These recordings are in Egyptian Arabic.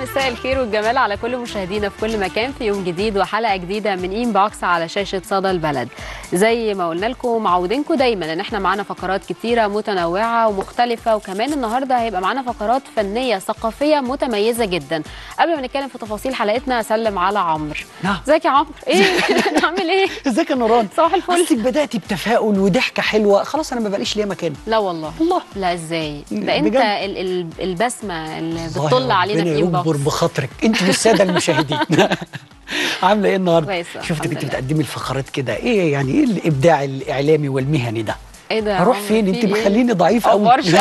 مساء الخير والجمال على كل مشاهدينا في كل مكان في يوم جديد وحلقه جديده من ان بوكس على شاشه صدى البلد زي ما قلنا لكم معودينكم دايما ان احنا معانا فقرات كتيره متنوعه ومختلفه وكمان النهارده هيبقى معانا فقرات فنيه ثقافيه متميزه جدا قبل ما نتكلم في تفاصيل حلقتنا اسلم على عمرو نعم. ازيك يا عمرو ايه عامل ايه ازيك يا نوران صباح الفل حسك بداتي بتفاؤل وضحكه حلوه خلاص انا ما بقاليش ليا مكان لا والله والله. لا ازاي ده انت بجد. ال ال البسمه اللي الله بتطل علينا ربنا في ان يكبر بوكس بخاطرك انت والساده المشاهدين عامله ايه النهارده كويسة، شفتك الحمد انت لله. بتقدمي الفقرات كده ايه يعني ايه الابداع الاعلامي والمهني ده ايه ده يا هروح عمرو؟ فين في انت إيه؟ مخليني ضعيف قوي أخبار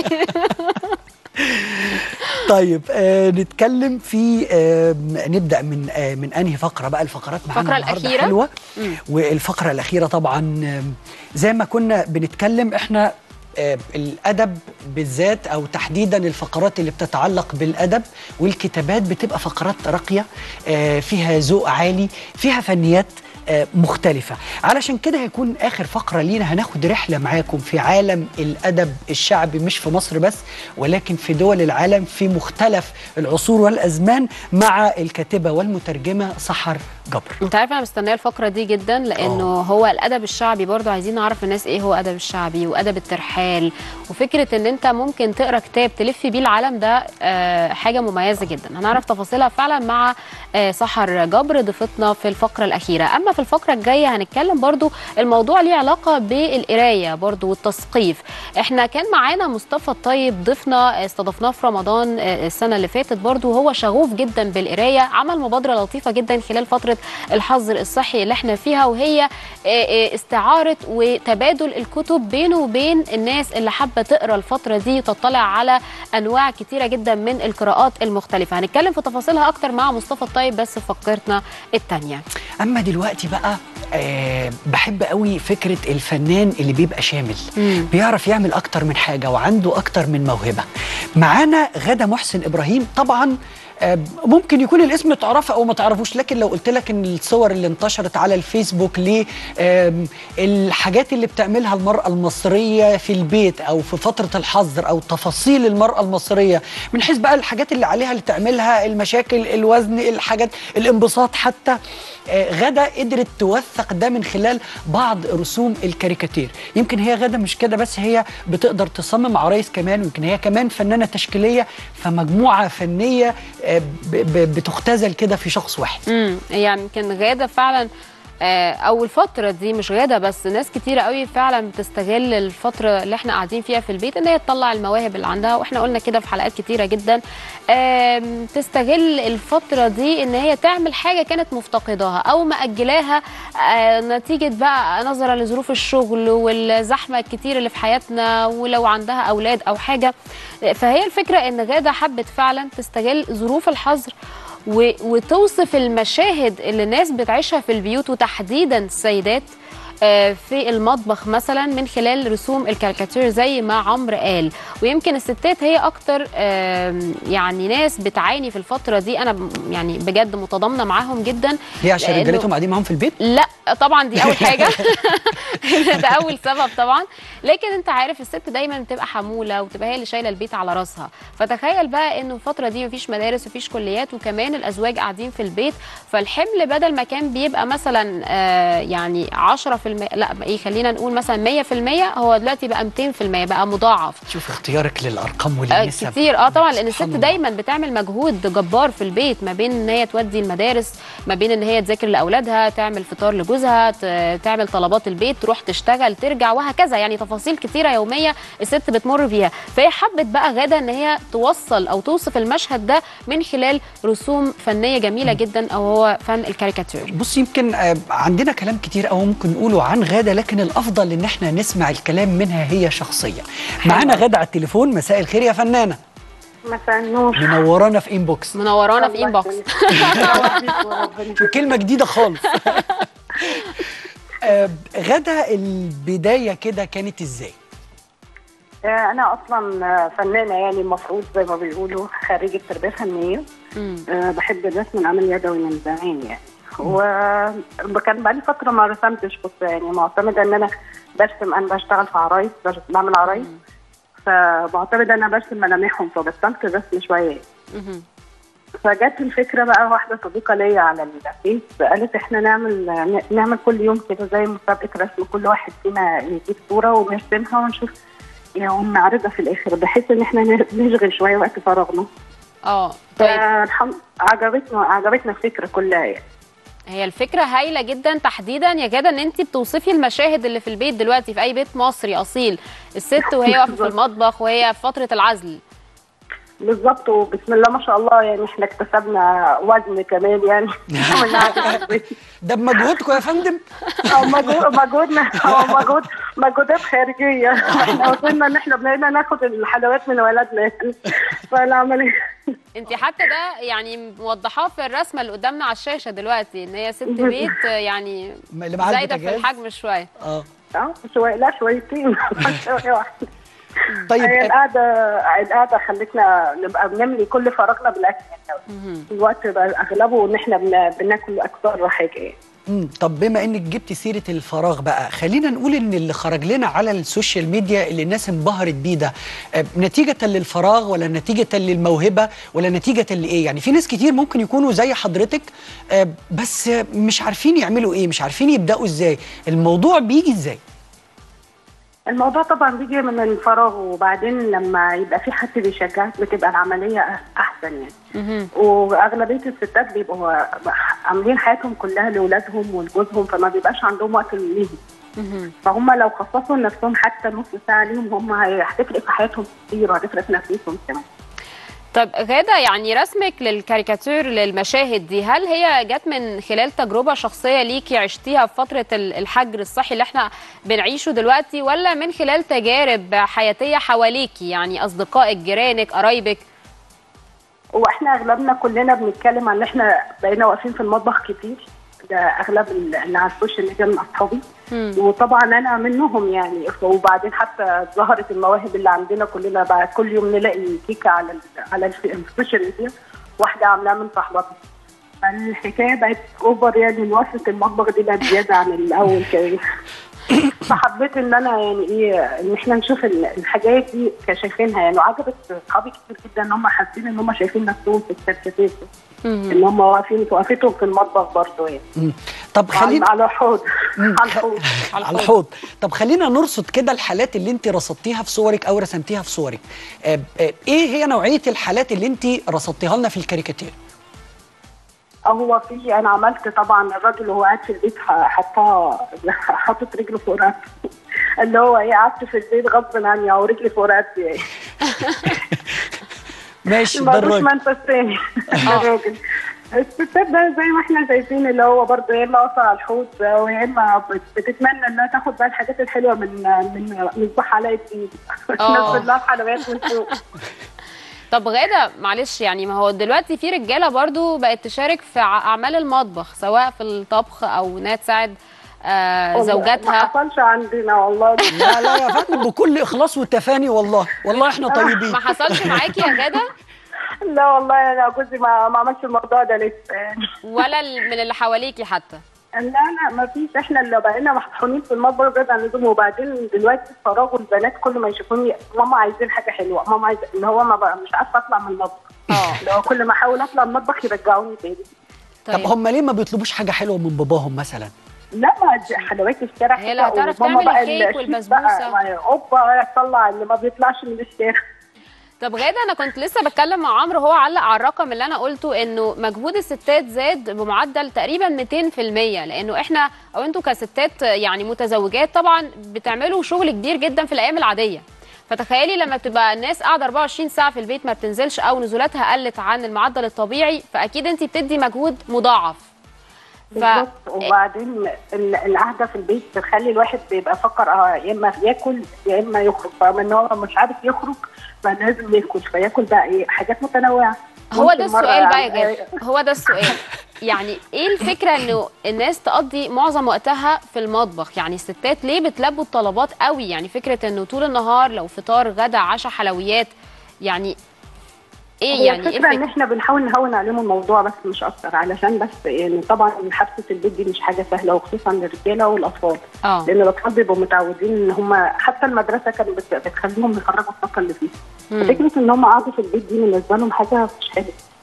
طيب آه نتكلم في آه نبدا من آه من انهي فقره بقى الفقرات معانا الفقرة النهاردة الأخيرة؟ حلوه مم. والفقره الاخيره طبعا آم، زي ما كنا بنتكلم احنا آه، الادب بالذات او تحديدا الفقرات اللي بتتعلق بالادب والكتابات بتبقى فقرات راقيه آه، فيها ذوق عالي فيها فنيات آه، مختلفة علشان كده هيكون آخر فقرة لينا هناخد رحلة معاكم في عالم الأدب الشعبي مش في مصر بس ولكن في دول العالم في مختلف العصور والأزمان مع الكاتبة والمترجمة سحر جبر انت عارف انا مستنيه الفقره دي جدا لانه آه. هو الادب الشعبي برضو عايزين نعرف الناس ايه هو ادب الشعبي وادب الترحال وفكره ان انت ممكن تقرا كتاب تلف بيه العالم ده آه، حاجه مميزه جدا هنعرف تفاصيلها فعلا مع آه، سحر جبر ضيفتنا في الفقره الاخيره اما في الفقره الجايه هنتكلم برضو الموضوع ليه علاقه بالقرايه برضو والتثقيف احنا كان معانا مصطفى الطيب ضيفنا استضفناه في رمضان آه، السنه اللي فاتت برضو هو شغوف جدا بالقرايه عمل مبادره لطيفه جدا خلال فتره الحظر الصحي اللي احنا فيها وهي آه، آه، استعاره وتبادل الكتب بينه وبين الناس اللي حابه تقرا الفتره دي وتطلع على انواع كتيره جدا من القراءات المختلفه هنتكلم في تفاصيلها اكتر مع مصطفى الطيب بس في فقرتنا الثانيه اما دلوقتي بقى آه بحب قوي فكره الفنان اللي بيبقى شامل مم. بيعرف يعمل اكتر من حاجه وعنده اكتر من موهبه معانا غدا محسن ابراهيم طبعا آه، ممكن يكون الاسم تعرفه او ما تعرفوش لكن لو قلت لك ان الصور اللي انتشرت على الفيسبوك للحاجات اللي بتعملها المراه المصريه في البيت او في فتره الحظر او تفاصيل المراه المصريه من حيث بقى الحاجات اللي عليها اللي تعملها المشاكل الوزن الحاجات الانبساط حتى آه، غدا قدرت توثق ده من خلال بعض رسوم الكاريكاتير يمكن هي غدا مش كده بس هي بتقدر تصمم عرايس كمان ويمكن هي كمان فنانه تشكيليه فمجموعه فنيه آه، ب- ب- بتختزل كده في شخص واحد امم يعني يمكن غاده فعلا آه، او الفتره دي مش غاده بس ناس كتيره قوي فعلا بتستغل الفتره اللي احنا قاعدين فيها في البيت ان هي تطلع المواهب اللي عندها واحنا قلنا كده في حلقات كتيره جدا آم، تستغل الفتره دي ان هي تعمل حاجه كانت مفتقداها او مأجلاها آه، نتيجه بقى نظرا لظروف الشغل والزحمه الكتير اللي في حياتنا ولو عندها اولاد او حاجه فهي الفكره ان غاده حبت فعلا تستغل ظروف الحظر و- وتوصف المشاهد اللي الناس بتعيشها في البيوت وتحديدا السيدات آه، في المطبخ مثلا من خلال رسوم الكاريكاتير زي ما عمرو قال ويمكن الستات هي اكتر آم، يعني ناس بتعاني في الفتره دي انا ب- يعني بجد متضامنه معاهم جدا ليه عشان لأنه- رجالتهم قاعدين معاهم في البيت لا طبعا دي اول حاجه ده اول سبب طبعا لكن انت عارف الست دايما بتبقى حموله وتبقى هي اللي شايله البيت على راسها فتخيل بقى انه الفتره دي مفيش مدارس مفيش كليات وكمان الازواج قاعدين في البيت فالحمل بدل ما كان بيبقى مثلا آه يعني 10% لا ايه خلينا نقول مثلا 100% هو دلوقتي بقى 200% بقى مضاعف شوف اختيارك للارقام آه، وللنسب كتير اه طبعا لان الست سبحان الله. دايما بتعمل مجهود جبار في البيت ما بين ان هي تودي المدارس ما بين ان هي تذاكر لاولادها تعمل فطار لجوزها ت- تعمل طلبات البيت تروح تشتغل ترجع وهكذا يعني تفاصيل كتيره يوميه الست بتمر بيها فهي حبت بقى غدا ان هي توصل او توصف المشهد ده من خلال رسوم فنيه جميله جدا او هو فن الكاريكاتير بص يمكن آه، عندنا كلام كتير قوي ممكن نقوله عن غاده لكن الافضل ان احنا نسمع الكلام منها هي شخصيا معانا غاده على التليفون مساء الخير يا فنانه مساء النور منورانا في انبوكس منورانا في انبوكس كلمه جديده خالص آه، غدا البدايه كده كانت ازاي انا اصلا فنانه يعني المفروض زي ما بيقولوا خريجه تربيه فنيه مم. أه، بحب الرسم العمل اليدوي من زمان يعني وكان بقالي فتره ما رسمتش بس يعني معتمده ان انا برسم انا بشتغل في عرايس بش- بعمل عرايس فمعتمده ان انا برسم ملامحهم فبطلت الرسم شويه مهم. فجت الفكره بقى واحده صديقه ليا على الفيس قالت احنا نعمل نعمل كل يوم كده زي مسابقه رسم كل واحد فينا يجيب صوره ونرسمها ونشوف يعني ونعرضها في الاخر بحيث ان احنا نشغل شويه وقت فراغنا اه طيب فالحمد عجبتنا عجبتنا الفكره كلها يعني هي الفكره هايله جدا تحديدا يا جاده ان انت بتوصفي المشاهد اللي في البيت دلوقتي في اي بيت مصري اصيل الست وهي واقفه في المطبخ وهي في فتره العزل بالظبط وبسم الله ما شاء الله يعني احنا اكتسبنا وزن كمان يعني عملنا حاجة في البيت. ده بمجهودكم يا فندم أو مجهود مجهودنا أو مجهود مجهودات خارجيه احنا وصلنا ان احنا بقينا ناخد الحلويات من ولادنا يعني فالعمليه انت حتى ده يعني موضحاه في الرسمه اللي قدامنا على الشاشه دلوقتي ان هي ست بيت يعني اللي معاه زايده في البوتاجاز. الحجم شويه اه اه شويه لا شويتين شويه واحده طيب هي آه، القعده القعده خلتنا نبقى بنملي كل فراغنا بالاكل يعني الوقت بقى اغلبه ان احنا بن- بناكل اكتر حاجه يعني مم. طب بما انك جبت سيره الفراغ بقى خلينا نقول ان اللي خرج لنا على السوشيال ميديا اللي الناس انبهرت بيه ده آه، نتيجه للفراغ ولا نتيجه للموهبه ولا نتيجه لايه يعني في ناس كتير ممكن يكونوا زي حضرتك آه، بس آه، مش عارفين يعملوا ايه مش عارفين يبداوا ازاي الموضوع بيجي ازاي الموضوع طبعا بيجي من الفراغ وبعدين لما يبقى في حد بيشجعك بتبقى العمليه أح- احسن يعني مهم. واغلبيه الستات بيبقوا عاملين حياتهم كلها لاولادهم ولجوزهم فما بيبقاش عندهم وقت ليهم مهم. فهم لو خصصوا لنفسهم حتى نص ساعه ليهم هم هي- هتفرق في حياتهم كتير وهتفرق في نفسيتهم كمان طب غادة يعني رسمك للكاريكاتير للمشاهد دي هل هي جت من خلال تجربة شخصية ليكي عشتيها في فترة ال- الحجر الصحي اللي احنا بنعيشه دلوقتي ولا من خلال تجارب حياتية حواليكي يعني أصدقائك جيرانك قرايبك واحنا اغلبنا كلنا بنتكلم عن ان احنا بقينا واقفين في المطبخ كتير ده اغلب اللي على السوشيال ميديا من اصحابي مم. وطبعا انا منهم يعني وبعدين حتى ظهرت المواهب اللي عندنا كلنا بقى كل يوم نلاقي كيكه على ال على ال- السوشيال ميديا واحده عاملاها من صاحبتها فالحكايه بقت اوفر يعني وقفه المطبخ دي بقت زياده عن الاول كمان فحبيت ان انا يعني ايه ان احنا نشوف ال- الحاجات دي كشايفينها يعني وعجبت اصحابي كتير جدا ان هم حاسين ان هم شايفين نفسهم في الكاريكاتير مهم. ان هم واقفين وقفتهم في المطبخ برضه يعني مم. طب على خلينا على الحوض على الحوض على الحوض طب خلينا نرصد كده الحالات اللي انت رصدتيها في صورك او رسمتيها في صورك آه، آه، ايه هي نوعيه الحالات اللي انت رصدتيها لنا في الكاريكاتير هو في انا عملت طبعا الراجل وهو قاعد في البيت ح- حطها حاطط رجله فوق رقبته اللي هو ايه قعدت في البيت غصب عني او رجلي فوق رقبتي يعني ماشي ده ملوش الراجل منفذ تاني ده الراجل الستات ده زي ما احنا شايفين اللي هو برضه يا اما واقفه على الحوض ويا اما بت- بتتمنى انها تاخد بقى الحاجات الحلوه من من من صح على ايد آه. نفس لها الحلويات من فوق طب غادة معلش يعني ما هو دلوقتي في رجالة برضو بقت تشارك في ع- أعمال المطبخ سواء في الطبخ أو إنها تساعد آه ما زوجاتها حصلش عندنا والله لا لا يا فندم بكل اخلاص وتفاني والله والله احنا طيبين ما حصلش معاكي يا غادة لا والله انا جوزي ما ما عملش الموضوع ده لسه يعني ولا ال- من اللي حواليكي حتى لا لا ما فيش احنا اللي بقينا مطحونين في المطبخ زيادة عن اللزوم وبعدين دلوقتي الفراغ والبنات كل ما يشوفوني ماما عايزين حاجه حلوه ماما عايزه اللي هو ما بقى مش عارفه اطلع من المطبخ اه اللي هو كل ما احاول اطلع من المطبخ يرجعوني تاني طب هم ليه ما بيطلبوش حاجه حلوه من باباهم مثلا لا ما دي حلويات الشارع هي كده، لو تعرف وماما تعمل بقى الكيك الشيف والبسبوسة. بقى اوبا تطلع اللي ما بيطلعش من الشارع طب غادة أنا كنت لسه بتكلم مع عمرو هو علق على الرقم اللي أنا قلته إنه مجهود الستات زاد بمعدل تقريبا 200% لأنه إحنا أو أنتوا كستات يعني متزوجات طبعا بتعملوا شغل كبير جدا في الأيام العادية فتخيلي لما بتبقى الناس قاعده 24 ساعه في البيت ما بتنزلش او نزولاتها قلت عن المعدل الطبيعي فاكيد انت بتدي مجهود مضاعف بالظبط وبعدين ال- القعده في البيت بتخلي الواحد بيبقى فكر اه يا اما ياكل يا اما يخرج فمن هو مش عارف يخرج فلازم ياكل فياكل بقى ايه حاجات متنوعه هو ممكن ده مرة السؤال بقى يا يعمل- جاد هو ده السؤال يعني ايه الفكره انه الناس تقضي معظم وقتها في المطبخ يعني الستات ليه بتلبوا الطلبات قوي يعني فكره انه طول النهار لو فطار غدا عشاء حلويات يعني ايه هي يعني ايه الفكره ان الفكره احنا بنحاول نهون عليهم الموضوع بس مش اكتر علشان بس يعني طبعا حبسه البيت دي مش حاجه سهله وخصوصا للرجاله والاطفال اه لان الاطفال بيبقوا متعودين ان هم حتى المدرسه كانت بت- بتخليهم يخرجوا الطاقه اللي فيهم مم. فكره ان هم قعدوا في البيت دي بالنسبه لهم حاجه مش حلوه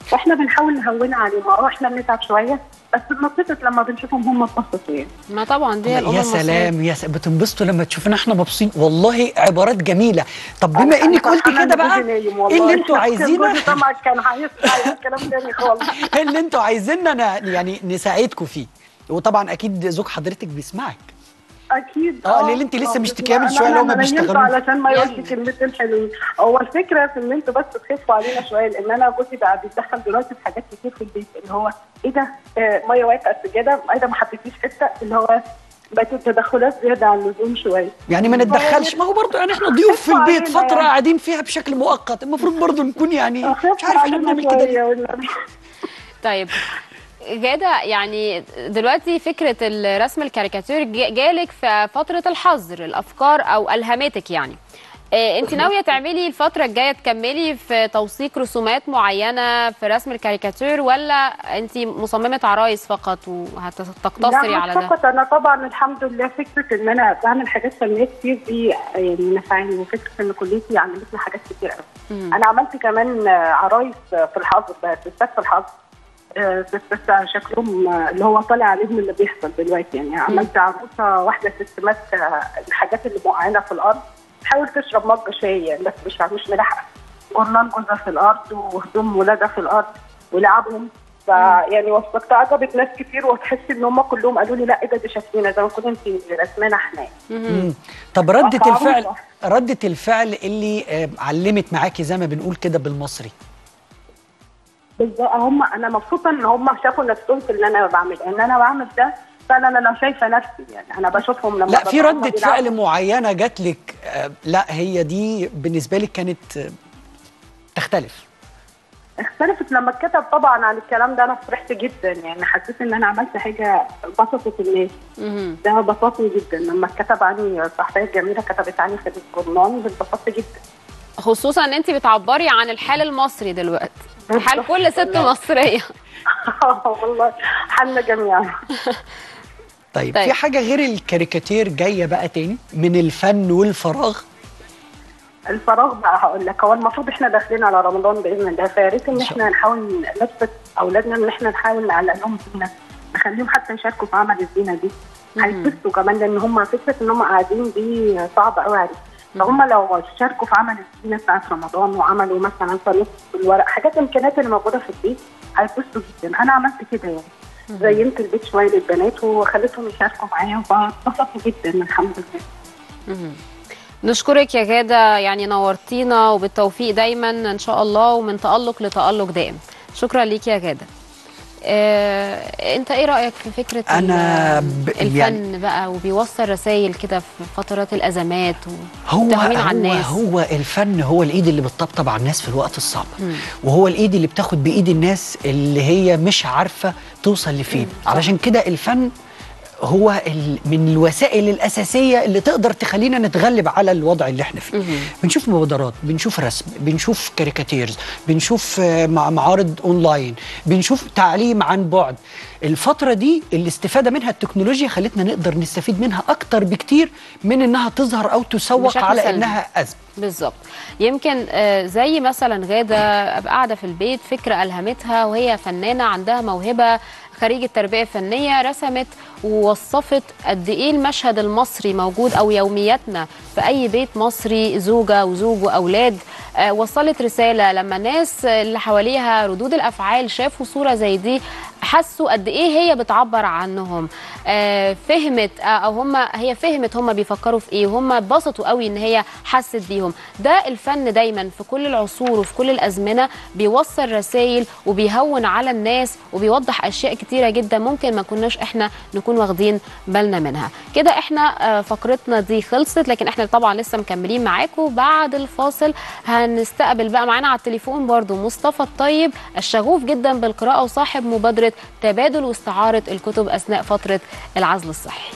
واحنا بنحاول نهون عليهم اه احنا بنتعب شويه بس بنبسط لما بنشوفهم هم اتبسطوا يعني ما طبعا دي الأم يا المصرية. سلام يا سلام بتنبسطوا لما تشوفونا احنا مبسوطين والله عبارات جميله طب بما أنا- انك أنا قلت فرحانة كده إن بقى جوزي نايم ايه والله. اللي انتوا كان عايزينه جوزي طبعا كان هيسمع كلام تاني خالص ايه اللي انتوا عايزيننا ن- يعني نساعدكم فيه وطبعا اكيد زوج حضرتك بيسمعك اكيد آه، ليه اللي انت لسه آه، مشتكياه من أنا- شوية اللي هما أنا نيمت بيشتغلوا. علشان ما يقولش يلا. كلمتين حلوين هو الفكره في ان انتوا بس تخفوا علينا شويه لان انا جوزي بقى بيتدخل دلوقتي في حاجات كتير في البيت اللي هو ايه ده آه، ميه واقفه على السجاده ايه ده ما حطيتيش حته اللي هو بقت التدخلات زياده عن اللزوم شويه يعني ما نتدخلش ما هو برضه يعني احنا ضيوف في خفوا البيت علينا فتره يعني. قاعدين فيها بشكل مؤقت المفروض برضه نكون يعني مش خفوا عارف احنا علينا بنعمل كده ليه شويه والنبي. طيب جادة يعني دلوقتي فكرة الرسم الكاريكاتير ج- جالك في فترة الحظر الأفكار أو ألهمتك يعني إيه انت ناوية تعملي الفترة الجاية تكملي في توثيق رسومات معينة في رسم الكاريكاتير ولا انت مصممة عرايس فقط وهتقتصري لا على مش ده؟ فقط انا طبعا الحمد لله فكره ان انا بعمل حاجات فنيه كتير دي يعني نفعني وفكره ان كليتي عملت لي حاجات كتير قوي مم. انا عملت كمان آه، عرايس آه، في الحظر بقى ستات في الحظر آه، ستات شكلهم آه، اللي هو طالع عليهم اللي بيحصل دلوقتي يعني عملت عروسه واحده ست ماسكه الحاجات اللي موقعينها في الارض تحاول تشرب مج شاي يعني بس مش مش ملاحقه جرنان جوزها في الارض وهدوم ولادها في الارض ولعبهم فيعني وثقت عجبت ناس كتير وتحس ان هم كلهم قالوا لي لا ايه ده دي شكلنا زي ما كنت انت رسمانا احنا يعني. مم. طب ردة أفعال الفعل صح. ردة الفعل اللي آه، علمت معاكي زي ما بنقول كده بالمصري بالظبط هم انا مبسوطه ان هم شافوا نفسهم في اللي انا بعمل ان انا بعمل ده فعلا انا شايفه نفسي يعني انا بشوفهم لما لا في ببقى هم ردة بيلعبوا. فعل معينة جات لك آه، لا هي دي بالنسبة لك كانت آه، تختلف اختلفت لما اتكتب طبعا عن الكلام ده انا فرحت جدا يعني حسيت ان انا عملت حاجه بسطت الناس مهم. ده بسطني جدا لما اتكتب عني صحفيه جميله كتبت عني في الجورنال اتبسطت جدا خصوصا ان انت بتعبري عن الحال المصري دلوقتي حال كل ست والله. مصرية والله حالنا جميعا طيب, طيب. في حاجة غير الكاريكاتير جاية بقى تاني من الفن والفراغ الفراغ بقى هقول لك هو المفروض احنا داخلين على رمضان باذن الله فيا ريت ان إن شاء احنا نحاول نثبت اولادنا ان احنا نحاول نعلق لهم زينه نخليهم حتى يشاركوا في عمل الزينه دي هيتبسطوا كمان لان هم فكره ان هم قاعدين دي صعبه قوي عليهم فهم لو شاركوا في عمل الزينه بتاعت رمضان وعملوا مثلا طريقه بالورق حاجات الامكانيات اللي موجوده في البيت هيتبسطوا جدا انا عملت كده يعني زينت البيت شويه للبنات وخليتهم يشاركوا معايا فاتبسطوا جدا الحمد لله مهم. نشكرك يا جادة يعني نورتينا وبالتوفيق دايما ان شاء الله ومن تألق لتألق دائم شكرا ليك يا جادة آه، انت ايه رأيك في فكرة أنا ال- ب- الفن يعني- بقى وبيوصل رسائل كده في فترات الأزمات هو وتهوين على هو الناس هو الفن هو الايد اللي بتطبطب على الناس في الوقت الصعب مم. وهو الايد اللي بتاخد بايد الناس اللي هي مش عارفه توصل لفين علشان كده الفن هو ال- من الوسائل الاساسيه اللي تقدر تخلينا نتغلب على الوضع اللي احنا فيه مهم. بنشوف مبادرات بنشوف رسم بنشوف كاريكاتيرز بنشوف آه، مع- معارض اونلاين بنشوف تعليم عن بعد الفتره دي الاستفاده منها التكنولوجيا خلتنا نقدر نستفيد منها اكتر بكتير من انها تظهر او تسوق بشكل على سلبي. انها ازمه بالظبط يمكن آه، زي مثلا غادة أبقى قاعدة في البيت فكرة ألهمتها وهي فنانة عندها موهبة خريجة تربية فنية رسمت ووصفت قد إيه المشهد المصري موجود أو يومياتنا في أي بيت مصري زوجة وزوج وأولاد آه، وصلت رسالة لما الناس اللي حواليها ردود الأفعال شافوا صورة زي دي حسوا قد ايه هي بتعبر عنهم آه فهمت آه او هم هي فهمت هم بيفكروا في ايه وهم اتبسطوا قوي ان هي حست بيهم ده الفن دايما في كل العصور وفي كل الازمنه بيوصل رسائل وبيهون على الناس وبيوضح اشياء كتيره جدا ممكن ما كناش احنا نكون واخدين بالنا منها كده احنا آه فقرتنا دي خلصت لكن احنا طبعا لسه مكملين معاكم بعد الفاصل هنستقبل بقى معانا على التليفون برضو مصطفى الطيب الشغوف جدا بالقراءه وصاحب مبادره تبادل واستعاره الكتب اثناء فتره العزل الصحي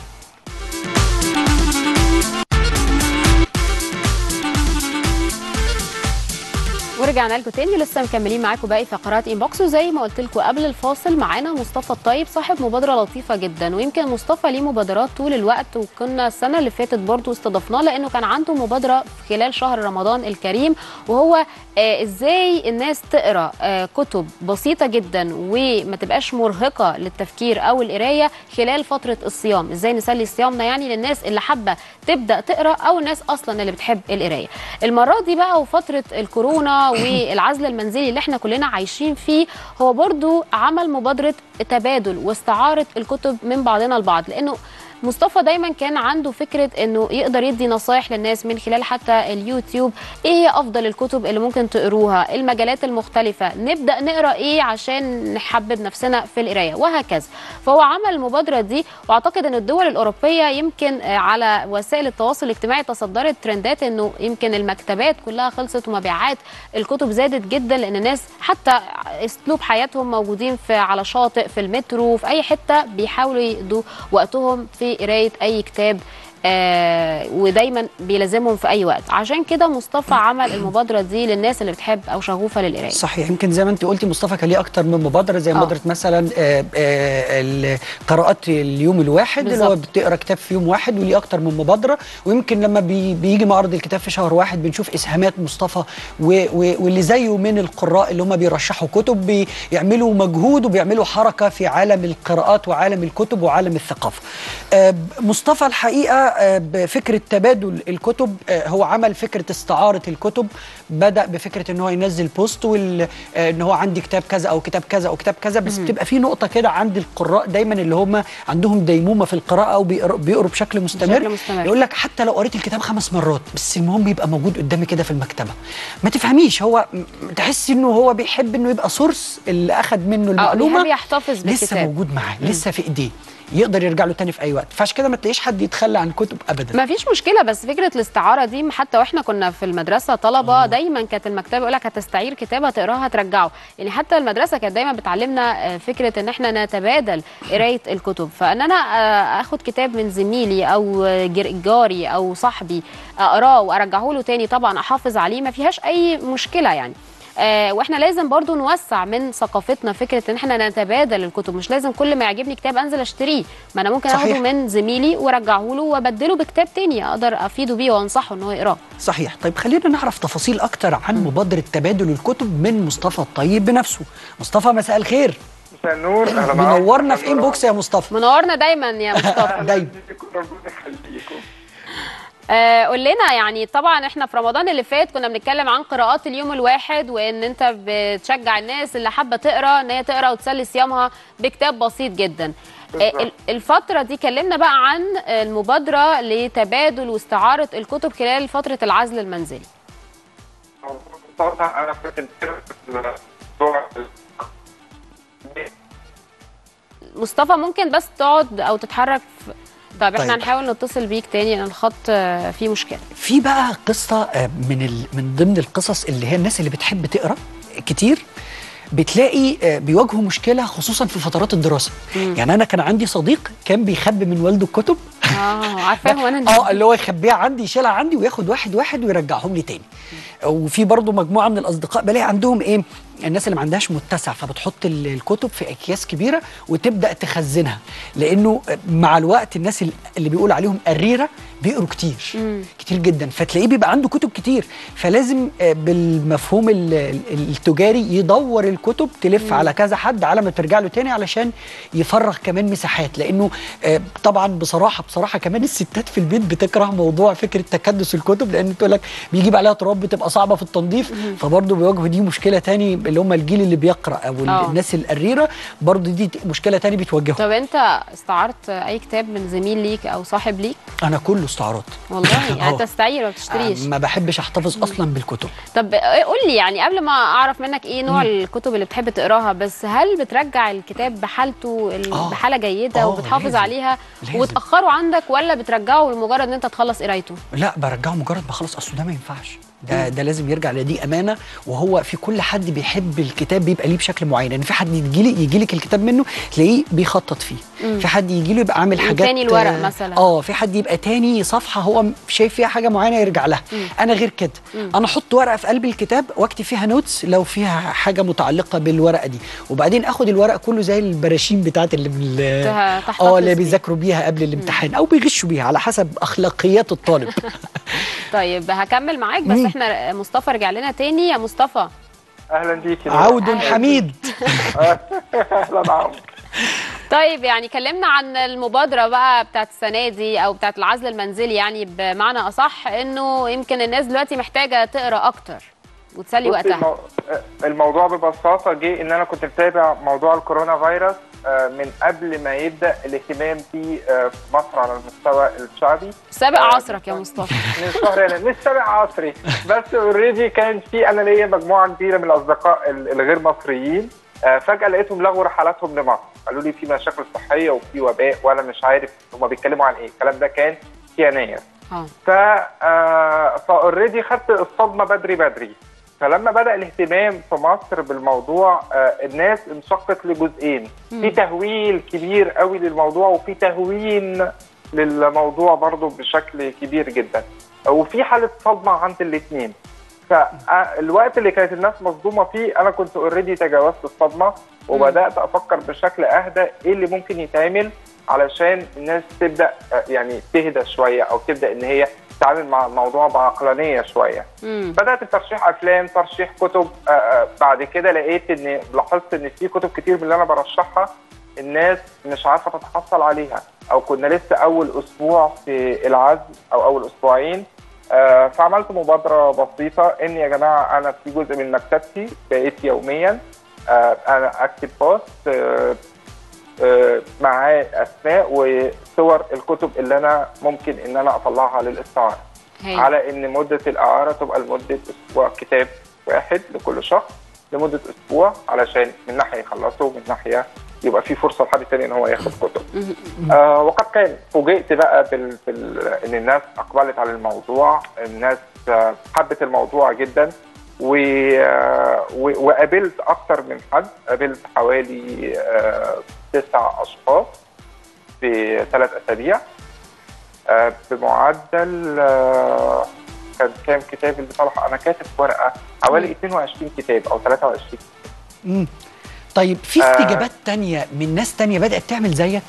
ورجعنا لكم تاني لسه مكملين معاكم باقي فقرات انبوكس وزي ما قلت لكم قبل الفاصل معانا مصطفى الطيب صاحب مبادره لطيفه جدا ويمكن مصطفى ليه مبادرات طول الوقت وكنا السنه اللي فاتت برضو استضفناه لانه كان عنده مبادره خلال شهر رمضان الكريم وهو آه ازاي الناس تقرا آه كتب بسيطه جدا وما تبقاش مرهقه للتفكير او القرايه خلال فتره الصيام ازاي نسلي صيامنا يعني للناس اللي حابه تبدا تقرا او الناس اصلا اللي بتحب القرايه المره دي بقى وفتره الكورونا والعزل المنزلي اللي احنا كلنا عايشين فيه هو برضو عمل مبادره تبادل واستعاره الكتب من بعضنا البعض لانه مصطفى دايما كان عنده فكره انه يقدر يدي نصايح للناس من خلال حتى اليوتيوب ايه هي افضل الكتب اللي ممكن تقروها المجالات المختلفه نبدا نقرا ايه عشان نحبب نفسنا في القرايه وهكذا فهو عمل المبادره دي واعتقد ان الدول الاوروبيه يمكن آه، على وسائل التواصل الاجتماعي تصدرت ترندات انه يمكن المكتبات كلها خلصت ومبيعات الكتب زادت جدا لان الناس حتى اسلوب حياتهم موجودين في على شاطئ في المترو في اي حته بيحاولوا يقضوا وقتهم في قرايه اي كتاب آه ودايما بيلازمهم في اي وقت عشان كده مصطفى عمل المبادره دي للناس اللي بتحب او شغوفه للقرايه صحيح يمكن زي ما انت قلتي مصطفى كان ليه اكتر من مبادره زي آه. مبادره مثلا آه، آه، القراءات اليوم الواحد اللي هو بالظبط. بتقرا كتاب في يوم واحد وليه اكتر من مبادره ويمكن لما بي بيجي معرض الكتاب في شهر واحد بنشوف اسهامات مصطفى و- و- واللي زيه من القراء اللي هم بيرشحوا كتب بيعملوا مجهود وبيعملوا حركه في عالم القراءات وعالم الكتب وعالم الثقافه. آه، مصطفى الحقيقه آه، بفكره تبادل الكتب آه، هو عمل فكره استعاره الكتب بدا بفكره ان هو ينزل بوست وال- آه، ان هو عندي كتاب كذا او كتاب كذا او كتاب كذا بس بتبقى في نقطه كده عند القراء دايما اللي هم عندهم ديمومه في القراءه او بيقروا بيقروا بشكل مستمر, بشكل مستمر. يقول لك حتى لو قريت الكتاب خمس مرات بس المهم يبقى موجود قدامي كده في المكتبه ما تفهميش هو م- تحس انه هو بيحب انه يبقى سورس اللي اخذ منه المعلومه بيحب يحتفظ لسه بالكتاب. موجود معاه لسه في ايديه يقدر يرجع له تاني في اي وقت فعشان كده ما تلاقيش حد يتخلى عن كتب ابدا ما فيش مشكله بس فكره الاستعاره دي حتى واحنا كنا في المدرسه طلبه دايما كانت المكتبه يقول لك هتستعير كتاب هتقراه هترجعه يعني حتى المدرسه كانت دايما بتعلمنا آه، فكره ان احنا نتبادل قرايه الكتب فان انا آه، اخد كتاب من زميلي او آه، جر- جاري او صاحبي اقراه وارجعه له تاني طبعا احافظ عليه ما فيهاش اي مشكله يعني آه واحنا لازم برضو نوسع من ثقافتنا فكره ان احنا نتبادل الكتب مش لازم كل ما يعجبني كتاب انزل اشتريه ما انا ممكن صحيح. اخده من زميلي وارجعه له وابدله بكتاب تاني اقدر افيده بيه وانصحه ان هو يقراه صحيح طيب خلينا نعرف تفاصيل اكتر عن مبادره تبادل الكتب من مصطفى الطيب بنفسه مصطفى مساء الخير مساء النور اهلا معاكم. منورنا في انبوكس يا مصطفى منورنا دايما يا مصطفى دايما ربنا يخليكم آه قول لنا يعني طبعا احنا في رمضان اللي فات كنا بنتكلم عن قراءات اليوم الواحد وان انت بتشجع الناس اللي حابه تقرا ان هي تقرا وتسلي صيامها بكتاب بسيط جدا آه بالظبط. ال- الفتره دي كلمنا بقى عن المبادره لتبادل واستعاره الكتب خلال فتره العزل المنزلي طبعا انا كنت الموضوع مصطفى ممكن بس تقعد او تتحرك في... طيب احنا طيب. هنحاول نتصل بيك تاني لان الخط آه، فيه مشكله في بقى قصه آه، من ال... من ضمن القصص اللي هي الناس اللي بتحب تقرا كتير بتلاقي آه، بيواجهوا مشكله خصوصا في فترات الدراسه يعني انا كان عندي صديق كان بيخبي من والده الكتب اه عارفاه وانا اه اللي هو يخبيها عندي يشيلها عندي وياخد واحد واحد ويرجعهم لي تاني وفي برضو مجموعه من الاصدقاء بلاقي عندهم ايه الناس اللي ما عندهاش متسع فبتحط ال- الكتب في اكياس كبيره وتبدا تخزنها لانه مع الوقت الناس ال- اللي بيقول عليهم قريره بيقروا كتير كتير جدا فتلاقيه بيبقى عنده كتب كتير فلازم آه، بالمفهوم ال- ال- التجاري يدور الكتب تلف على كذا حد على ما ترجع له تاني علشان يفرغ كمان مساحات لانه آه، طبعا بصراحه بصراحه كمان الستات في البيت بتكره موضوع فكره تكدس الكتب لان تقول لك بيجيب عليها تراب بتبقى صعبه في التنظيف فبرضه بيواجهوا دي مشكله تاني اللي هم الجيل اللي بيقرا او آه. الناس القريره برضه دي مشكله تاني بتواجههم طب انت استعرت اي كتاب من زميل ليك او صاحب ليك انا كله استعارات والله يعني آه. تستعير ما بتشتريش ما بحبش احتفظ اصلا بالكتب طب قول لي يعني قبل ما اعرف منك ايه نوع الكتب اللي بتحب تقراها بس هل بترجع الكتاب بحالته ال- آه. بحاله جيده آه، وبتحافظ لازم. عليها لازم. وتاخره عندك ولا بترجعه لمجرد ان انت تخلص قرايته لا برجعه مجرد ما خلص اصله ده ما ينفعش ده ده لازم يرجع لدي امانه وهو في كل حد بيحب الكتاب بيبقى ليه بشكل معين يعني في حد يجي لي يجي لك الكتاب منه تلاقيه بيخطط فيه في حد يجي له يبقى عامل من حاجات تاني الورق آه، مثلاً. اه في حد يبقى تاني صفحه هو م- شايف فيها حاجه معينه يرجع لها انا غير كده انا احط ورقه في قلب الكتاب واكتب فيها نوتس لو فيها حاجه متعلقه بالورقه دي وبعدين اخد الورق كله زي البراشيم بتاعت اللي بال- ته- تحتفظ اه اللي بيه. بيذاكروا بيها قبل الامتحان او بيغشوا بيها على حسب اخلاقيات الطالب طيب هكمل معاك بس مم. احنا مصطفى رجع لنا تاني يا مصطفى اهلا بيكي نور. عود حميد اهلا عود طيب يعني كلمنا عن المبادرة بقى بتاعت السنة دي أو بتاعت العزل المنزلي يعني بمعنى أصح إنه يمكن الناس دلوقتي محتاجة تقرأ أكتر وتسلي بصي وقتها المو... الموضوع ببساطه جه ان انا كنت متابع موضوع الكورونا فيروس آه، من قبل ما يبدا الاهتمام بيه آه، في مصر على المستوى الشعبي سابق آه، عصرك يا مصطفى من شهر يناير مش سابق عصري بس اوريدي كان في انا ليا مجموعه كبيره من الاصدقاء ال- الغير مصريين آه، فجاه لقيتهم لغوا رحلاتهم لمصر قالوا لي في مشاكل صحيه وفي وباء وانا مش عارف هم بيتكلموا عن ايه الكلام ده كان في يناير اه ف فاوريدي خدت الصدمه بدري بدري فلما بدا الاهتمام في مصر بالموضوع آه، الناس انشقت لجزئين في تهويل كبير قوي للموضوع وفي تهوين للموضوع برضه بشكل كبير جدا وفي حاله صدمه عند الاثنين فالوقت اللي كانت الناس مصدومه فيه انا كنت اوريدي تجاوزت الصدمه وبدات افكر بشكل اهدى ايه اللي ممكن يتعمل علشان الناس تبدا آه، يعني تهدى شويه او تبدا ان هي تتعامل مع الموضوع بعقلانيه شويه امم بدات بترشيح افلام ترشيح كتب آه، آه، بعد كده لقيت ان لاحظت ان في كتب كتير من اللي انا برشحها الناس مش عارفه تتحصل عليها او كنا لسه اول اسبوع في العزل او اول اسبوعين آه، فعملت مبادره بسيطه ان يا جماعه انا في جزء من مكتبتي بقيت يوميا آه، انا اكتب بوست آه، آه، معاه اسماء وصور الكتب اللي انا ممكن ان انا اطلعها للاستعاره هاي على ان مده الاعاره تبقى لمده اسبوع كتاب واحد لكل شخص لمده اسبوع علشان من ناحيه يخلصه ومن ناحيه يبقى في فرصه لحد تاني ان هو ياخد كتب. آه وقد كان فوجئت بقى بال... بال... ان الناس اقبلت على الموضوع، الناس آه، حبت الموضوع جدا و... آه، و... وقابلت اكتر من حد، قابلت حوالي آه، تسع اشخاص في ثلاث اسابيع آه، بمعدل آه، كان كام كتاب اللي طلع انا كاتب في ورقه حوالي 22 كتاب او 23 مم. طيب في آه. استجابات تانية من ناس تانية بدأت تعمل زيك؟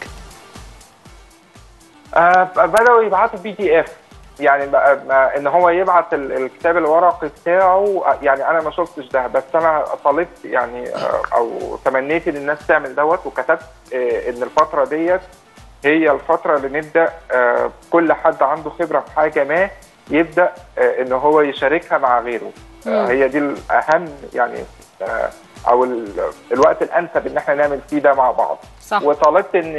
آه، بدأوا يبعتوا بي دي اف يعني بقى ما- ان هو يبعت ال- الكتاب الورقي بتاعه آه، يعني انا ما شفتش ده بس انا طالبت يعني آه، او تمنيت ان الناس تعمل دوت وكتبت آه، ان الفتره ديت هي الفتره اللي نبدا آه، كل حد عنده خبره في حاجه ما يبدا آه، ان هو يشاركها مع غيره آه، مم. هي دي الاهم يعني آه، او ال- الوقت الانسب ان احنا نعمل فيه ده مع بعض صح وطالبت ان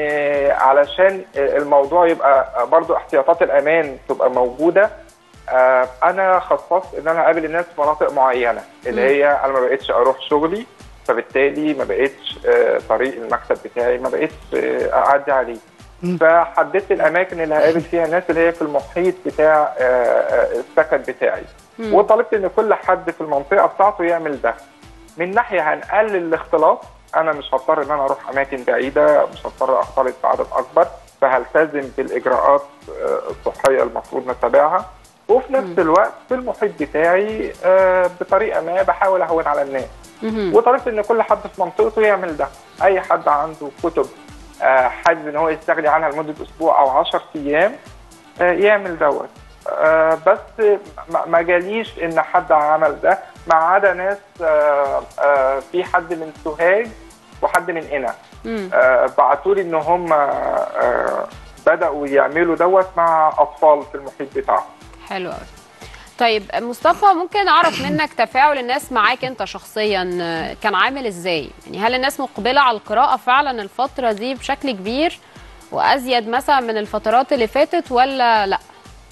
علشان الموضوع يبقى برضو احتياطات الامان تبقى موجوده آه، انا خصصت ان انا اقابل الناس في مناطق معينه اللي مم. هي انا ما بقتش اروح شغلي فبالتالي ما بقتش آه، طريق المكتب بتاعي ما بقتش آه، اعدي عليه مم. فحددت الاماكن اللي هقابل فيها الناس اللي هي في المحيط بتاع آه، آه، السكن بتاعي مم. وطالبت ان كل حد في المنطقه بتاعته يعمل ده من ناحيه هنقلل الاختلاط انا مش هضطر ان انا اروح اماكن بعيده مش هضطر اختلط بعدد اكبر فهلتزم بالاجراءات آه، الصحيه المفروض نتبعها وفي نفس الوقت في المحيط بتاعي آه، بطريقه ما بحاول اهون على الناس مهم. وطلبت ان كل حد في منطقته يعمل ده اي حد عنده كتب آه، حابب ان هو يستغني عنها لمده اسبوع او 10 ايام آه، يعمل دوت آه، بس ما- ما جاليش ان حد عمل ده ما عدا ناس آه، آه، في حد من سوهاج وحد من قنا مم. بعتوا لي ان هم آه، بداوا يعملوا دوت مع اطفال في المحيط بتاعهم حلو قوي طيب مصطفى ممكن اعرف منك تفاعل الناس معاك انت شخصيا آه، كان عامل ازاي يعني هل الناس مقبله على القراءه فعلا الفتره دي بشكل كبير وازيد مثلا من الفترات اللي فاتت ولا لا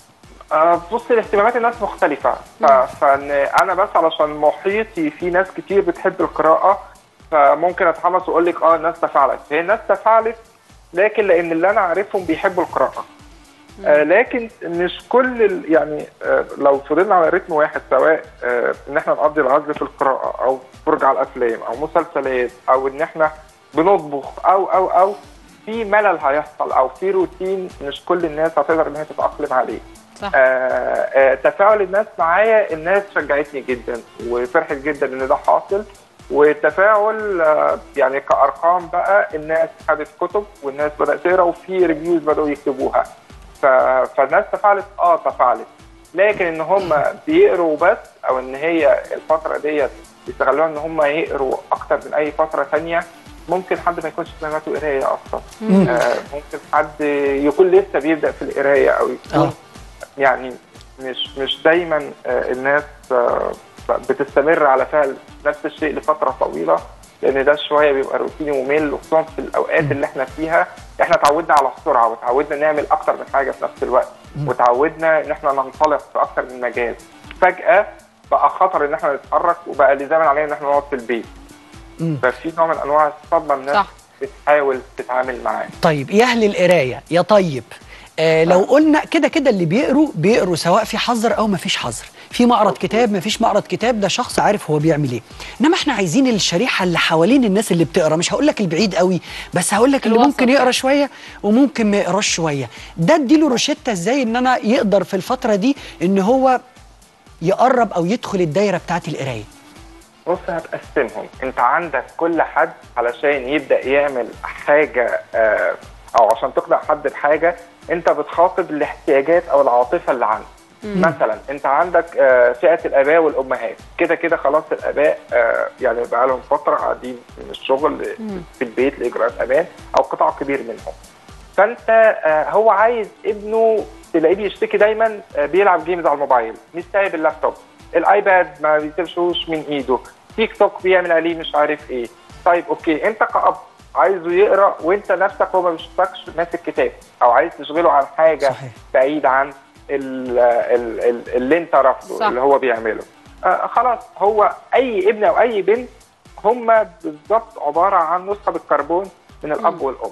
آه، بص الاهتمامات الناس مختلفة ف- فان انا بس علشان محيطي في ناس كتير بتحب القراءة فممكن اتحمس واقول لك اه الناس تفاعلت هي الناس تفاعلت لكن لان اللي انا عارفهم بيحبوا القراءة آه لكن مش كل ال- يعني آه لو فضلنا على رتم واحد سواء آه ان احنا نقضي العزل في القراءه او فرجه على الافلام او مسلسلات او ان احنا بنطبخ او او او في ملل هيحصل او في روتين مش كل الناس هتقدر ان هي تتاقلم عليه صح آه آه تفاعل الناس معايا الناس شجعتني جدا وفرحت جدا ان ده حاصل والتفاعل آه يعني كارقام بقى الناس خدت كتب والناس بدات تقرا وفي ريفيوز بداوا يكتبوها ف... فالناس تفاعلت اه تفاعلت لكن ان هم بيقروا بس او ان هي الفتره ديت يستغلوها ان هم يقروا اكتر من اي فتره ثانيه ممكن حد ما يكونش سمعته قرايه اصلا مم. آه ممكن حد يكون لسه بيبدا في القرايه او يكون آه. يعني مش مش دايما آه، الناس آه، بتستمر على فعل نفس الشيء لفتره طويله لان ده شويه بيبقى روتيني وممل وخصوصا في الاوقات اللي احنا فيها احنا اتعودنا على السرعه وتعودنا نعمل اكتر من حاجه في نفس الوقت وتعودنا ان احنا ننطلق في اكتر من مجال فجاه بقى خطر ان احنا نتحرك وبقى لزاما علينا ان احنا نقعد في البيت مم. ففي نوع من انواع الصدمه الناس صح. بتحاول تتعامل معاه طيب يا اهل القرايه يا طيب آه لو قلنا كده كده اللي بيقروا بيقروا سواء في حظر او ما فيش حظر في معرض كتاب ما فيش معرض كتاب ده شخص عارف هو بيعمل ايه انما احنا عايزين الشريحه اللي حوالين الناس اللي بتقرا مش هقول لك البعيد قوي بس هقول لك اللي الوسط ممكن يقرا يعني. شويه وممكن ما يقراش شويه ده اديله روشته ازاي ان انا يقدر في الفتره دي ان هو يقرب او يدخل الدايره بتاعت القرايه بص هتقسمهم انت عندك كل حد علشان يبدا يعمل حاجه آه، او عشان تقنع حد بحاجه انت بتخاطب الاحتياجات او العاطفه اللي عنده مثلا انت عندك آه، فئه الاباء والامهات كده كده خلاص الاباء آه، يعني بقى لهم فتره قاعدين من الشغل في البيت لاجراءات امان او قطاع كبير منهم فانت آه، هو عايز ابنه تلاقيه بيشتكي دايما آه، بيلعب جيمز على الموبايل مش سايب اللابتوب الايباد ما بيسيبشوش من ايده تيك توك بيعمل عليه مش عارف ايه طيب اوكي انت كأب عايزه يقرا وانت نفسك هو ما بيشوفكش ماسك كتاب او عايز تشغله عن حاجه صحيح. بعيد عن ال ال ال اللي انت رافضه صح. اللي هو بيعمله آه خلاص هو اي ابن او اي بنت هم بالظبط عباره عن نسخه بالكربون من الاب والام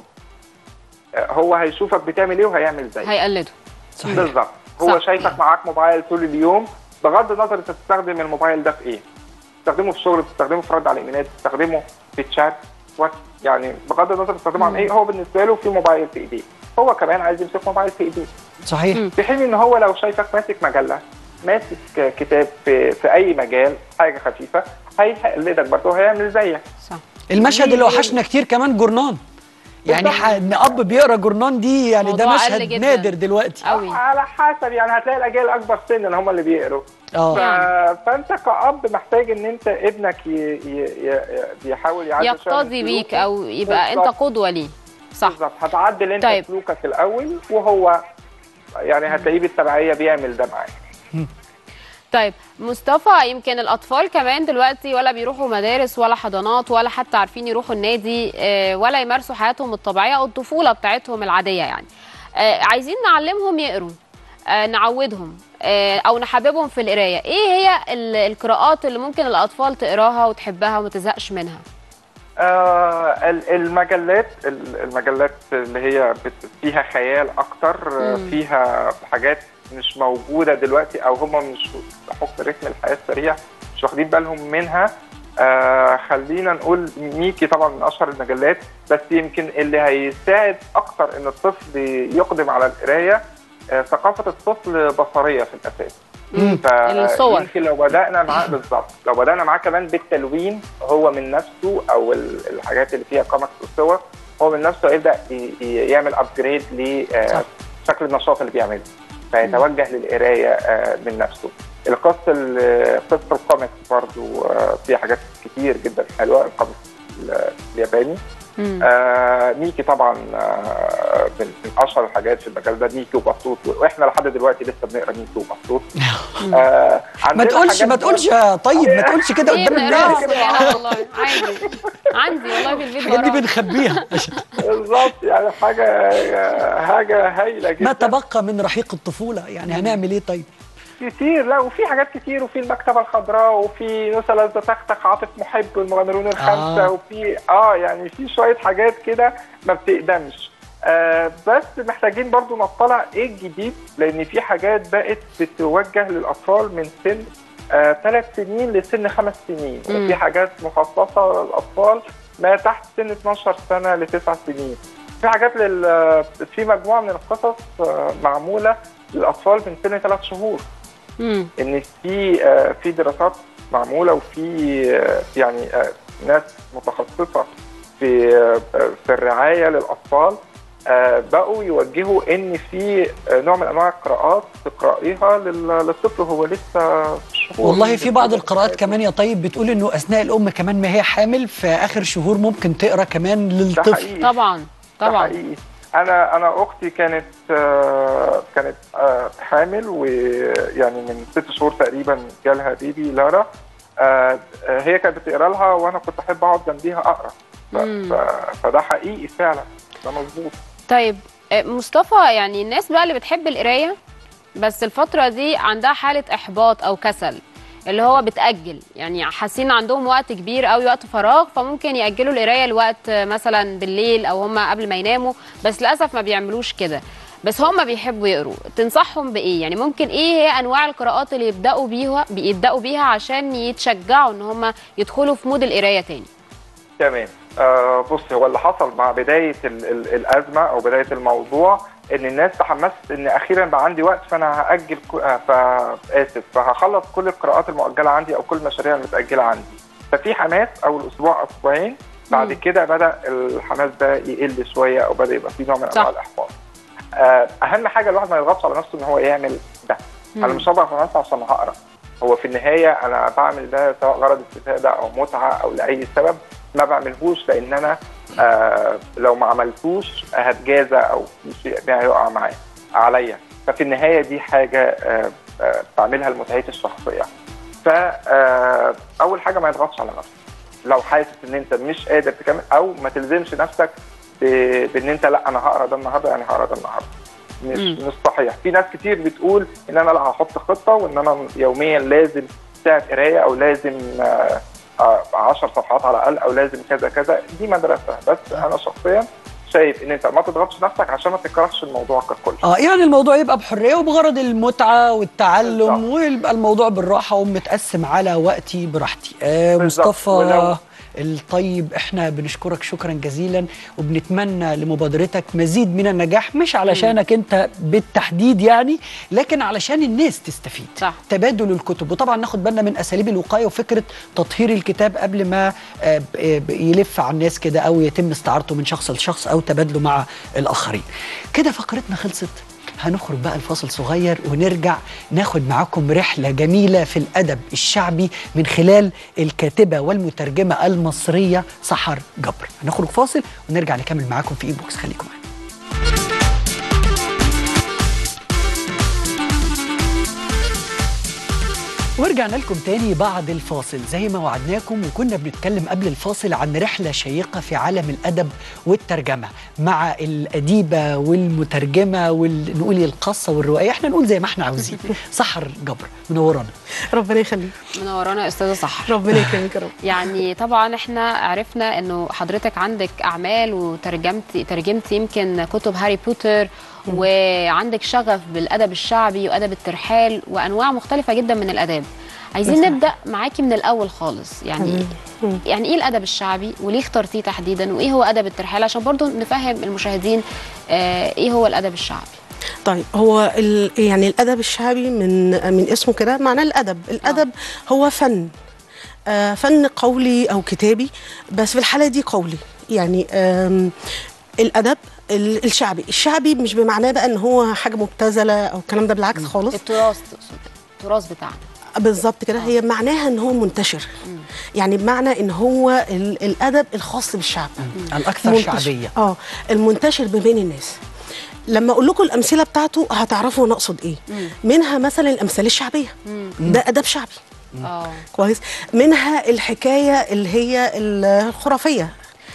آه هو هيشوفك بتعمل ايه وهيعمل زيك هيقلده صحيح بالظبط هو صح. شايفك معاك موبايل طول اليوم بغض النظر انت بتستخدم الموبايل ده في ايه بتستخدمه في الشغل بتستخدمه في رد على الايميلات بتستخدمه في الشات وات يعني بغض النظر بتستخدمه عن ايه هو بالنسبه له في موبايل في ايديه هو كمان عايز يمسك موبايل في ايديه صحيح في حين ان هو لو شايفك ماسك مجله ماسك كتاب في, في اي مجال حاجه خفيفه هيقلدك برضه هيعمل زيك صح المشهد اللي وحشنا كتير كمان جورنان يعني بالظبط. ح- ان اب بيقرا جورنان دي يعني ده موضوع قل مشهد جداً. نادر دلوقتي قوي على حسب يعني هتلاقي الاجيال الاكبر سنا هم اللي بيقروا ف... اه فانت كأب محتاج ان انت ابنك ي... ي... ي... يحاول يعدل شوية من يقتدي بيك سلوكه. او يبقى انت بالظبط. قدوه ليه صح بالظبط هتعدل انت طيب. سلوكك الاول وهو يعني هتلاقيه بالتبعيه بيعمل ده معاك طيب مصطفى يمكن الاطفال كمان دلوقتي ولا بيروحوا مدارس ولا حضانات ولا حتى عارفين يروحوا النادي آه، ولا يمارسوا حياتهم الطبيعيه او الطفوله بتاعتهم العاديه يعني آه، عايزين نعلمهم يقروا آه، نعودهم آه، او نحببهم في القرايه ايه هي ال- القراءات اللي ممكن الاطفال تقراها وتحبها وما تزهقش منها آه ال- المجلات ال- المجلات اللي هي بت- فيها خيال اكتر آه، مم. فيها حاجات مش موجوده دلوقتي او هم مش بحكم رتم الحياه السريع مش واخدين بالهم منها آه خلينا نقول ميكي طبعا من اشهر المجلات بس يمكن اللي هيساعد اكتر ان الطفل يقدم على القرايه آه ثقافه الطفل بصريه في الاساس مم. الصور. يمكن لو بدانا معاه بالظبط لو بدانا معاه كمان بالتلوين هو من نفسه او ال- الحاجات اللي فيها كوميكس والصور هو من نفسه يبدا ي- ي- يعمل ابجريد لشكل النشاط اللي بيعمله فيتوجه للقرايه آه، من نفسه القصه ال- قصه الكوميكس برضو آه، فيها حاجات كتير جدا حلوه الكوميكس ال- الياباني مم. آه ميكي طبعا آه من, من اشهر الحاجات في المجال ده ميكي وبطوط واحنا لحد دلوقتي لسه بنقرا ميكي وبطوط آه ما عندنا تقولش حاجات ما تقولش يا طيب ما تقولش كده ايه قدام بنقراها الناس كلنا والله عادي عندي والله في البيت الحاجات دي وراها. بنخبيها بالظبط يعني حاجه حاجه هايله جدا ما تبقى من رحيق الطفوله يعني هنعمل ايه طيب كتير لا وفي حاجات كتير وفي المكتبه الخضراء وفي نسى لذة تختخ عاطف محب المغامرون الخمسه آه. وفي اه يعني في شويه حاجات كده ما بتقدمش آه بس محتاجين برضو نطلع ايه الجديد لان في حاجات بقت بتوجه للاطفال من سن ثلاث آه سنين لسن خمس سنين مم. وفي حاجات مخصصه للاطفال ما تحت سن 12 سنه لتسع سنين في حاجات لل في مجموعه من القصص آه معموله للاطفال من سن ثلاث شهور مم. ان في آه، في دراسات معموله وفي آه، يعني آه، ناس متخصصه في آه، في الرعايه للاطفال آه، بقوا يوجهوا ان في آه، نوع من انواع القراءات تقرايها لل- للطفل وهو لسه شهور والله في بعض القراءات كمان يا طيب بتقول انه اثناء الام كمان ما هي حامل في اخر شهور ممكن تقرا كمان ده للطفل حقيقي طبعا ده طبعا حقيقي انا انا اختي كانت آه، كانت آه، حامل ويعني من ست شهور تقريبا جالها بيبي لارا آه، آه، هي كانت بتقرا لها وانا كنت احب اقعد جنبيها اقرا ف- مم. ف- فده حقيقي فعلا ده مظبوط طيب آه، مصطفى يعني الناس بقى اللي بتحب القرايه بس الفتره دي عندها حاله احباط او كسل اللي هو بتاجل يعني حاسين عندهم وقت كبير قوي وقت فراغ فممكن ياجلوا القرايه لوقت آه، مثلا بالليل او هم قبل ما يناموا بس للاسف ما بيعملوش كده بس هم بيحبوا يقروا تنصحهم بايه يعني ممكن ايه هي انواع القراءات اللي يبداوا بيها بيبداوا بيها عشان يتشجعوا ان هم يدخلوا في مود القرايه تاني تمام آه بص هو اللي حصل مع بدايه ال ال الازمه او بدايه الموضوع ان الناس تحمست ان اخيرا بقى عندي وقت فانا هاجل كو- آه، فاسف فهخلص كل القراءات المؤجله عندي او كل المشاريع المتاجله عندي ففي حماس اول اسبوع اسبوعين بعد مم. كده بدا الحماس ده يقل شويه او بدا يبقى في نوع من صح. انواع الاحباط آه اهم حاجه الواحد ما يضغطش على نفسه ان هو يعمل ده انا مم. مش هضغط على نفسي عشان هقرا هو في النهايه انا بعمل ده سواء غرض استفاده او متعه او لاي سبب ما بعملهوش لان انا آه لو ما عملتوش هتجازى او في شيء ما يقع معايا عليا ففي النهايه دي حاجه آه آه بعملها لمتعتي الشخصيه فاول حاجه ما يضغطش على نفسك لو حاسس ان انت مش قادر تكمل او ما تلزمش نفسك ب- بان انت لا انا هقرا ده النهارده يعني هقرا ده النهارده مش مم. مش صحيح في ناس كتير بتقول ان انا لا هحط خطه وان انا يوميا لازم ساعه قرايه او لازم آه، آه، 10 صفحات على الاقل او لازم كذا كذا دي مدرسه بس انا شخصيا شايف ان انت ما تضغطش نفسك عشان ما تكرهش الموضوع ككل اه يعني الموضوع يبقى بحريه وبغرض المتعه والتعلم بالظبط. ويبقى الموضوع بالراحه ومتقسم على وقتي براحتي آه بالظبط. مصطفى ولو- الطيب احنا بنشكرك شكرا جزيلا وبنتمنى لمبادرتك مزيد من النجاح مش علشانك انت بالتحديد يعني لكن علشان الناس تستفيد صح. تبادل الكتب وطبعا ناخد بالنا من اساليب الوقايه وفكره تطهير الكتاب قبل ما آه، ب- آه، ب- يلف على الناس كده او يتم استعارته من شخص لشخص او تبادله مع الاخرين كده فقرتنا خلصت هنخرج بقى الفاصل صغير ونرجع ناخد معاكم رحلة جميلة في الأدب الشعبي من خلال الكاتبة والمترجمة المصرية سحر جبر هنخرج فاصل ونرجع نكمل معاكم في إي بوكس خليكم معانا ورجعنا لكم تاني بعد الفاصل زي ما وعدناكم وكنا بنتكلم قبل الفاصل عن رحلة شيقة في عالم الأدب والترجمة مع الأديبة والمترجمة ونقول القصة والرواية احنا نقول زي ما احنا عاوزين سحر جبر منورانا ربنا يخليك منورانا يا استاذه سحر ربنا يكرمك يا رب يعني طبعا احنا عرفنا انه حضرتك عندك اعمال وترجمتي ترجمتي يمكن كتب هاري بوتر وعندك شغف بالادب الشعبي وادب الترحال وانواع مختلفه جدا من الاداب عايزين بالظبط. نبدا معاكي من الاول خالص يعني مم. يعني ايه الادب الشعبي وليه اخترتيه تحديدا وايه هو ادب الترحال عشان برضو نفهم المشاهدين آه ايه هو الادب الشعبي طيب هو ال... يعني الادب الشعبي من من اسمه كده معناه الادب الادب هو فن آه فن قولي او كتابي بس في الحاله دي قولي يعني آم الادب ال- الشعبي الشعبي مش بمعناه بقى ان هو حاجه مبتذله او الكلام ده بالعكس خالص التراث تقصد التراث بتاعنا بالظبط كده هي معناها ان هو منتشر يعني بمعنى ان هو ال... الادب الخاص بالشعب الأكثر منتشر. شعبية اه المنتشر ما بين الناس لما اقول لكم الامثله بتاعته هتعرفوا انا اقصد ايه منها مثلا الامثال الشعبيه ده ادب شعبي اه كويس منها الحكايه اللي هي الخرافيه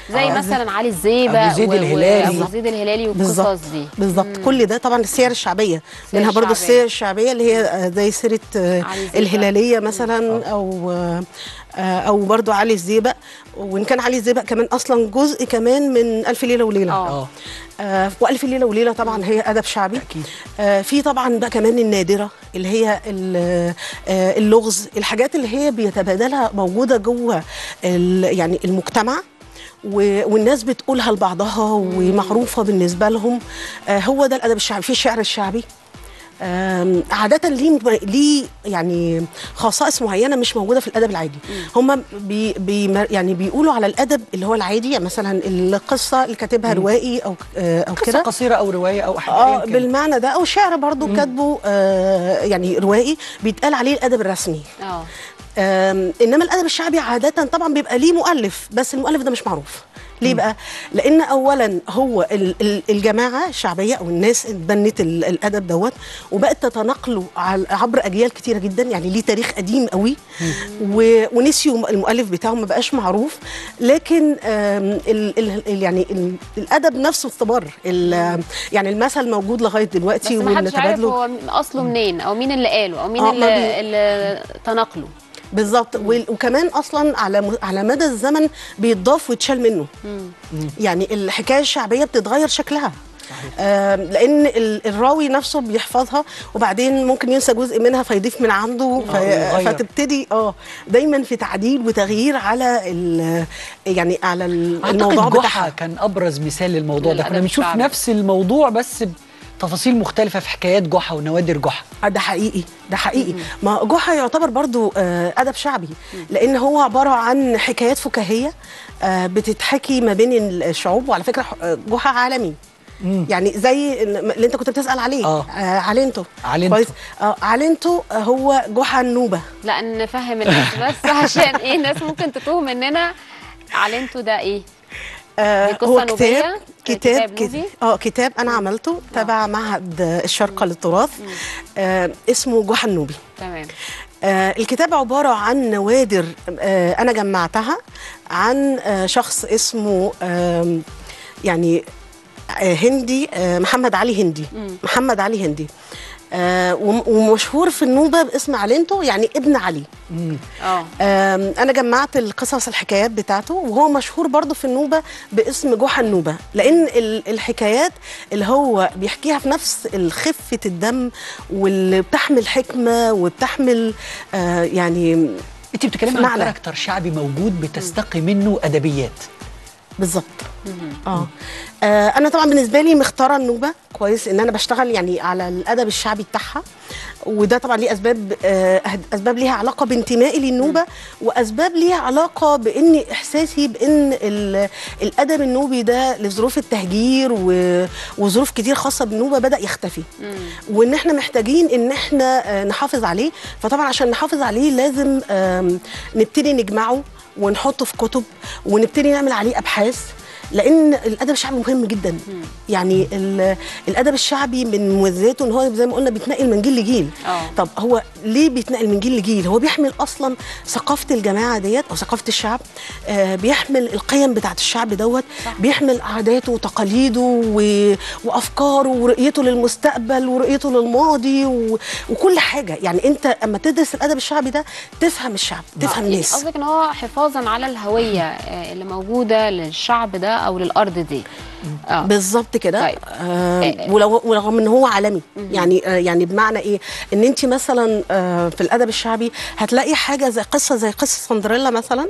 زي آه. مثلا علي الزيبه أبو زيد و- الهلالي. وابو زيد الهلالي بالظبط والقصص دي بالظبط كل ده طبعا السير الشعبيه السير منها برضو الشعبية. السير الشعبيه اللي هي آه، زي سيره آه، علي الزيبق. الهلاليه مثلا او آه، آه، او برضو علي الزيبق وان كان علي الزيبق كمان اصلا جزء كمان من الف ليله وليله آه. اه آه والف ليله وليله طبعا هي ادب شعبي أكيد. آه في طبعا بقى كمان النادره اللي هي ال- آه اللغز الحاجات اللي هي بيتبادلها موجوده جوه ال- يعني المجتمع و- والناس بتقولها لبعضها ومعروفه بالنسبه لهم آه هو ده الادب الشعبي في الشعر الشعبي آم، عادة ليه ليه يعني خصائص معينة مش موجودة في الأدب العادي هم بي بي يعني بيقولوا على الأدب اللي هو العادي يعني مثلا القصة اللي كاتبها روائي أو آه، أو قصه كده قصيره او روايه او حاجه اه أياً كان. بالمعنى ده او شعر برضو كاتبه آه يعني روائي بيتقال عليه الادب الرسمي اه آم، انما الادب الشعبي عاده طبعا بيبقى ليه مؤلف بس المؤلف ده مش معروف ليه بقى لان اولا هو ال- ال- الجماعه الشعبيه او الناس بنت ال- الادب دوت وبقت تتناقله عل- عبر اجيال كتيره جدا يعني ليه تاريخ قديم قوي و- ونسيوا المؤلف بتاعه ما بقاش معروف لكن آم، ال ال ال- يعني ال الادب نفسه استمر ال- يعني المثل موجود لغايه بس دلوقتي ما حدش عارف وبنتبادله هو اصله منين او مين اللي قاله او مين آه، ما اللي, بي- اللي تناقله بالظبط وال- وكمان اصلا على م- على مدى الزمن بيتضاف ويتشال منه يعني الحكايه الشعبيه بتتغير شكلها آم، لان ال- الراوي نفسه بيحفظها وبعدين ممكن ينسى جزء منها فيضيف من عنده في ويغير. فتبتدي اه دايما في تعديل وتغيير على ال- يعني على ال- الموضوع اعتقد جحا بتاعها كان ابرز مثال للموضوع ده كنا للأدب بنشوف الشعبي. نفس الموضوع بس بتفاصيل مختلفه في حكايات جحا ونوادر جحا آه، ده حقيقي ده حقيقي ما جحا يعتبر برضو آه، ادب شعبي لان هو عباره عن حكايات فكاهيه آه، بتتحكي ما بين الشعوب وعلى فكره آه، جحا عالمي يعني زي اللي انت كنت بتسال عليه آه. آه علينتو علينتو. كويس آه علينتو آه، هو جحا النوبه لا نفهم الناس بس عشان ايه الناس ممكن تتوه مننا علمتوا ده ايه آه دي قصة هو نوبية؟ كتاب كتاب كتاب نوبي؟ كت- اه كتاب انا عملته تبع معهد الشرقه للتراث آه اسمه جحا النوبي تمام آه الكتاب عبارة عن نوادر آه أنا جمعتها عن آه شخص اسمه آم، يعني آه هندي آه محمد علي هندي محمد علي هندي آه وم- ومشهور في النوبة باسم علينتو يعني ابن علي اه آم، انا جمعت القصص الحكايات بتاعته وهو مشهور برضه في النوبه باسم جحا النوبه لان ال- الحكايات اللي هو بيحكيها في نفس خفه الدم واللي بتحمل حكمه وبتحمل آه يعني انت بتتكلمي عن معنى. كاركتر شعبي موجود بتستقي منه ادبيات بالظبط اه آه، انا طبعا بالنسبه لي مختاره النوبه كويس ان انا بشتغل يعني على الادب الشعبي بتاعها وده طبعا ليه اسباب آه، أهد- اسباب ليها علاقه بانتمائي للنوبه واسباب ليها علاقه بان احساسي بان ال- الادب النوبي ده لظروف التهجير و- وظروف كتير خاصه بالنوبه بدا يختفي وان احنا محتاجين ان احنا آه، نحافظ عليه فطبعا عشان نحافظ عليه لازم آم، نبتدي نجمعه ونحطه في كتب ونبتدي نعمل عليه ابحاث لان الادب الشعبي مهم جدا يعني ال- الادب الشعبي من مميزاته ان هو زي ما قلنا بيتنقل من جيل لجيل آه. طب هو ليه بيتنقل من جيل لجيل هو بيحمل اصلا ثقافه الجماعه ديت او ثقافه الشعب آه بيحمل القيم بتاعت الشعب دوت بيحمل عاداته وتقاليده و... وافكاره ورؤيته للمستقبل ورؤيته للماضي و... وكل حاجه يعني انت اما تدرس الادب الشعبي ده تفهم الشعب تفهم يعني الناس قصدك ان هو حفاظا على الهويه آه، اللي موجوده للشعب ده او للارض دي اه بالظبط كده طيب. آه ولو ورغم ان هو عالمي يعني آه يعني بمعنى ايه ان انت مثلا آه في الادب الشعبي هتلاقي حاجه زي قصه زي قصه سندريلا مثلا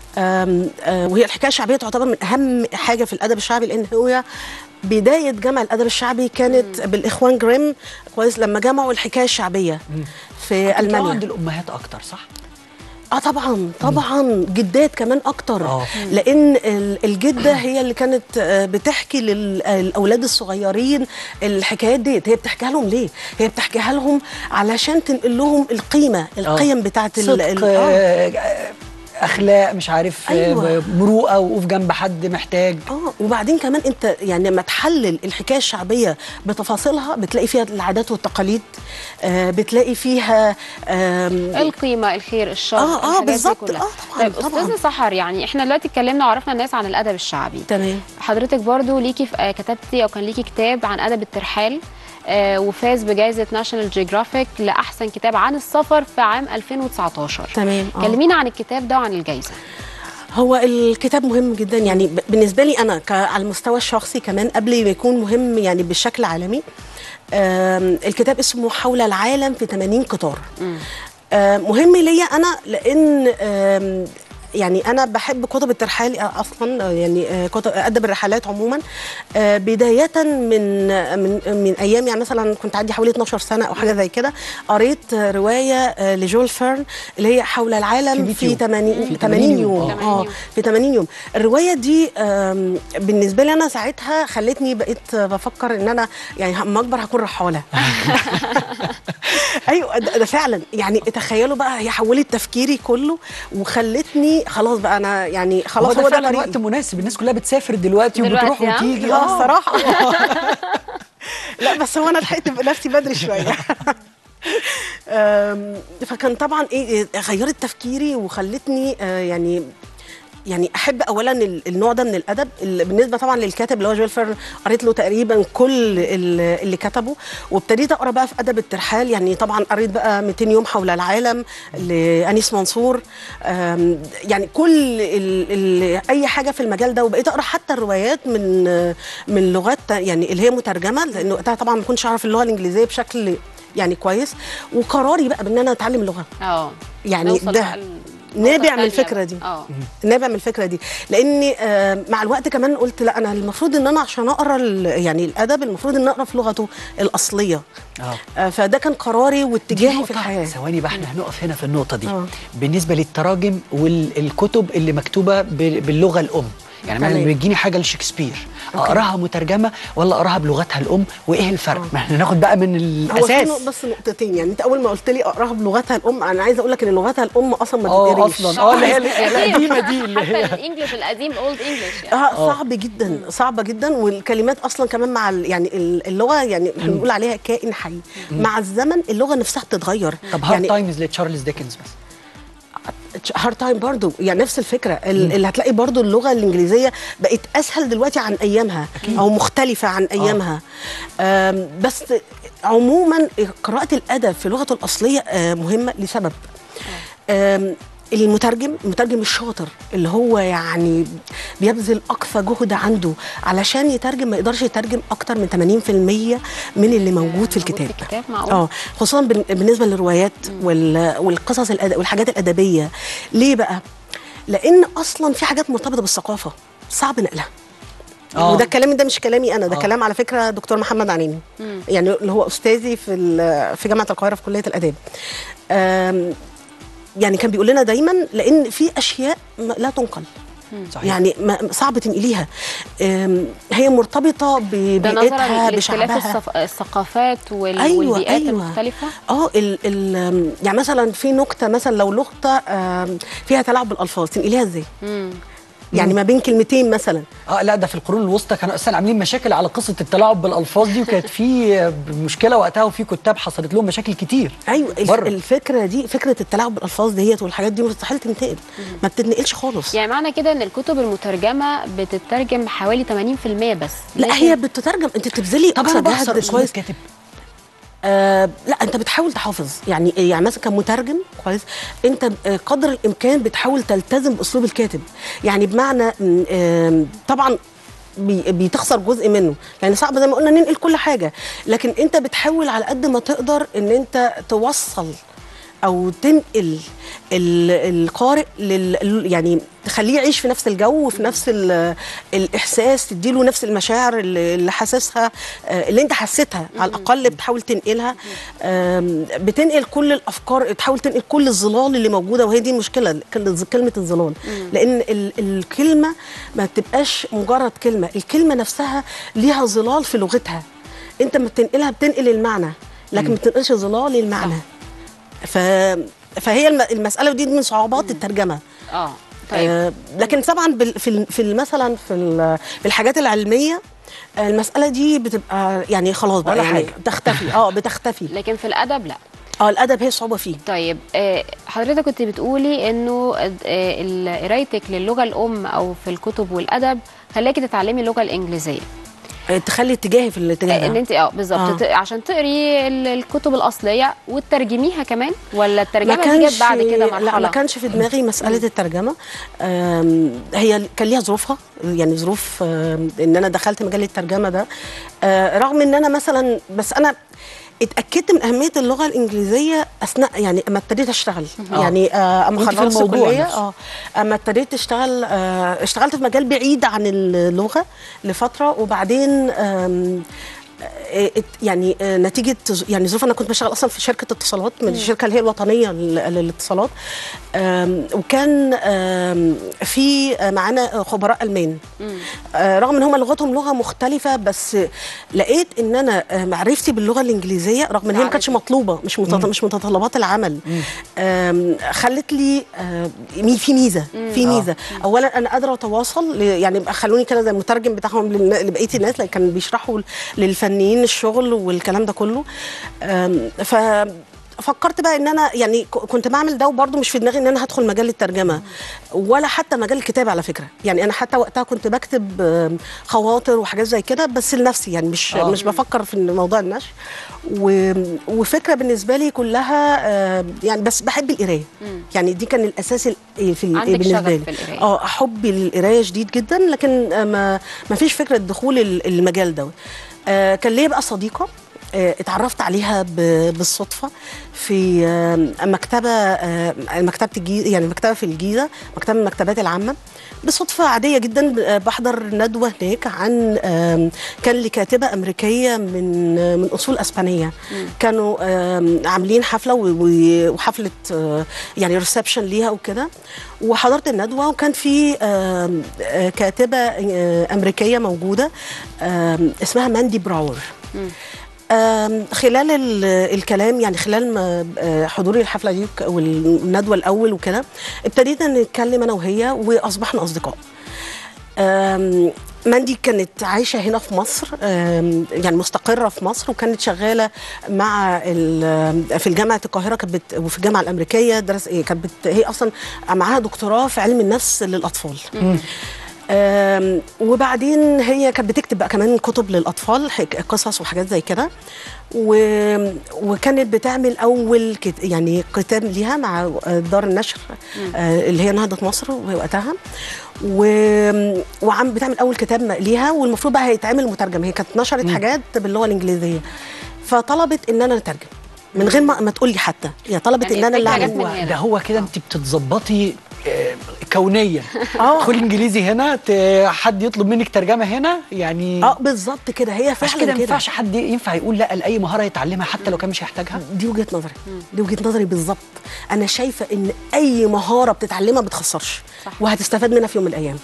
آم آه وهي الحكايه الشعبيه تعتبر من اهم حاجه في الادب الشعبي لان هو بدايه جمع الادب الشعبي كانت بالاخوان جريم كويس لما جمعوا الحكايه الشعبيه في بتلاقوا المانيا عند الامهات اكتر صح اه طبعا طبعا جدات كمان اكتر آه. لان ال- الجده هي اللي كانت آه، بتحكي للاولاد الصغيرين الحكايات ديت هي بتحكيها لهم ليه هي بتحكيها لهم علشان تنقل لهم القيمه القيم بتاعت ال- صدق ال- آه. آه، اخلاق مش عارف أيوة. آه، مروءه وقوف جنب حد محتاج اه وبعدين كمان انت يعني لما تحلل الحكايه الشعبيه بتفاصيلها بتلاقي فيها العادات والتقاليد آه بتلاقي فيها آم، القيمه الخير الشر آه، آه، الحاجات دي بالظبط. كلها. آه، طبعاً، طيب طبعاً. استاذه سحر يعني احنا دلوقتي اتكلمنا وعرفنا الناس عن الادب الشعبي تمام حضرتك برضو ليكي في- آه، كتبتي او كان ليكي كتاب عن ادب الترحال آه، وفاز بجائزه ناشونال جيوغرافيك لاحسن كتاب عن السفر في عام 2019 تمام آه. كلمينا عن الكتاب ده وعن الجائزه هو الكتاب مهم جدا يعني ب- بالنسبه لي انا ك- على المستوى الشخصي كمان قبل ما يكون مهم يعني بالشكل عالمي آم، الكتاب اسمه حول العالم في 80 قطار آم، مهم ليا انا لان آم، يعني انا بحب كتب الترحال اصلا يعني آه، كتب ادب الرحلات عموما آه، بدايه من من من ايام يعني مثلا كنت عندي حوالي 12 سنه او حاجه زي كده قريت آه، روايه آه، لجول فيرن اللي هي حول في العالم 100 في يوم. 80 في 80 80 يوم يوم. آه. اه في 80 يوم الروايه دي آم، بالنسبه لي انا ساعتها خلتني بقيت بفكر ان انا يعني اما اكبر هكون رحاله ايوه ده, ده فعلا يعني تخيلوا بقى هي حولت تفكيري كله وخلتني خلاص بقى انا يعني خلاص هو ده فعلا طريقي. وقت مناسب الناس كلها بتسافر دلوقتي دلوقتي، وبتروح ها؟ وتيجي اه الصراحه لا بس هو انا لحقت بنفسي بدري شويه أم، فكان طبعا ايه غيرت تفكيري وخلتني آه، يعني يعني احب اولا ال- النوع ده من الادب ال- بالنسبه طبعا للكاتب اللي هو جويل فيرن قريت له تقريبا كل ال- اللي كتبه وابتديت اقرا بقى في ادب الترحال يعني طبعا قريت بقى 200 يوم حول العالم لانيس منصور أم، يعني كل ال ال اي حاجه في المجال ده وبقيت اقرا حتى الروايات من من لغات تا- يعني اللي هي مترجمه لان وقتها طبعا ما كنتش اعرف اللغه الانجليزيه بشكل يعني كويس وقراري بقى بان انا اتعلم لغه اه يعني نوصل ده بقى ل- نابع نقطة من تانية الفكره بقى. دي اه نابع من الفكره دي لاني آه، مع الوقت كمان قلت لا انا المفروض ان انا عشان اقرا ال- يعني الادب المفروض ان اقرا في لغته الاصليه اه آه، فده كان قراري دي واتجاهي نقطة. في الحياه ثواني بقى احنا هنقف هنا في النقطة دي آه. بالنسبة للتراجم والكتب اللي مكتوبة ب- باللغة الأم يعني مثلا تمام. بيجيني حاجة لشكسبير أقراها مترجمة ولا أقراها بلغتها الأم وإيه الفرق؟ ما احنا ناخد بقى من هو في الأساس نق- بس نقطتين يعني انت اول ما قلت لي اقراها بلغتها الام انا عايزه اقول لك ان لغتها الام اصلا ما اه تتقريش اصلا اه اللي هي القديمه دي اللي حتى هي الانجليش القديم اولد انجلش يعني اه صعب جدا صعبه جدا والكلمات اصلا كمان مع ال- يعني ال- اللغه يعني احنا بنقول عليها كائن حي مع الزمن اللغه نفسها بتتغير طب هارد يعني تايمز لتشارلز ديكنز بس هارد تايم برضو يعني نفس الفكره ال- اللي هتلاقي برضو اللغه الانجليزيه بقت اسهل دلوقتي عن ايامها او مختلفه عن ايامها آم، بس عموما قراءه الادب في لغته الاصليه آه، مهمه لسبب آم، المترجم المترجم الشاطر اللي هو يعني بيبذل اقصى جهد عنده علشان يترجم ما يقدرش يترجم اكتر من 80% من اللي موجود في الكتاب في الكتاب معقول اه خصوصا بال- بالنسبه للروايات وال- والقصص الأد... والحاجات الادبيه ليه بقى لان اصلا في حاجات مرتبطه بالثقافه صعب نقلها آه. وده الكلام ده مش كلامي انا ده آه. كلام على فكره دكتور محمد عنيني يعني اللي هو استاذي في ال- في جامعه القاهره في كليه الاداب آم، يعني كان بيقول لنا دايما لان في اشياء م- لا تنقل صحيح يعني ما- صعب تنقليها آم، هي مرتبطه ده ببيئتها نظرا لاختلاف بشعبها الصف- الثقافات وال- أيوة، والبيئات أيوة. المختلفه اه ال ال يعني مثلا في نكته مثلا لو نكته آم، فيها تلاعب بالالفاظ تنقليها ازاي؟ مم. يعني ما بين كلمتين مثلا اه لا ده في القرون الوسطى كانوا اصلا عاملين مشاكل على قصه التلاعب بالالفاظ دي وكانت في مشكله وقتها وفي كتاب حصلت لهم مشاكل كتير ايوه الف بره. الفكره دي فكره التلاعب بالالفاظ ديت والحاجات دي مستحيل تنتقل ما بتتنقلش خالص يعني معنى كده ان الكتب المترجمه بتترجم حوالي 80% بس لا لكن- هي بتترجم انت بتبذلي طب اقصى انا بخسر جهد اسلوب كويس الكاتب آه لا انت بتحاول تحافظ يعني يعني مثلا كمترجم كويس انت آه، قدر الامكان بتحاول تلتزم باسلوب الكاتب يعني بمعنى م، آم، طبعا بي- بتخسر جزء منه يعني صعب زي ما قلنا ننقل كل حاجه لكن انت بتحاول على قد ما تقدر ان انت توصل او تنقل ال- القارئ لل يعني تخليه يعيش في نفس الجو وفي نفس ال- الاحساس تديله نفس المشاعر اللي اللي حاسسها آه، اللي انت حسيتها على الاقل بتحاول تنقلها آم، بتنقل كل الافكار تحاول تنقل كل الظلال اللي موجوده وهي دي المشكله كل- كلمه الظلال لان ال- الكلمه ما تبقاش مجرد كلمه الكلمه نفسها ليها ظلال في لغتها انت ما بتنقلها بتنقل المعنى لكن ما بتنقلش ظلال المعنى ف... فهي الم... المساله دي من صعوبات الترجمه اه طيب آه لكن طبعا بال- في ال- في ال- مثلا في ال- في الحاجات العلميه آه، المساله دي بتبقى يعني خلاص بقى ولا يعني حاجة. تختفي اه بتختفي لكن في الادب لا اه الادب هي صعوبه فيه طيب آه، حضرتك كنت بتقولي انه آه، ال- قرايتك للغه الام او في الكتب والادب خلاكي تتعلمي اللغه الانجليزيه آه، تخلي اتجاهي في الاتجاه آه، ان ده انت اه بالظبط آه. ت- عشان تقري ال- الكتب الاصليه وتترجميها كمان ولا ما الترجمه دي كانش جت بعد كده لا مرحله ما كانش في دماغي مساله الترجمه آم، هي كان ليها ظروفها يعني ظروف آم، ان انا دخلت مجال الترجمه ده آه، رغم ان انا مثلا بس انا اتاكدت من اهميه اللغه الانجليزيه اثناء يعني اما ابتديت اشتغل آه. يعني آه، اما وانت في خلصت الموضوع كليه نفسه. اه اما ابتديت اشتغل آه، اشتغلت في مجال بعيد عن اللغه لفتره وبعدين آم، آه، ات- يعني آه، نتيجه ز- يعني ظروف انا كنت بشتغل اصلا في شركه اتصالات من الشركه اللي هي الوطنيه لل- للاتصالات آم، وكان آم، في آه، معانا خبراء المان آه، رغم ان هم لغتهم لغه مختلفه بس لقيت ان انا آه، معرفتي باللغه الانجليزيه رغم ان هي ما كانتش مطلوبه مش متط- مش متطلبات العمل آم، خلت لي آه، مي- في ميزه في ميزه اولا انا قادره اتواصل ل- يعني خلوني كده زي المترجم بتاعهم للنا- لبقيه الناس اللي كانوا بيشرحوا للفنيين الشغل والكلام ده كله آم، ف فكرت بقى ان انا يعني ك- كنت بعمل ده وبرضه مش في دماغي ان انا هدخل مجال الترجمه ولا حتى مجال الكتابه على فكره يعني انا حتى وقتها كنت بكتب آم، خواطر وحاجات زي كده بس لنفسي يعني مش آه. مش بفكر في موضوع النشر و... وفكره بالنسبه لي كلها آم، يعني بس بحب القرايه يعني دي كان الاساس ال- في ال- عندك بالنسبه شغف لي في القراية. اه حبي للقرايه شديد جدا لكن آه، ما ما فيش فكره دخول ال- المجال دوت آه، كان ليا بقى صديقه آه، اتعرفت عليها ب- بالصدفه في آه، مكتبه آه، مكتبه الجيزه يعني مكتبه في الجيزه مكتبه من المكتبات العامه بصدفه عاديه جدا آه، بحضر ندوه هناك عن آم، كان لكاتبه امريكيه من آه، من اصول اسبانيه كانوا آم، عاملين حفله و- و- وحفله آه، يعني ريسبشن ليها وكده وحضرت الندوه وكان في آم، آه، كاتبه آه، امريكيه موجوده آم، اسمها ماندي براور آم، خلال ال- الكلام يعني خلال ما آه، حضوري الحفله دي وك- والندوه الاول وكده ابتدينا نتكلم انا وهي واصبحنا اصدقاء آم، ماندي كانت عايشه هنا في مصر آم، يعني مستقره في مصر وكانت شغاله مع ال- في جامعه القاهره كانت بت- وفي الجامعه الامريكيه درس إيه، كانت بت- هي اصلا معاها دكتوراه في علم النفس للاطفال آم، وبعدين هي كانت بتكتب بقى كمان كتب للاطفال حك- قصص وحاجات زي كده و... وكانت بتعمل اول كت... يعني كتاب ليها مع دار النشر آه اللي هي نهضه مصر وقتها و... وعم بتعمل اول كتاب ليها والمفروض بقى هيتعمل مترجم هي كانت نشرت حاجات باللغه الانجليزيه فطلبت ان انا اترجم من غير ما, ما تقول لي حتى هي طلبت يعني ان انا اللي الفكرة جت اعمل من هو هنا. ده هو كده انت بتتظبطي آه، كونيا آه. تدخلي انجليزي هنا ت- حد يطلب منك ترجمه هنا يعني اه بالظبط كده هي عشان فعلا كده ما كده ينفعش حد ينفع يقول لا لاي مهاره يتعلمها حتى لو كان مش هيحتاجها دي وجهه نظري دي وجهه نظري بالظبط انا شايفه ان اي مهاره بتتعلمها ما بتخسرش صح. وهتستفاد منها في يوم من الايام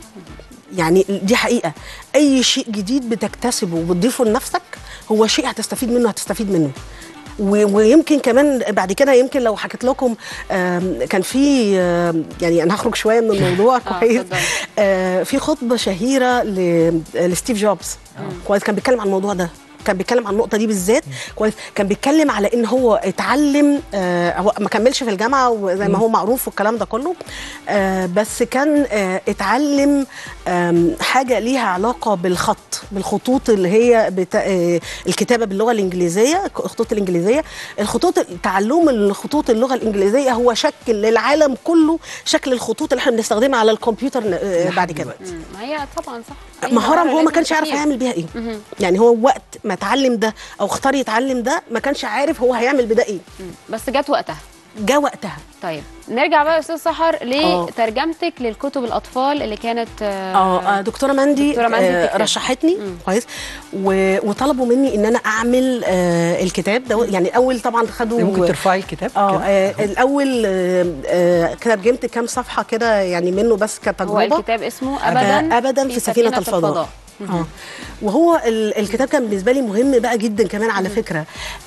يعني دي حقيقه اي شيء جديد بتكتسبه وبتضيفه لنفسك هو شيء هتستفيد منه هتستفيد منه و- ويمكن كمان بعد كده يمكن لو حكيت لكم آم، كان في آم، يعني انا هخرج شويه من الموضوع كويس اتفضلي. آه، في خطبه شهيره ل- لستيف جوبز كويس كان بيتكلم عن الموضوع ده كان بيتكلم عن النقطه دي بالذات كويس كان بيتكلم على ان هو اتعلم آه هو ما كملش في الجامعه وزي ما هو معروف والكلام ده كله آه بس كان آه اتعلم آم، حاجه ليها علاقه بالخط بالخطوط اللي هي بتا... آه الكتابه باللغه الانجليزيه الخطوط الانجليزيه الخطوط تعلم الخطوط اللغه الانجليزيه هو شكل للعالم كله شكل الخطوط اللي احنا بنستخدمها على الكمبيوتر آه بعد كده دلوقتي. مم، ما هي طبعا صح أي مهاره هو ما لازم كانش عارف تفكير. هيعمل بيها ايه يعني هو وقت ما اتعلم ده او اختار يتعلم ده ما كانش عارف هو هيعمل بده ايه مم، بس جت وقتها جه وقتها طيب نرجع بقى يا استاذ سحر آه. لترجمتك للكتب الاطفال اللي كانت آه، اه آه، دكتوره ماندي, دكتورة ماندي آه بتكتب. رشحتني كويس و- وطلبوا مني ان انا اعمل آه الكتاب ده يعني اول طبعا خدوا ممكن ترفعي الكتاب اه كده؟ آه، الاول آه، آه، ترجمت كام صفحه كده يعني منه بس هو كتجربه الكتاب اسمه ابدا ابدا في سفينه الفضاء اه وهو ال- الكتاب كان بالنسبه لي مهم بقى جدا كمان على فكره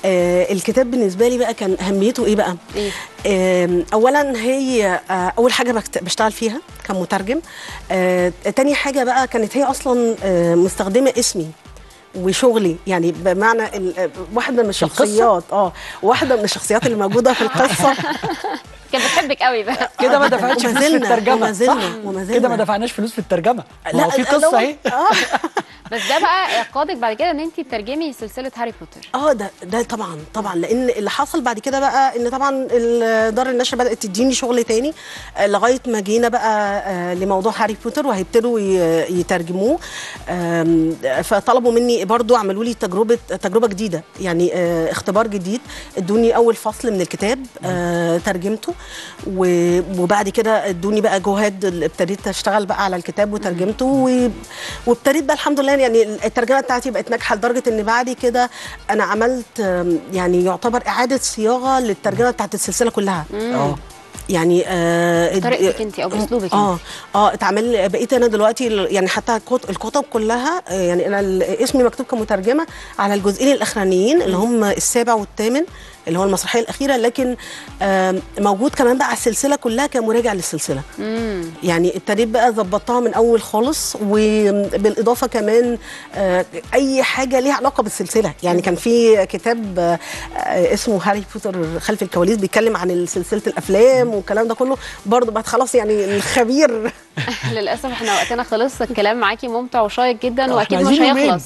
آه الكتاب بالنسبه لي بقى كان اهميته ايه بقى إيه؟ آم، اولا هي آه اول حاجه بكت- بشتغل فيها كمترجم آه تاني حاجه بقى كانت هي اصلا آه مستخدمه اسمي وشغلي يعني بمعنى ال- آه، واحده من الشخصيات اه واحده من الشخصيات اللي موجوده في القصه كان بتحبك قوي بقى كده ما دفعتش وما فلوس في زلنا- الترجمه وما زلنا- صح؟ وما كده ما زلنا. دفعناش فلوس في الترجمه ما هو في لا، قصه لو- اهي اه بس ده بقى قادك بعد كده ان انت تترجمي سلسله هاري بوتر اه ده ده طبعا طبعا لان اللي حصل بعد كده بقى ان طبعا ال- دار النشر بدات تديني شغل تاني آه، لغايه ما جينا بقى آه، لموضوع هاري بوتر وهيبتدوا ي- يترجموه آم، فطلبوا مني برضو عملوا لي تجربه تجربه جديده يعني آه، اختبار جديد ادوني اول فصل من الكتاب آه، ترجمته و- وبعد كده ادوني بقى جهاد ابتديت اشتغل بقى على الكتاب وترجمته و- وابتديت بقى الحمد لله يعني الترجمه بتاعتي بقت ناجحه لدرجه ان بعد كده انا عملت آم، يعني يعتبر اعاده صياغه للترجمه بتاعت السلسله كلها اه يعني آه بطريقتك انت او باسلوبك اه اه اتعمل بقيت انا دلوقتي ال- يعني حتى الكت- الكتب كلها آه، يعني انا ال- اسمي مكتوب كمترجمه على الجزئين الاخرانيين اللي هم السابع والثامن اللي هو المسرحيه الاخيره لكن آم، موجود كمان بقى على السلسله كلها كمراجع للسلسله امم يعني ابتديت بقى ظبطتها من اول خالص وبالاضافه كمان آه، اي حاجه ليها علاقه بالسلسله يعني كان في كتاب آه، آه، اسمه هاري بوتر خلف الكواليس بيتكلم عن سلسله الافلام والكلام ده كله برضه بقت خلاص يعني الخبير للاسف احنا وقتنا خلص الكلام معاكي ممتع وشيق جدا آه، واكيد إحنا مش عايزين يومين. هيخلص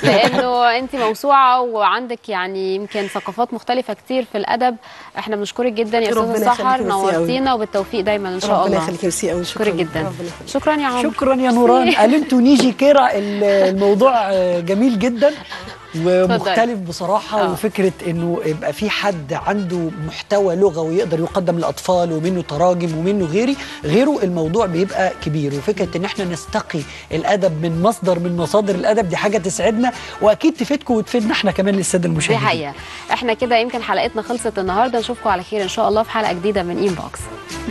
لانه انت موسوعه وعندك يعني يمكن ثقافات مختلفه كتير في الادب احنا بنشكرك جدا يا ربنا استاذه سحر يخليكي، ميرسي أوي. نورتينا وبالتوفيق دايما ان شاء ربنا الله يخليك ميرسي قوي بشكرك جدا ربنا يخليك. شكرا يا عمرو شكرا يا نوران قالنتوا نيجي كيرا ال- الموضوع آه، جميل جدا ومختلف بصراحة آه. وفكرة انه يبقى في حد عنده محتوى لغوي يقدر يقدم للأطفال ومنه تراجم ومنه غيري غيره الموضوع بيبقى كبير وفكرة ان احنا نستقي الأدب من مصدر من مصادر الأدب دي حاجة تسعدنا وأكيد تفيدكم وتفيدنا احنا كمان للسادة دي المشاهدين حقيقه احنا كده يمكن حلقتنا خلصت النهارده نشوفكم على خير ان شاء الله في حلقه جديده من انبوكس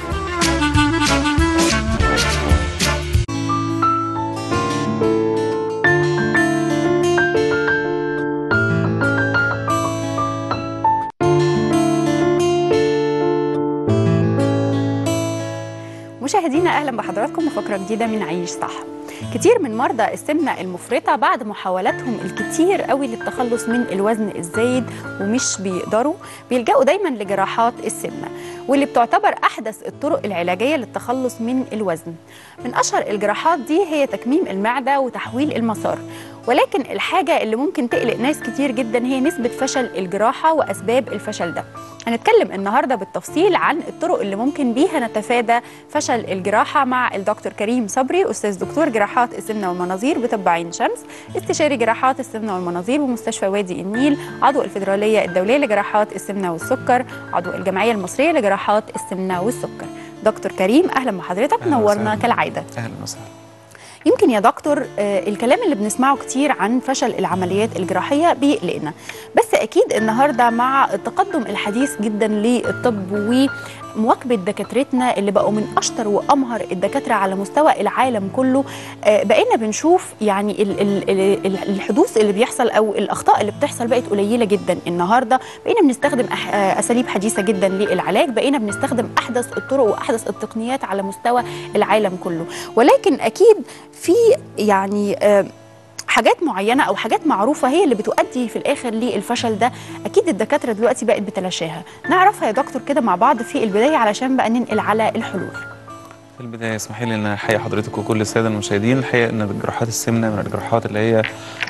مشاهدينا اهلا بحضراتكم وفقره جديده من عيش صح كتير من مرضى السمنه المفرطه بعد محاولاتهم الكتير قوي للتخلص من الوزن الزايد ومش بيقدروا بيلجأوا دايما لجراحات السمنه واللي بتعتبر احدث الطرق العلاجيه للتخلص من الوزن من اشهر الجراحات دي هي تكميم المعده وتحويل المسار ولكن الحاجه اللي ممكن تقلق ناس كتير جدا هي نسبه فشل الجراحه واسباب الفشل ده هنتكلم النهارده بالتفصيل عن الطرق اللي ممكن بيها نتفادى فشل الجراحه مع الدكتور كريم صبري استاذ دكتور جراحات السمنه والمناظير بطب عين شمس استشاري جراحات السمنه والمناظير بمستشفى وادي النيل عضو الفيدراليه الدوليه لجراحات السمنه والسكر عضو الجمعيه المصريه لجراحات السمنه والسكر دكتور كريم اهلا بحضرتك أهلا نورنا وسهلا. كالعاده اهلا وسهلا يمكن يا دكتور آه، الكلام اللي بنسمعه كتير عن فشل العمليات الجراحية بيقلقنا بس أكيد النهاردة مع التقدم الحديث جدا للطب ومواكبة دكاترتنا اللي بقوا من أشطر وأمهر الدكاترة على مستوى العالم كله آه، بقينا بنشوف يعني ال- ال- ال- ال- الحدوث اللي بيحصل أو الأخطاء اللي بتحصل بقت قليلة جدا النهاردة بقينا بنستخدم أح- آه، أساليب حديثة جدا للعلاج بقينا بنستخدم أحدث الطرق وأحدث التقنيات على مستوى العالم كله ولكن أكيد في يعني آه، حاجات معينه او حاجات معروفه هي اللي بتؤدي في الاخر للفشل ده اكيد الدكاتره دلوقتي بقت بتلاشاها نعرفها يا دكتور كده مع بعض في البدايه علشان بقى ننقل على الحلول في البدايه اسمحي لي ان احيي حضرتك وكل الساده المشاهدين الحقيقه ان جراحات السمنه من الجراحات اللي هي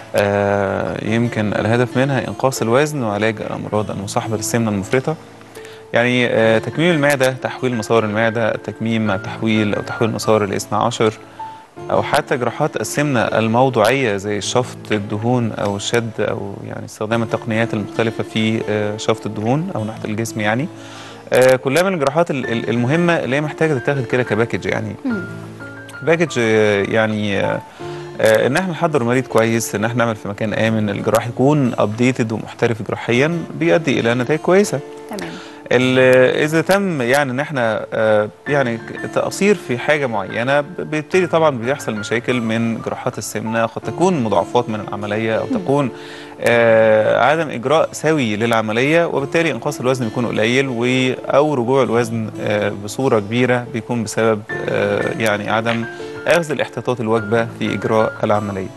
آه يمكن الهدف منها انقاص الوزن وعلاج الامراض المصاحبه للسمنه المفرطه يعني آه تكميم المعده تحويل مسار المعده تكميم تحويل او تحويل مسار الاثنى عشر او حتى جراحات السمنه الموضوعيه زي شفط الدهون او الشد او يعني استخدام التقنيات المختلفه في آه، شفط الدهون او نحت الجسم يعني آه، كلها من الجراحات ال- ال- المهمه اللي هي محتاجه تتاخد كده كباكج يعني مم. باكج آه، يعني آه، آه، ان احنا نحضر المريض كويس ان احنا نعمل في مكان امن الجراح يكون ابديتد ومحترف جراحيا بيؤدي الى نتائج كويسه تمام ال- اذا تم يعني ان احنا آه، يعني ك- تقصير في حاجه معينه ب- بيبتدي طبعا بيحصل مشاكل من جراحات السمنه قد تكون مضاعفات من العمليه او تكون آه، عدم اجراء سوي للعمليه وبالتالي انقاص الوزن بيكون قليل و او رجوع الوزن آه، بصوره كبيره بيكون بسبب آه، يعني عدم اخذ الاحتياطات الواجبه في اجراء العمليه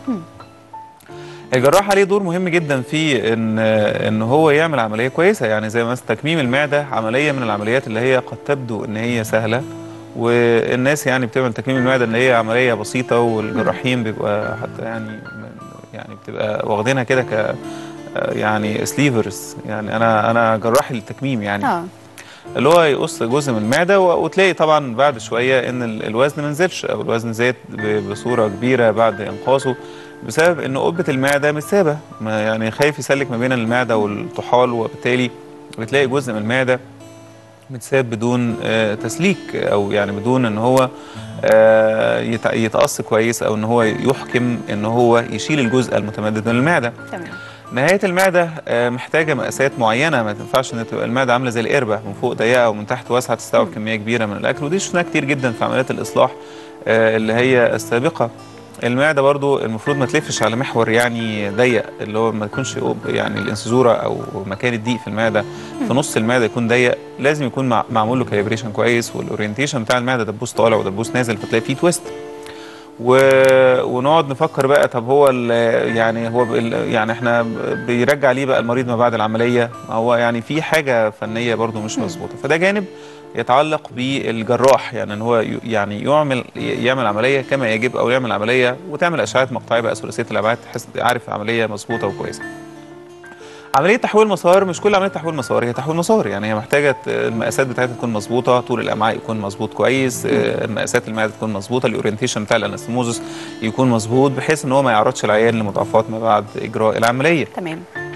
الجراح عليه دور مهم جدا في ان ان هو يعمل عمليه كويسه يعني زي مثلا تكميم المعده عمليه من العمليات اللي هي قد تبدو ان هي سهله والناس يعني بتعمل تكميم المعده ان هي عمليه بسيطه والجراحين بيبقى حتى يعني يعني بتبقى واخدينها كده ك يعني سليفرز يعني انا انا جراح التكميم يعني اه اللي هو يقص جزء من المعده و- وتلاقي طبعا بعد شويه ان ال- الوزن ما نزلش او الوزن زاد ب- بصوره كبيره بعد انقاصه بسبب ان قبه المعده متسابه ما يعني خايف يسلك ما بين المعده والطحال وبالتالي بتلاقي جزء من المعده متساب بدون آه، تسليك او يعني بدون ان هو آه، يت- يتقص كويس او ان هو يحكم ان هو يشيل الجزء المتمدد من المعده تمام نهايه المعده آه، محتاجه مقاسات معينه ما تنفعش ان تبقى المعده عامله زي القربه من فوق ضيقه ومن تحت واسعه تستوعب كميه كبيره من الاكل ودي شفناها كتير جدا في عمليات الاصلاح آه، اللي هي السابقه المعده برضو المفروض ما تلفش على محور يعني ضيق اللي هو ما يكونش قب- يعني الانسزوره او مكان الضيق في المعده في نص المعده يكون ضيق لازم يكون مع- معمول له كاليبريشن كويس والاورينتيشن بتاع المعده دبوس طالع ودبوس نازل فتلاقي فيه تويست و... ونقعد نفكر بقى طب هو ال... يعني هو ال... يعني احنا بيرجع ليه بقى المريض ما بعد العمليه ما هو يعني في حاجه فنيه برضو مش مظبوطه فده جانب يتعلق بالجراح يعني ان هو ي- يعني يعمل يعمل عمليه كما يجب او يعمل عمليه وتعمل اشعات مقطعيه بقى ثلاثيه الابعاد تحس عارف عمليه مظبوطه وكويسه عمليه تحويل مسار مش كل عمليه تحويل مسار هي تحويل مسار يعني هي محتاجه ت- المقاسات بتاعتها تكون مظبوطه طول الامعاء يكون مظبوط كويس آه، مقاسات المعده تكون مظبوطه الاورينتيشن بتاع الانستموزس يكون مظبوط بحيث ان هو ما يعرضش العيان لمضاعفات ما بعد اجراء العمليه تمام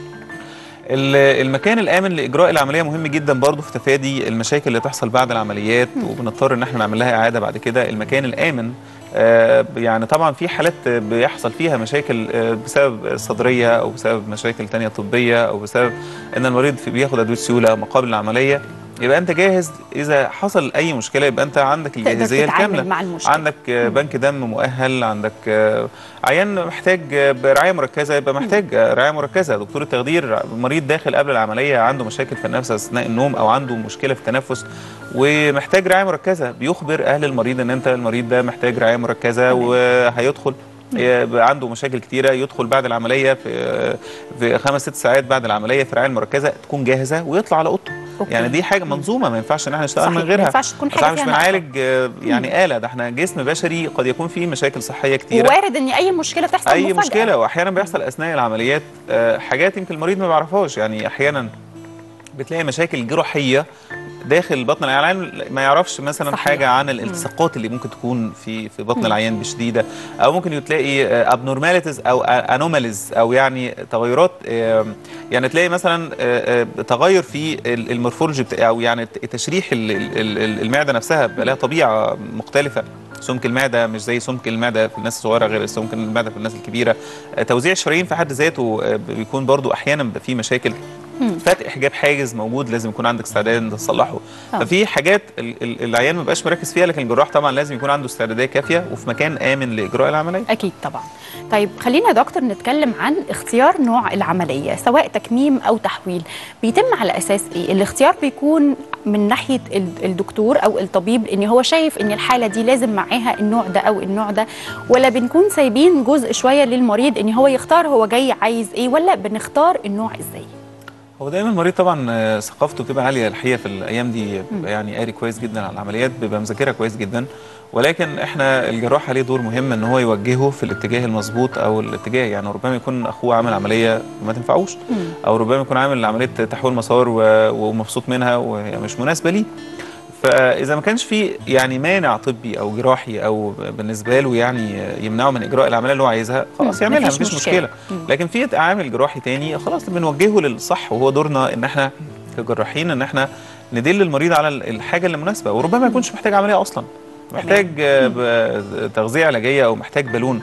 ال- المكان الامن لاجراء العمليه مهم جدا برضه في تفادي المشاكل اللي تحصل بعد العمليات وبنضطر ان احنا نعمل لها اعاده بعد كده المكان الامن آه، يعني طبعا في حالات بيحصل فيها مشاكل آه، بسبب صدريه او بسبب مشاكل تانية طبيه او بسبب ان المريض في- بياخد ادويه سيوله مقابل العمليه يبقى انت جاهز اذا حصل اي مشكله يبقى انت عندك تقدر الجاهزيه تتعامل الكامله مع المشكله عندك آه، بنك دم مؤهل عندك آه، عيان محتاج آه، برعايه مركزه يبقى محتاج آه، رعايه مركزه دكتور التخدير مريض داخل قبل العمليه عنده مشاكل في النفس اثناء النوم او عنده مشكله في التنفس ومحتاج رعايه مركزه بيخبر اهل المريض ان انت المريض ده محتاج رعايه مركزه وهيدخل يبقى عنده مشاكل كتيره يدخل بعد العمليه في في خمس ست ساعات بعد العمليه في الرعايه المركزه تكون جاهزه ويطلع على اوضته أوكي. يعني دي حاجه منظومه ما ينفعش ان احنا نشتغل صحيح، من ما غيرها ينفعش تكون بس حاجة احنا مش فيها نقص. بنعالج آه، يعني آلة ده احنا جسم بشري قد يكون فيه مشاكل صحية كتيرة وارد ان اي مشكله تحصل اي مفاجأة. مشكلة واحيانا بيحصل اثناء العمليات آه، حاجات يمكن المريض ما بيعرفهاش يعني احيانا بتلاقي مشاكل جراحية داخل بطن العيان ما يعرفش مثلا صحيح. حاجه عن الالتصاقات اللي ممكن تكون في في بطن العيان بشديده او ممكن تلاقي ابنورماليتيز او انوماليز او يعني تغيرات آه، يعني تلاقي مثلا آه، آه، تغير في ال- المورفولوجي بتاع او يعني تشريح ال- ال- ال- المعده نفسها بقى لها طبيعه مختلفه سمك المعده مش زي سمك المعده في الناس الصغيره غير سمك المعده في الناس الكبيره آه، توزيع الشرايين في حد ذاته آه، بيكون برضو احيانا بيبقى فيه مشاكل فتح حجاب حاجز موجود لازم يكون عندك استعداد ان تصلحه آه. ففي حاجات ال- ال- العيان ما بقاش مركز فيها لكن الجراح طبعا لازم يكون عنده استعداديه كافيه وفي مكان امن لاجراء العمليه اكيد طبعا طيب خلينا يا دكتور نتكلم عن اختيار نوع العمليه سواء تكميم او تحويل بيتم على اساس ايه الاختيار بيكون من ناحيه ال- الدكتور او الطبيب ان هو شايف ان الحاله دي لازم معاها النوع ده او النوع ده ولا بنكون سايبين جزء شويه للمريض ان هو يختار هو جاي عايز ايه ولا بنختار النوع ازاي هو دايما المريض طبعا آه، ثقافته بتبقى عاليه الحقيقه في الايام دي بيبقى يعني قاري كويس جدا على العمليات بيبقى مذاكرها كويس جدا ولكن احنا الجراح عليه دور مهم ان هو يوجهه في الاتجاه المظبوط او الاتجاه يعني ربما يكون اخوه عامل عمليه وما تنفعوش او ربما يكون عامل عمليه تحويل مسار و- ومبسوط منها وهي مش مناسبه ليه فاذا ما كانش في يعني مانع طبي او جراحي او بالنسبه له يعني يمنعه من اجراء العمليه اللي هو عايزها خلاص مم. يعملها مفيش مفيش مشكلة. مشكله لكن في عامل جراحي تاني خلاص بنوجهه للصح وهو دورنا ان احنا كجراحين ان احنا ندل المريض على ال- الحاجه اللي مناسبه وربما ما يكونش محتاج عمليه اصلا محتاج آه، ب- تغذيه علاجيه او محتاج بالون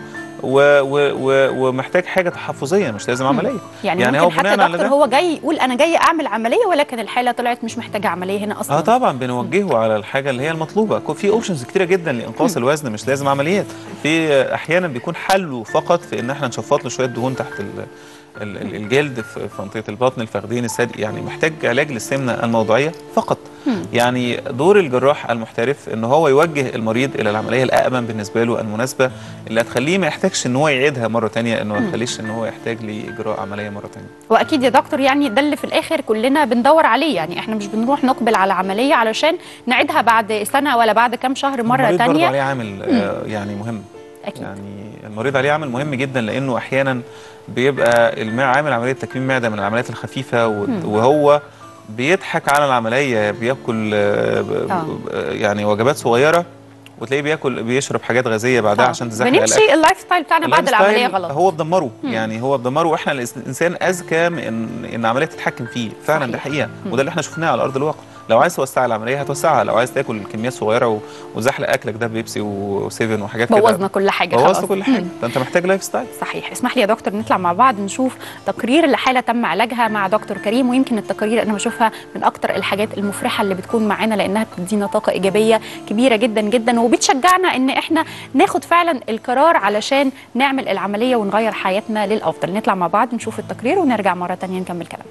و و و ومحتاج حاجه تحفظيه مش لازم عمليه يعني, يعني ممكن هو حتى بناء على دكتور ده هو جاي يقول انا جاي اعمل عمليه ولكن الحاله طلعت مش محتاجه عمليه هنا اصلا اه طبعا بنوجهه على الحاجه اللي هي المطلوبه كو- في اوبشنز كتيره جدا لانقاص الوزن مش لازم عمليات في احيانا بيكون حله فقط في ان احنا نشفط له شويه دهون تحت ال ال- ال- الجلد في في منطقه البطن الفخذين الثدي يعني محتاج علاج للسمنه الموضعيه فقط يعني دور الجراح المحترف ان هو يوجه المريض الى العمليه الامن بالنسبه له المناسبه اللي هتخليه ما يحتاجش ان هو يعيدها مره تانية انه ما يخليش ان هو يحتاج لاجراء عمليه مره تانية واكيد يا دكتور يعني ده اللي في الاخر كلنا بندور عليه يعني احنا مش بنروح نقبل على عمليه علشان نعيدها بعد سنه ولا بعد كام شهر مره المريض برضه تانية عليه عامل آه يعني مهم اكيد يعني المريض عليه عامل مهم جدا لانه احيانا بيبقى المع عامل عمليه تكميم معده من العمليات الخفيفه و- وهو بيضحك على العمليه بياكل آه، ب- آه. ب- يعني وجبات صغيره وتلاقيه بياكل بيشرب حاجات غازيه بعدها آه. عشان تزحلق الأكل. بنمشي اللايف ستايل بتاعنا بعد اللايف ستايل العمليه غلط هو بدمره يعني هو بدمره واحنا الانسان اذكى من ان ان العمليه تتحكم فيه فعلا صحيح. ده حقيقه وده اللي احنا شفناه على ارض الواقع لو عايز توسع العمليه هتوسعها لو عايز تاكل كميات صغيره و- وزحلق اكلك ده بيبسي و7 وحاجات كده بوظنا كل حاجه بوظنا خلاص. كل حاجه مم. ده انت محتاج لايف ستايل صحيح اسمح لي يا دكتور نطلع مع بعض نشوف تقرير لحاله تم علاجها مع دكتور كريم ويمكن التقارير انا بشوفها من اكتر الحاجات المفرحه اللي بتكون معانا لانها بتدينا طاقه ايجابيه كبيره جدا جدا وبتشجعنا ان احنا ناخد فعلا القرار علشان نعمل العمليه ونغير حياتنا للافضل نطلع مع بعض نشوف التقرير ونرجع مره تانية نكمل كلام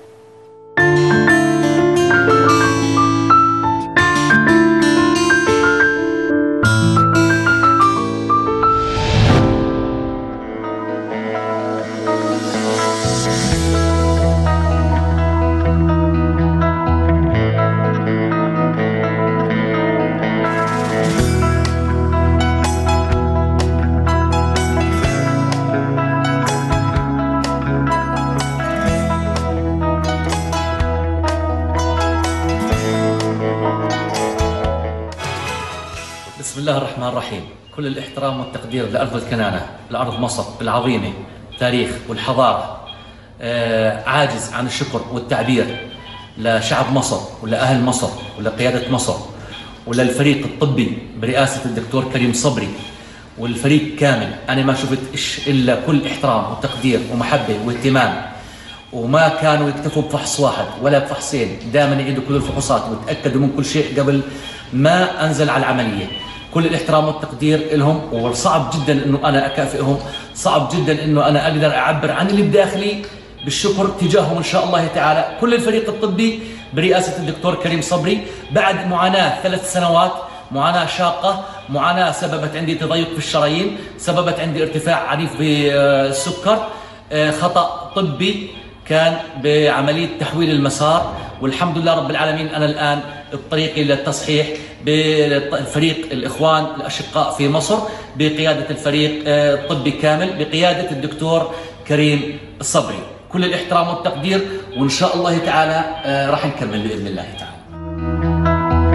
بسم الله الرحمن الرحيم كل الاحترام والتقدير لأرض الكنانة لأرض مصر العظيمة تاريخ والحضارة آه عاجز عن الشكر والتعبير لشعب مصر ولأهل مصر ولقيادة مصر وللفريق الطبي برئاسة الدكتور كريم صبري والفريق كامل أنا ما شفت إش إلا كل احترام وتقدير ومحبة واهتمام وما كانوا يكتفوا بفحص واحد ولا بفحصين دائما يعيدوا كل الفحوصات وتاكدوا من كل شيء قبل ما انزل على العمليه كل الاحترام والتقدير لهم وصعب جدا انه انا اكافئهم صعب جدا انه انا اقدر اعبر عن اللي بداخلي بالشكر تجاههم ان شاء الله تعالى كل الفريق الطبي برئاسه الدكتور كريم صبري بعد معاناه ثلاث سنوات معاناة شاقة معاناة سببت عندي تضيق في الشرايين سببت عندي ارتفاع عنيف بالسكر آه، خطأ طبي كان بعملية تحويل المسار والحمد لله رب العالمين أنا الآن بطريقي للتصحيح بفريق الإخوان الأشقاء في مصر بقيادة الفريق آه، الطبي كامل بقيادة الدكتور كريم الصبري كل الاحترام والتقدير وإن شاء الله تعالى آه، راح نكمل بإذن الله تعالى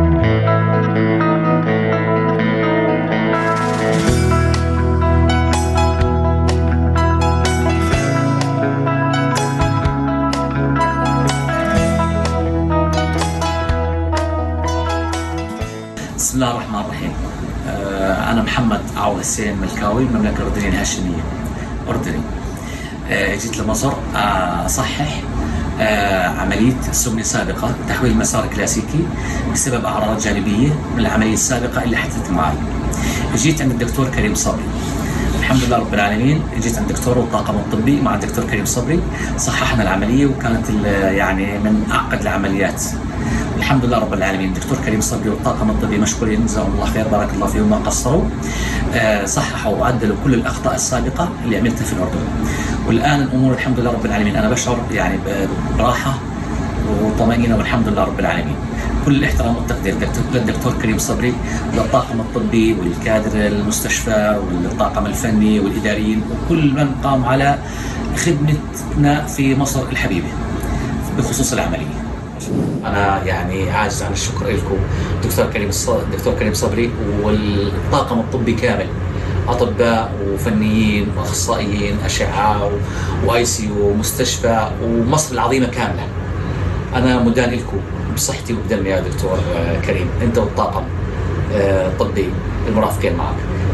بسم الله الرحمن الرحيم آه، أنا محمد عوض حسين ملكاوي من المملكة الأردنية الهاشمية أردني آه، جيت لمصر آه، أصحح آه، عملية سمنة سابقة تحويل مسار كلاسيكي بسبب أعراض جانبية من العملية السابقة اللي حدثت معي جيت عند الدكتور كريم صبري الحمد لله رب العالمين جيت عند الدكتور والطاقم الطبي مع الدكتور كريم صبري صححنا العملية وكانت ال- يعني من أعقد العمليات الحمد لله رب العالمين الدكتور كريم صبري والطاقم الطبي مشكورين جزاهم الله خير بارك الله فيهم ما قصروا آه، صححوا وعدلوا كل الاخطاء السابقه اللي عملتها في الاردن والان الامور الحمد لله رب العالمين انا بشعر يعني ب- براحه وطمانينه والحمد لله رب العالمين كل الاحترام والتقدير للدكتور- للدكتور كريم صبري للطاقم الطبي والكادر المستشفى والطاقم الفني والاداريين وكل من قام على خدمتنا في مصر الحبيبه بخصوص العمليه انا يعني عاجز عن الشكر لكم دكتور كريم الص... دكتور كريم صبري والطاقم الطبي كامل اطباء وفنيين واخصائيين اشعه واي سي ومستشفى ومصر العظيمه كامله انا مدان لكم بصحتي وبدمي يا دكتور آه، كريم انت والطاقم آه، الطبي المرافقين معك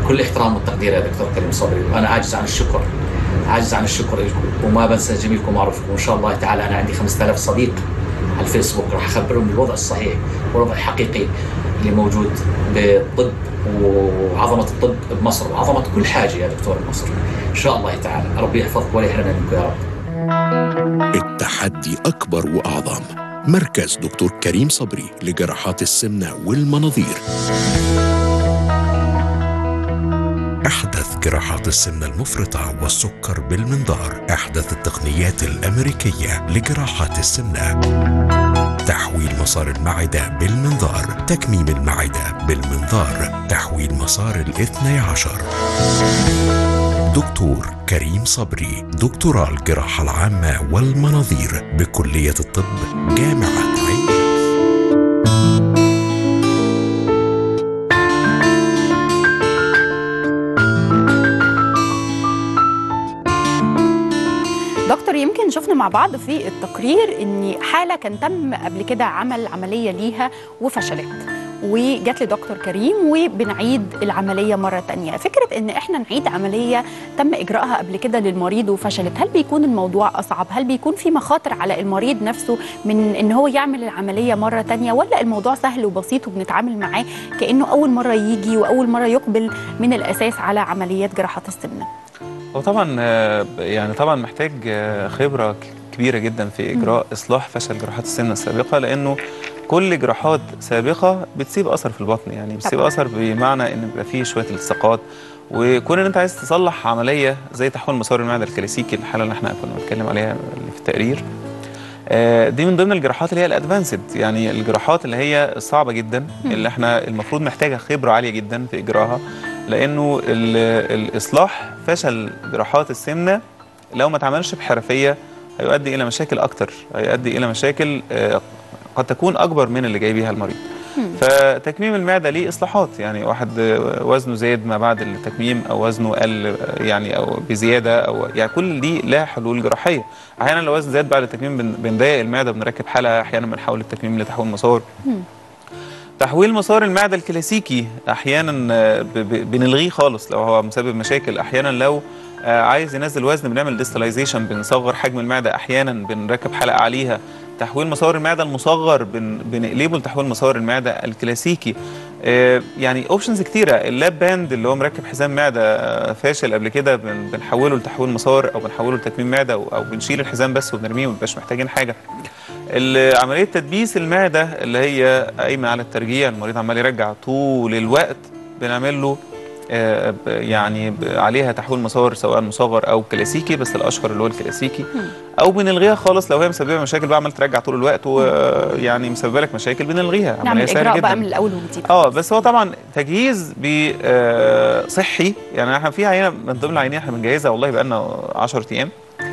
كل احترام والتقدير يا دكتور كريم صبري وانا عاجز عن الشكر عاجز عن الشكر لكم وما بنسى جميلكم ومعروفكم وان شاء الله تعالى انا عندي 5000 صديق على الفيسبوك راح اخبرهم بالوضع الصحيح والوضع الحقيقي اللي موجود بالطب وعظمه الطب بمصر وعظمه كل حاجه يا دكتور بمصر ان شاء الله تعالى ربي يحفظك ولا يحرمنا منكم يا رب التحدي أكبر وأعظم مركز دكتور كريم صبري لجراحات السمنة والمناظير أحدث جراحات السمنة المفرطة والسكر بالمنظار أحدث التقنيات الأمريكية لجراحات السمنة تحويل مسار المعدة بالمنظار تكميم المعدة بالمنظار تحويل مسار الاثني عشر دكتور كريم صبري دكتوراه الجراحة العامة والمناظير بكلية الطب جامعة عين شمس دكتور يمكن شفنا مع بعض في التقرير ان حاله كان تم قبل كده عمل عمليه ليها وفشلت وجات لدكتور كريم وبنعيد العمليه مره تانية فكره ان احنا نعيد عمليه تم اجراءها قبل كده للمريض وفشلت هل بيكون الموضوع اصعب هل بيكون في مخاطر على المريض نفسه من ان هو يعمل العمليه مره تانية ولا الموضوع سهل وبسيط وبنتعامل معاه كانه اول مره يجي واول مره يقبل من الاساس على عمليات جراحات السمنه هو طبعا آه، يعني طبعا محتاج آه، خبره ك- كبيره جدا في اجراء اصلاح فشل جراحات السمنه السابقه لانه كل جراحات سابقه بتسيب اثر في البطن يعني بتسيب طبعاً. اثر بمعنى ان بيبقى فيه شويه التصاقات وكون ان انت عايز تصلح عمليه زي تحويل مسار المعده الكلاسيكي الحاله اللي احنا كنا بنتكلم عليها اللي في التقرير آه، دي من ضمن الجراحات اللي هي الادفانسد يعني الجراحات اللي هي صعبه جدا اللي احنا المفروض محتاجه خبره عاليه جدا في اجراءها لانه ال- الاصلاح فشل جراحات السمنه لو ما اتعملش بحرفيه هيؤدي الى مشاكل اكتر هيؤدي الى مشاكل آه، قد تكون اكبر من اللي جاي بيها المريض فتكميم المعده ليه اصلاحات يعني واحد آه، وزنه زاد ما بعد التكميم او وزنه قل آه، يعني او بزياده او يعني كل دي لها حلول جراحيه احيانا لو وزن زاد بعد التكميم بن- بنضيق المعده بنركب حلقه احيانا بنحول التكميم لتحويل مسار تحويل مسار المعده الكلاسيكي احيانا آه، ب- ب- بنلغيه خالص لو هو مسبب مشاكل احيانا لو آه، عايز ينزل وزن بنعمل ديستلايزيشن بنصغر حجم المعده احيانا بنركب حلقه عليها تحويل مسار المعده المصغر بن بنقلبه لتحويل مسار المعده الكلاسيكي آه، يعني اوبشنز كتيره اللاب باند اللي هو مركب حزام معده آه، فاشل قبل كده بن- بنحوله لتحويل مسار او بنحوله لتكميم معده او أو بنشيل الحزام بس وبنرميه ومبقاش محتاجين حاجه ال- عمليه تدبيس المعده اللي هي قايمه على الترجيع المريض عمال يرجع طول الوقت بنعمل له آه، ب- يعني ب- عليها تحويل مسار سواء مصغر او كلاسيكي بس الاشهر اللي هو الكلاسيكي او بنلغيها خالص لو هي مسببه مشاكل بقى عمال ترجع طول الوقت ويعني مسببه لك مشاكل بنلغيها نعمل عمليه سهله اجراء جدا بقى من الاول وجديد اه بس هو طبعا تجهيز ب آه، صحي يعني احنا في عينه من ضمن العينين احنا بنجهزها والله بقى لنا 10 ايام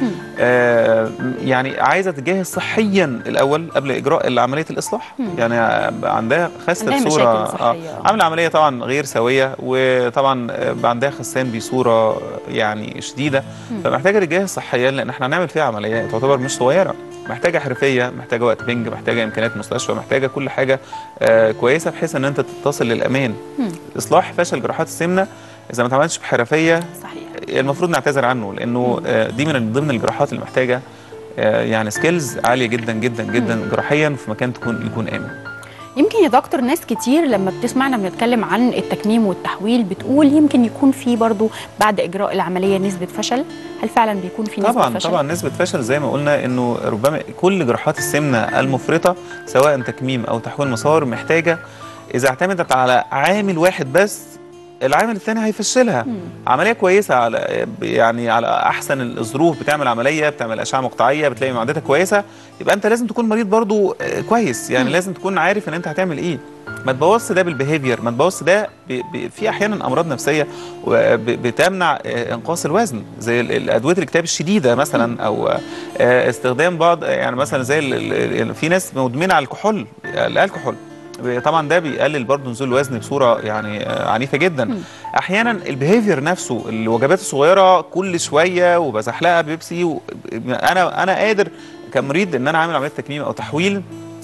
آه، يعني عايزه تتجهز صحيا الاول قبل اجراء عمليه الاصلاح يعني عندها خسه عندها بصوره مشاكل صحية. آه، عامله عمليه طبعا غير سويه وطبعا آه، عندها خسان بصوره يعني شديده فمحتاجه تتجهز صحيا لان احنا هنعمل فيها عمليه تعتبر مش صغيره محتاجه حرفيه محتاجه وقت بنج محتاجه امكانيات مستشفى محتاجه كل حاجه آه، كويسه بحيث ان انت تصل للامان اصلاح فشل جراحات السمنه اذا ما اتعملتش بحرفيه صحيح المفروض نعتذر عنه لانه آه، دي من ضمن الجراحات اللي محتاجه آه، يعني سكيلز عاليه جدا جدا جدا جراحيا في مكان تكون يكون امن يمكن يا دكتور ناس كتير لما بتسمعنا بنتكلم عن التكميم والتحويل بتقول يمكن يكون في برضو بعد اجراء العمليه نسبه فشل هل فعلا بيكون في نسبه طبعا فشل طبعا نسبه فشل زي ما قلنا انه ربما كل جراحات السمنه المفرطه سواء تكميم او تحويل مسار محتاجه اذا اعتمدت على عامل واحد بس العامل الثاني هيفشلها عمليه كويسه على يعني على احسن الظروف بتعمل عمليه بتعمل اشعه مقطعيه بتلاقي معدتك كويسه يبقى انت لازم تكون مريض برضو آه، كويس يعني لازم تكون عارف ان انت هتعمل ايه ما تبوظش ده بالبيهيفير ما تبوظش ده ب... ب... في احيانا امراض نفسيه و- ب... بتمنع آه، انقاص الوزن زي ال- الادويه الاكتئاب الشديده مثلا او آه، استخدام بعض يعني مثلا زي ال... ال... ال- في ناس مدمنه على الكحول الكحول طبعا ده بيقلل برضه نزول الوزن بصوره يعني آه، عنيفه جدا احيانا البيهيفير نفسه الوجبات الصغيره كل شويه وبزحلقها بيبسي و... انا انا قادر كمريض ان انا اعمل عمليه تكميم او تحويل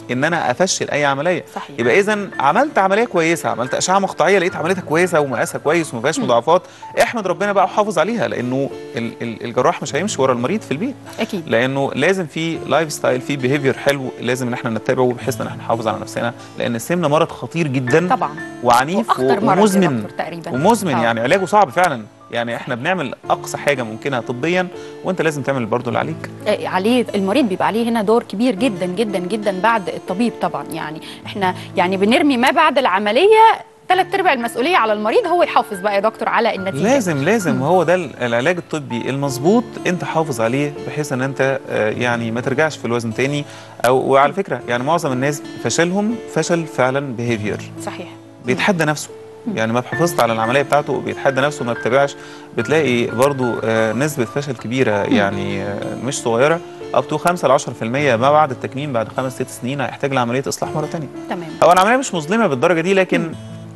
ان انا افشل اي عمليه صحيح. يبقى اذا عملت عمليه كويسه عملت اشعه مقطعيه لقيت عمليتها كويسه ومقاسها كويس وما فيهاش مضاعفات احمد ربنا بقى وحافظ عليها لانه ال- ال- الجراح مش هيمشي ورا المريض في البيت اكيد لانه لازم في لايف ستايل في بيهيفير حلو لازم ان احنا نتبعه بحيث ان احنا نحافظ على نفسنا لان السمنه مرض خطير جدا طبعا وعنيف واخطر مرض يا ومزمن دكتور تقريبا ومزمن آه. يعني علاجه صعب فعلا يعني احنا بنعمل اقصى حاجه ممكنه طبيا وانت لازم تعمل برضه اللي عليك آه، عليه المريض بيبقى عليه هنا دور كبير جدا جدا جدا بعد الطبيب طبعا يعني احنا يعني بنرمي ما بعد العمليه ثلاث ارباع المسؤوليه على المريض هو يحافظ بقى يا دكتور على النتيجه لازم لازم هو ده ال- العلاج الطبي المظبوط انت حافظ عليه بحيث ان انت آه، يعني ما ترجعش في الوزن تاني او وعلى فكره يعني معظم الناس فشلهم فشل فعلا بيهيفير صحيح بيتحدى نفسه يعني ما حافظت على العمليه بتاعته بيتحدى نفسه ما بتابعش بتلاقي برضو آه، نسبه فشل كبيره يعني آه، مش صغيره اب تو 5 ل 10% ما بعد التكميم بعد خمس ست سنين هيحتاج لعمليه اصلاح مره ثانيه تمام هو العمليه مش مظلمه بالدرجه دي لكن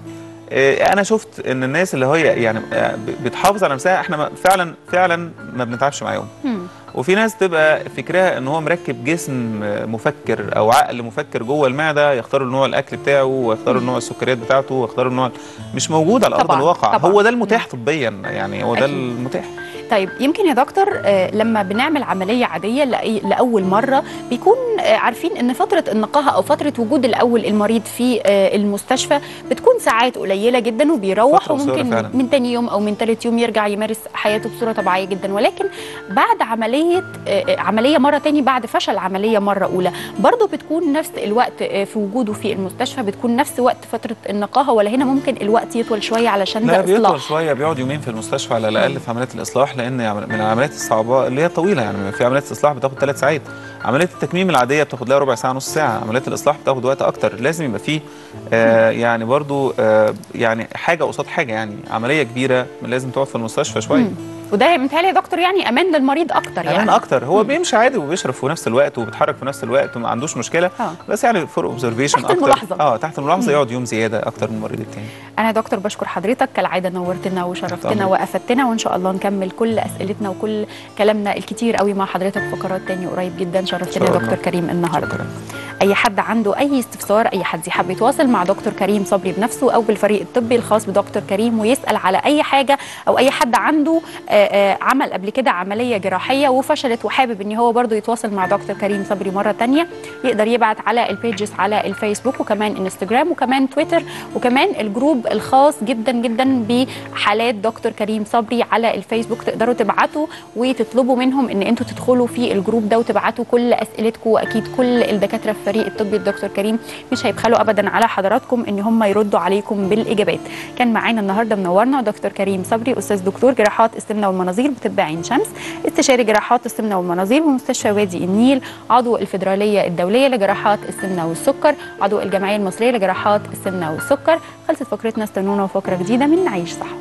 آه، انا شفت ان الناس اللي هي يعني آه، ب- بتحافظ على نفسها احنا ما- فعلا فعلا ما بنتعبش معاهم مم. وفي ناس تبقى فكرها ان هو مركب جسم آه، مفكر او عقل مفكر جوه المعده يختاروا نوع الاكل بتاعه ويختاروا نوع السكريات بتاعته ويختاروا النوع مش موجود على ارض طبعاً، الواقع طبعاً. هو ده المتاح طبيا يعني هو ده أكيد. المتاح طيب يمكن يا دكتور آه، لما بنعمل عمليه عاديه لأي- لاول مره بيكون آه، عارفين ان فتره النقاهه او فتره وجود الاول المريض في آه، المستشفى بتكون ساعات قليله جدا وبيروح فترة قصيرة وممكن فعلاً. من تاني يوم او من تالت يوم يرجع يمارس حياته بصوره طبيعيه جدا ولكن بعد عمليه آه، آه، عمليه مره تاني بعد فشل عمليه مره اولى برضه بتكون نفس الوقت آه، في وجوده في المستشفى بتكون نفس وقت فتره النقاهه ولا هنا ممكن الوقت يطول شويه علشان لا ده بيطول اصلاح شويه بيقعد يومين في المستشفى على الاقل في عمليات الاصلاح لان عمل- من العمليات الصعبه اللي هي طويله يعني في عمليات الاصلاح بتاخد ثلاث ساعات عمليه التكميم العاديه بتاخد لها ربع ساعه نص ساعه عمليات الاصلاح بتاخد وقت اكتر لازم يبقى فيه آه يعني برضو آه يعني حاجه قصاد حاجه يعني عمليه كبيره لازم تقعد في المستشفى شويه مم. وده متهيألي يا دكتور يعني امان للمريض اكتر امان يعني اكتر هو بيمشي عادي وبيشرب في نفس الوقت وبيتحرك في نفس الوقت وما عندوش مشكله آه. بس يعني فور اوبزرفيشن تحت اكتر الملاحظة. اه تحت الملاحظه يقعد يوم زياده اكتر من المريض التاني انا يا دكتور بشكر حضرتك كالعاده نورتنا وشرفتنا طبعاً. وافدتنا وان شاء الله نكمل كل اسئلتنا وكل كلامنا الكتير قوي مع حضرتك في فقرات تاني قريب جدا شرفتنا شاء يا الله. دكتور كريم النهارده شكرا اي حد عنده اي استفسار اي حد يحب يتواصل مع دكتور كريم صبري بنفسه او بالفريق الطبي الخاص بدكتور كريم ويسال على اي حاجه او اي حد عنده آه، آه، عمل قبل كده عمليه جراحيه وفشلت وحابب ان هو برضه يتواصل مع دكتور كريم صبري مره تانية يقدر يبعت على البيجز على الفيسبوك وكمان انستجرام وكمان تويتر وكمان الجروب الخاص جدا جدا بحالات دكتور كريم صبري على الفيسبوك تقدروا تبعتوا وتطلبوا منهم ان انتوا تدخلوا في الجروب ده وتبعتوا كل اسئلتكم واكيد كل الدكاتره في الفريق الطبي الدكتور كريم مش هيبخلوا ابدا على حضراتكم ان هم يردوا عليكم بالاجابات كان معانا النهارده منورنا دكتور كريم صبري استاذ دكتور جراحات السمنه والمناظير بطب عين شمس استشاري جراحات السمنه والمناظير بمستشفى وادي النيل عضو الفدراليه الدوليه لجراحات السمنه والسكر عضو الجمعيه المصريه لجراحات السمنه والسكر خلصت فقرتنا استنونا وفقره جديده من نعيش صح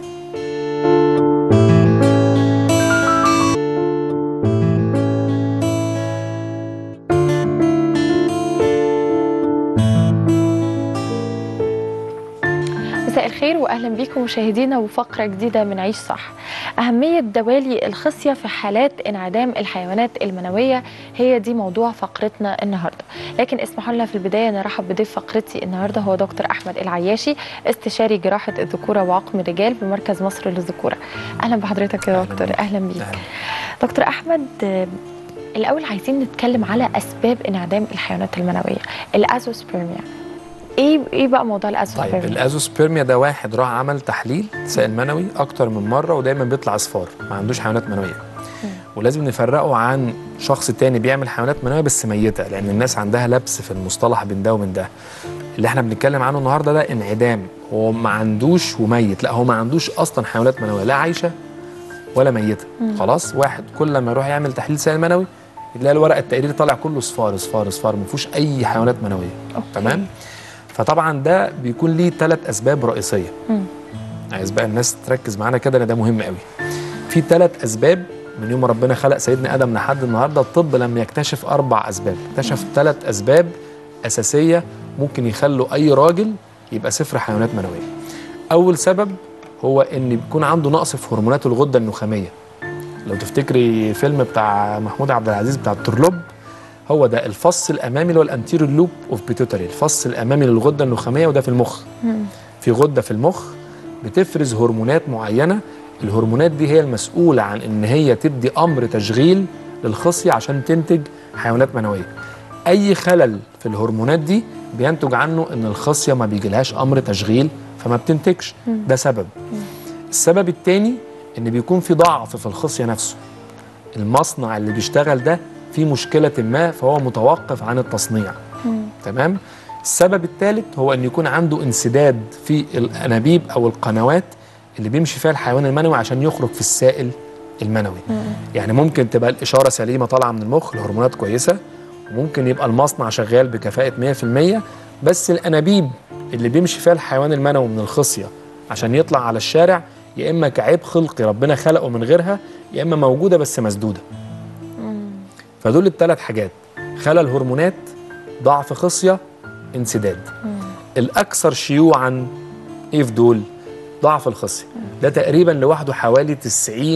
مساء الخير واهلا بكم مشاهدينا وفقره جديده من عيش صح. اهميه دوالي الخصيه في حالات انعدام الحيوانات المنويه هي دي موضوع فقرتنا النهارده. لكن اسمحوا لنا في البدايه نرحب بضيف فقرتي النهارده هو دكتور احمد العياشي استشاري جراحه الذكوره وعقم الرجال بمركز مصر للذكوره. اهلا بحضرتك يا دكتور اهلا بيك. دكتور احمد آه، الاول عايزين نتكلم على اسباب انعدام الحيوانات المنويه الازوسبرميا. ايه ايه بقى موضوع الازوسبرميا؟ طيب الازوسبيرميا ده واحد راح عمل تحليل سائل منوي اكتر من مره ودايما بيطلع اصفار ما عندوش حيوانات منويه ولازم نفرقه عن شخص تاني بيعمل حيوانات منويه بس ميته لان الناس عندها لبس في المصطلح بين ده ومن ده اللي احنا بنتكلم عنه النهارده ده انعدام هو ما عندوش وميت لا هو ما عندوش اصلا حيوانات منويه لا عايشه ولا ميته خلاص واحد كل ما يروح يعمل تحليل سائل منوي يلاقي الورق التقريري طالع كله صفار صفار صفار ما فيهوش اي حيوانات منويه تمام فطبعا ده بيكون ليه ثلاث اسباب رئيسيه مم. عايز بقى الناس تركز معانا كده لان ده مهم قوي في ثلاث اسباب من يوم ما ربنا خلق سيدنا ادم لحد النهارده الطب لم يكتشف اربع اسباب اكتشف ثلاث اسباب اساسيه ممكن يخلوا اي راجل يبقى صفر حيوانات منويه اول سبب هو ان بيكون عنده نقص في هرمونات الغده النخاميه لو تفتكري فيلم بتاع محمود عبد العزيز بتاع الطرلب هو ده الفص الامامي اللي هو الانتيريور لوب اوف بيتوتري الفص الامامي للغده النخاميه وده في المخ في غده في المخ بتفرز هرمونات معينه الهرمونات دي هي المسؤوله عن ان هي تدي امر تشغيل للخصيه عشان تنتج حيوانات منويه اي خلل في الهرمونات دي بينتج عنه ان الخصيه ما بيجيلهاش امر تشغيل فما بتنتجش ده سبب السبب الثاني ان بيكون في ضعف في الخصيه نفسه المصنع اللي بيشتغل ده في مشكله ما فهو متوقف عن التصنيع تمام السبب الثالث هو ان يكون عنده انسداد في الانابيب او القنوات اللي بيمشي فيها الحيوان المنوي عشان يخرج في السائل المنوي يعني ممكن تبقى الاشاره سليمه طالعه من المخ الهرمونات كويسه وممكن يبقى المصنع شغال بكفاءه 100% بس الانابيب اللي بيمشي فيها الحيوان المنوي من الخصيه عشان يطلع على الشارع يا اما كعيب خلقي ربنا خلقه من غيرها يا اما موجوده بس مسدوده فدول الثلاث حاجات خلل هرمونات ضعف خصيه انسداد الاكثر شيوعا ايه في دول ضعف الخصيه ده تقريبا لوحده حوالي 90%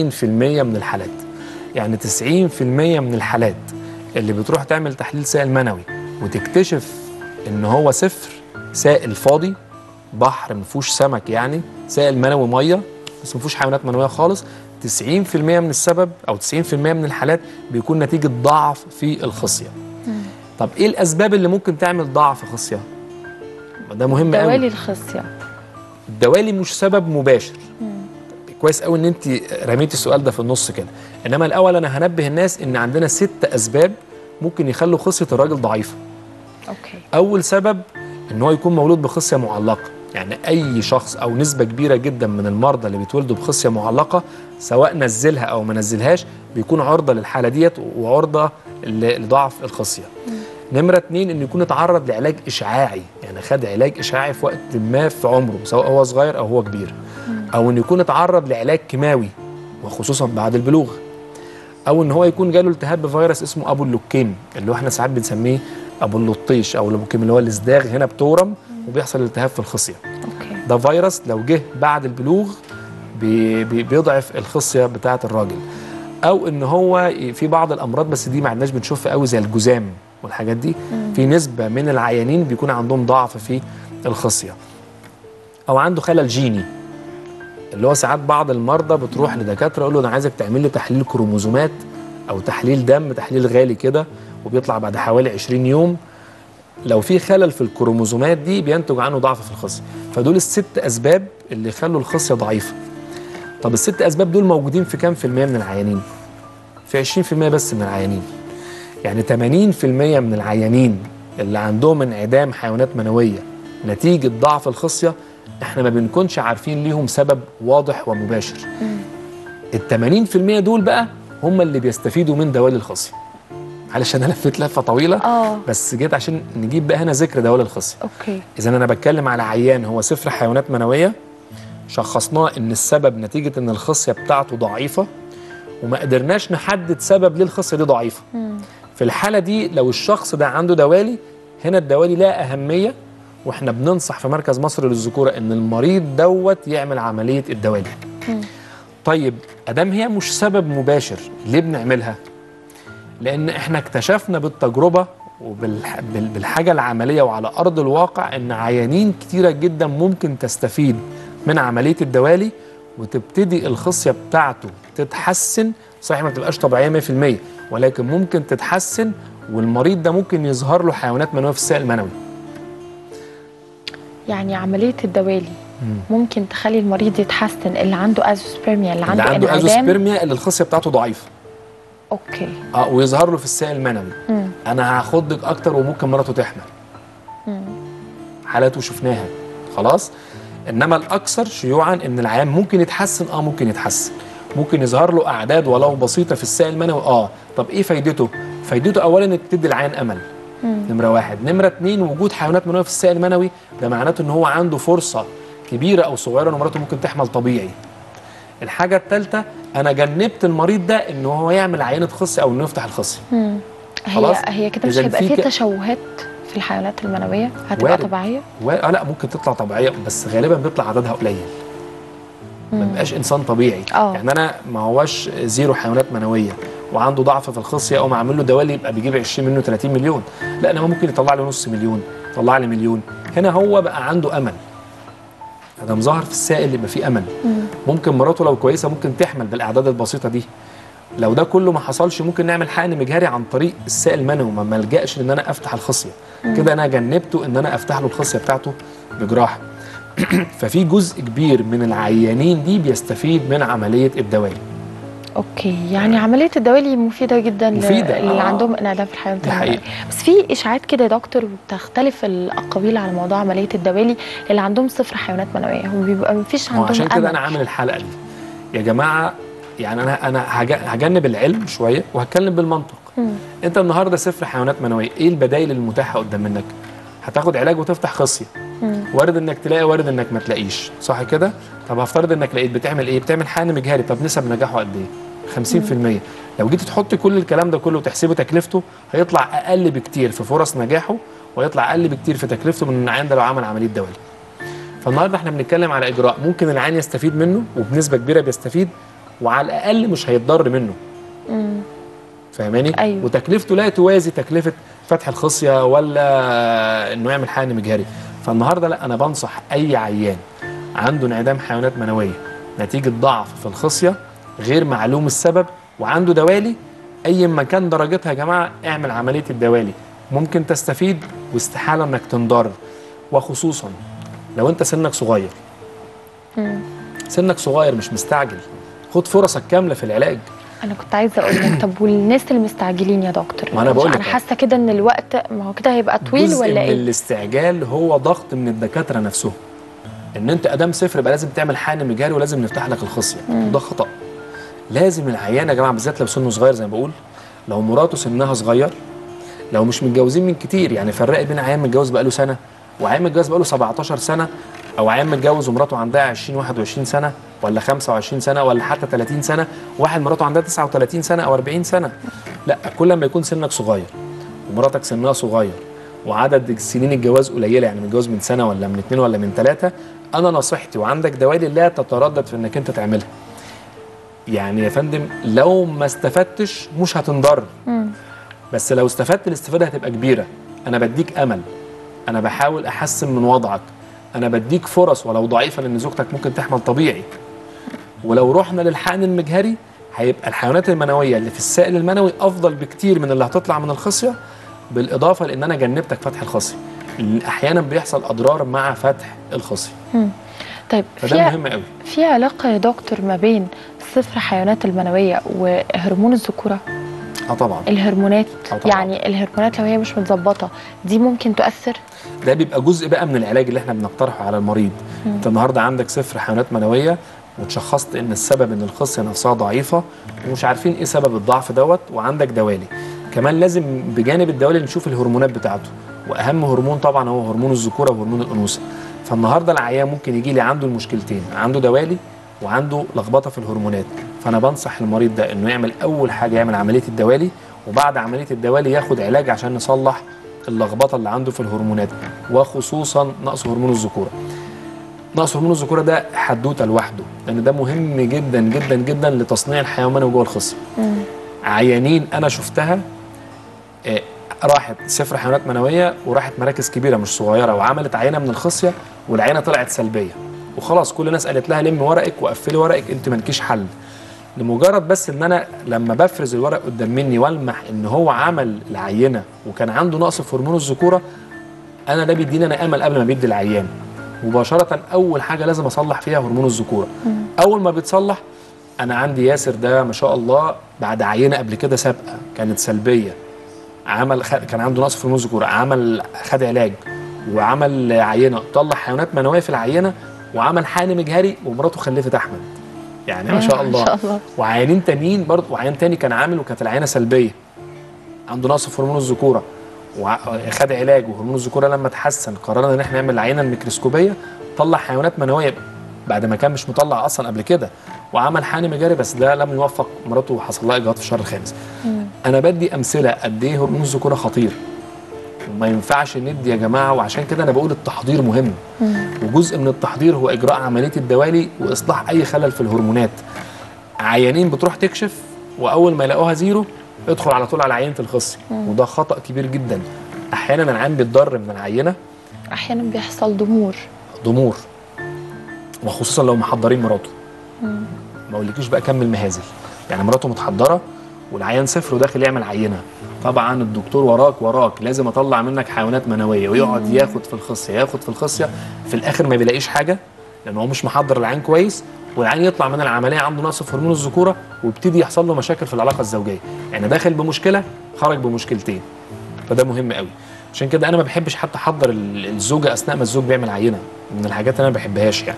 من الحالات يعني 90% من الحالات اللي بتروح تعمل تحليل سائل منوي وتكتشف ان هو صفر سائل فاضي بحر ما فيهوش سمك يعني سائل منوي ميه بس ما فيهوش حيوانات منويه خالص 90% من السبب او 90% من الحالات بيكون نتيجه ضعف في الخصيه طب ايه الاسباب اللي ممكن تعمل ضعف خصيه ده مهم قوي دوالي الخصيه الدوالي مش سبب مباشر كويس قوي ان انت رميتي السؤال ده في النص كده انما الاول انا هنبه الناس ان عندنا ست اسباب ممكن يخلوا خصيه الراجل ضعيفه اوكي اول سبب ان هو يكون مولود بخصيه معلقه يعني اي شخص او نسبه كبيره جدا من المرضى اللي بيتولدوا بخصيه معلقه سواء نزلها او ما نزلهاش بيكون عرضه للحاله ديت وعرضه ل- لضعف الخصيه نمرة اتنين انه يكون اتعرض لعلاج اشعاعي يعني خد علاج اشعاعي في وقت ما في عمره سواء هو صغير او هو كبير او انه يكون اتعرض لعلاج كيماوي وخصوصا بعد البلوغ او ان هو يكون جاله التهاب بفيروس اسمه ابو اللوكيم اللي هو احنا ساعات بنسميه ابو اللطيش او اللوكيم اللي هو الازداغ هنا بتورم وبيحصل التهاب في الخصيه اوكي ده فيروس لو جه بعد البلوغ بي بي بيضعف الخصيه بتاعه الراجل او ان هو في بعض الامراض بس دي ما عندناش بنشوفها قوي زي الجذام والحاجات دي في نسبه من العيانين بيكون عندهم ضعف في الخصيه او عنده خلل جيني اللي هو ساعات بعض المرضى بتروح لدكاتره يقول له انا عايزك تعمل لي تحليل كروموزومات او تحليل دم تحليل غالي كده وبيطلع بعد حوالي 20 يوم لو في خلل في الكروموزومات دي بينتج عنه ضعف في الخصيه فدول الست اسباب اللي يخلوا الخصيه ضعيفه طب الست اسباب دول موجودين في كام في المية من العيانين في 20% بس من العيانين يعني 80% من العيانين اللي عندهم انعدام حيوانات منويه نتيجه ضعف الخصيه احنا ما بنكونش عارفين ليهم سبب واضح ومباشر ال 80% دول بقى هم اللي بيستفيدوا من دوالي الخصيه معلش انا لفيت لفه طويله اه بس جيت عشان نجيب بقى هنا ذكر دوالي الخصيه اوكي اذا انا بتكلم على عيان هو صفر حيوانات منويه شخصناه ان السبب نتيجه ان الخصيه بتاعته ضعيفه وما قدرناش نحدد سبب ليه الخصيه دي ضعيفه في الحاله دي لو الشخص ده عنده دوالي هنا الدوالي لها اهميه واحنا بننصح في مركز مصر للذكوره ان المريض دوت يعمل عمليه الدوالي طيب ادام هي مش سبب مباشر ليه بنعملها لان احنا اكتشفنا بالتجربه وبالحاجه العمليه وعلى ارض الواقع ان عيانين كتيره جدا ممكن تستفيد من عمليه الدوالي وتبتدي الخصيه بتاعته تتحسن صحيح ما تبقاش طبيعيه 100% ولكن ممكن تتحسن والمريض ده ممكن يظهر له حيوانات منويه في السائل المنوي يعني عمليه الدوالي ممكن تخلي المريض يتحسن اللي عنده ازوسبرميا اللي اللي عنده, عنده انعدام ازوسبرميا اللي الخصيه بتاعته ضعيفه اوكي اه ويظهر له في السائل المنوي مم. انا هاخدك اكتر وممكن مراته تحمل مم. حالات وشفناها خلاص انما الاكثر شيوعا ان العيان ممكن يتحسن اه ممكن يتحسن ممكن يظهر له اعداد ولو بسيطه في السائل المنوي اه طب ايه فايدته فايدته اولا انك تدي العيان امل نمره واحد نمره اتنين وجود حيوانات منويه في السائل المنوي ده معناته ان هو عنده فرصه كبيره او صغيره ان مراته ممكن تحمل طبيعي الحاجه الثالثه انا جنبت المريض ده ان هو يعمل عينه خصي او انه يفتح الخصي مم. هي خلاص؟ هي كده مش إذن هيبقى في في ك- تشوهات في الحيوانات المنويه هتبقى وارد. طبيعيه و... آه لا ممكن تطلع طبيعيه بس غالبا بيطلع عددها قليل ما بيبقاش انسان طبيعي آه. يعني انا ما هوش زيرو حيوانات منويه وعنده ضعف في الخصيه اقوم اعمل له دوالي يبقى بيجيب 20 منه 30 مليون لا انا ممكن يطلع لي نص مليون يطلع لي مليون هنا هو بقى عنده امل ادم ظهر في السائل يبقى في امل ممكن مراته لو كويسه ممكن تحمل بالاعداد البسيطه دي لو ده كله ما حصلش ممكن نعمل حقن مجهري عن طريق السائل المنوي ما ملجاش ان انا افتح الخصيه كده انا جنبته ان انا افتح له الخصيه بتاعته بجراحه ففي جزء كبير من العيانين دي بيستفيد من عمليه الدوالي اوكي يعني عمليه الدوالي مفيده جدا ل- مفيدة، اللي آه. عندهم انعدام في الحيوانات دي المنوية. حقيقة. بس في اشاعات كده يا دكتور وبتختلف الاقاويل على موضوع عمليه الدوالي اللي عندهم صفر حيوانات منويه هم بيبقى مفيش ما هو عندهم عشان كده أمل. انا عامل الحلقه دي يا جماعه يعني انا انا هج- هجنب العلم شويه وهتكلم بالمنطق مم. انت النهارده صفر حيوانات منويه ايه البدائل المتاحه قدام منك هتاخد علاج وتفتح خصيه مم. وارد انك تلاقي وارد انك ما تلاقيش صح كده طب هفترض انك لقيت بتعمل ايه بتعمل حقن مجهري طب نسب نجاحه قد ايه 50% لو جيت تحط كل الكلام ده كله وتحسبه تكلفته هيطلع اقل بكتير في فرص نجاحه ويطلع اقل بكتير في تكلفته من العيان ده لو عمل عمليه دوالي فالنهارده احنا بنتكلم على اجراء ممكن العيان يستفيد منه وبنسبه كبيره بيستفيد وعلى الاقل مش هيتضر منه مم. فاهماني أيوة. وتكلفته لا توازي تكلفه فتح الخصيه ولا انه يعمل حقن مجهري فالنهارده لا انا بنصح اي عيان عنده انعدام حيوانات منويه نتيجه ضعف في الخصيه غير معلوم السبب وعنده دوالي اي ما كان درجتها يا جماعه اعمل عمليه الدوالي ممكن تستفيد واستحاله انك تنضر وخصوصا لو انت سنك صغير مم. سنك صغير مش مستعجل خد فرصك كامله في العلاج انا كنت عايزه اقول لك طب والناس المستعجلين يا دكتور ما أنا مش- بقول لك انا أهو. حاسه كده ان الوقت ما هو كده هيبقى طويل جزء ولا من ايه الاستعجال هو ضغط من الدكاتره نفسهم ان انت ادام صفر يبقى لازم تعمل حقن مجاري ولازم نفتح لك الخصيه ده خطا لازم العيان يا جماعه بالذات لو سنه صغير زي ما بقول لو مراته سنها صغير لو مش متجوزين من كتير يعني فرقي بين عيان متجوز بقاله سنه وعيان متجوز بقاله 17 سنه او عيان متجوز ومراته عندها 20 21 سنه ولا 25 سنه ولا حتى 30 سنه واحد مراته عندها 39 سنه او 40 سنه لا كل ما يكون سنك صغير ومراتك سنها صغير وعدد سنين الجواز قليله يعني متجوز من سنه ولا من اتنين ولا من ثلاثه انا نصيحتي وعندك دوالي لا تتردد في انك انت تعملها يعني يا فندم لو ما استفدتش مش هتنضر مم. بس لو استفدت الاستفاده هتبقى كبيره انا بديك امل انا بحاول احسن من وضعك انا بديك فرص ولو ضعيفه لان زوجتك ممكن تحمل طبيعي ولو رحنا للحقن المجهري هيبقى الحيوانات المنويه اللي في السائل المنوي افضل بكتير من اللي هتطلع من الخصيه بالاضافه لان انا جنبتك فتح الخصيه احيانا بيحصل اضرار مع فتح الخصيه مم. طيب فده في مهم قوي في علاقه يا دكتور ما بين صفر حيوانات المنويه وهرمون الذكوره اه طبعا الهرمونات آه طبعا. يعني الهرمونات لو هي مش متظبطه دي ممكن تؤثر ده بيبقى جزء بقى من العلاج اللي احنا بنقترحه على المريض مم. انت النهارده عندك صفر حيوانات منويه وتشخصت ان السبب ان الخصيه نفسها ضعيفه ومش عارفين ايه سبب الضعف دوت وعندك دوالي كمان لازم بجانب الدوالي نشوف الهرمونات بتاعته واهم هرمون طبعا هو هرمون الذكوره وهرمون الانوثه فالنهارده العيان ممكن يجي لي عنده المشكلتين عنده دوالي وعنده لخبطه في الهرمونات فانا بنصح المريض ده انه يعمل اول حاجه يعمل عمليه الدوالي وبعد عمليه الدوالي ياخد علاج عشان نصلح اللخبطه اللي عنده في الهرمونات وخصوصا نقص هرمون الذكوره نقص هرمون الذكوره ده حدوته لوحده لان ده مهم جدا جدا جدا لتصنيع الحيوان المنوي جوه الخصيه مم. عيانين انا شفتها آه، راحت صفر حيوانات منويه وراحت مراكز كبيره مش صغيره وعملت عينه من الخصيه والعينه طلعت سلبيه وخلاص كل الناس قالت لها لم ورقك وقفلي ورقك انت مالكيش حل لمجرد بس ان انا لما بفرز الورق قدام مني والمح ان هو عمل العينه وكان عنده نقص في هرمون الذكوره انا ده بيديني انا امل قبل ما بيدي العيان مباشره اول حاجه لازم اصلح فيها هرمون الذكوره اول ما بيتصلح انا عندي ياسر ده ما شاء الله بعد عينه قبل كده سابقه كانت سلبيه عمل خ... كان عنده نقص في هرمون الذكوره عمل خد علاج وعمل عينه طلع حيوانات منويه في العينه وعمل حقن مجهري ومراته خلفت احمد يعني ما شاء الله ما شاء الله وعيانين تانيين برضه وعيان تاني كان عامل وكانت العينه سلبيه عنده نقص في هرمون الذكوره وخد علاج وهرمون الذكوره لما اتحسن قررنا ان احنا نعمل العينه الميكروسكوبيه طلع حيوانات منويه بعد ما كان مش مطلع اصلا قبل كده وعمل حقن مجاري بس ده لم يوفق مراته وحصل لها اجهاض في الشهر الخامس مم. انا بدي امثله قد ايه هرمون الذكوره خطير وما ينفعش ندي يا جماعه وعشان كده انا بقول التحضير مهم مم. وجزء من التحضير هو اجراء عمليه الدوالي واصلاح اي خلل في الهرمونات عيانين بتروح تكشف واول ما يلاقوها زيرو ادخل على طول على عينه الخصيه مم. وده خطا كبير جدا احيانا العيان بيتضر من العينه احيانا بيحصل ضمور ضمور وخصوصا لو محضرين مراته مم. ما اقولكيش بقى كم المهازل يعني مراته متحضره والعيان صفر وداخل يعمل عينه طبعا الدكتور وراك وراك لازم اطلع منك حيوانات منويه ويقعد مم. ياخد في الخصيه ياخد في الخصيه في الاخر ما بيلاقيش حاجه لان هو مش محضر العين كويس والعين يطلع من العمليه عنده نقص في هرمون الذكوره ويبتدي يحصل له مشاكل في العلاقه الزوجيه يعني داخل بمشكله خرج بمشكلتين فده مهم قوي عشان كده انا ما بحبش حتى احضر ال- الزوجه اثناء ما الزوج بيعمل عينه من الحاجات اللي انا ما بحبهاش يعني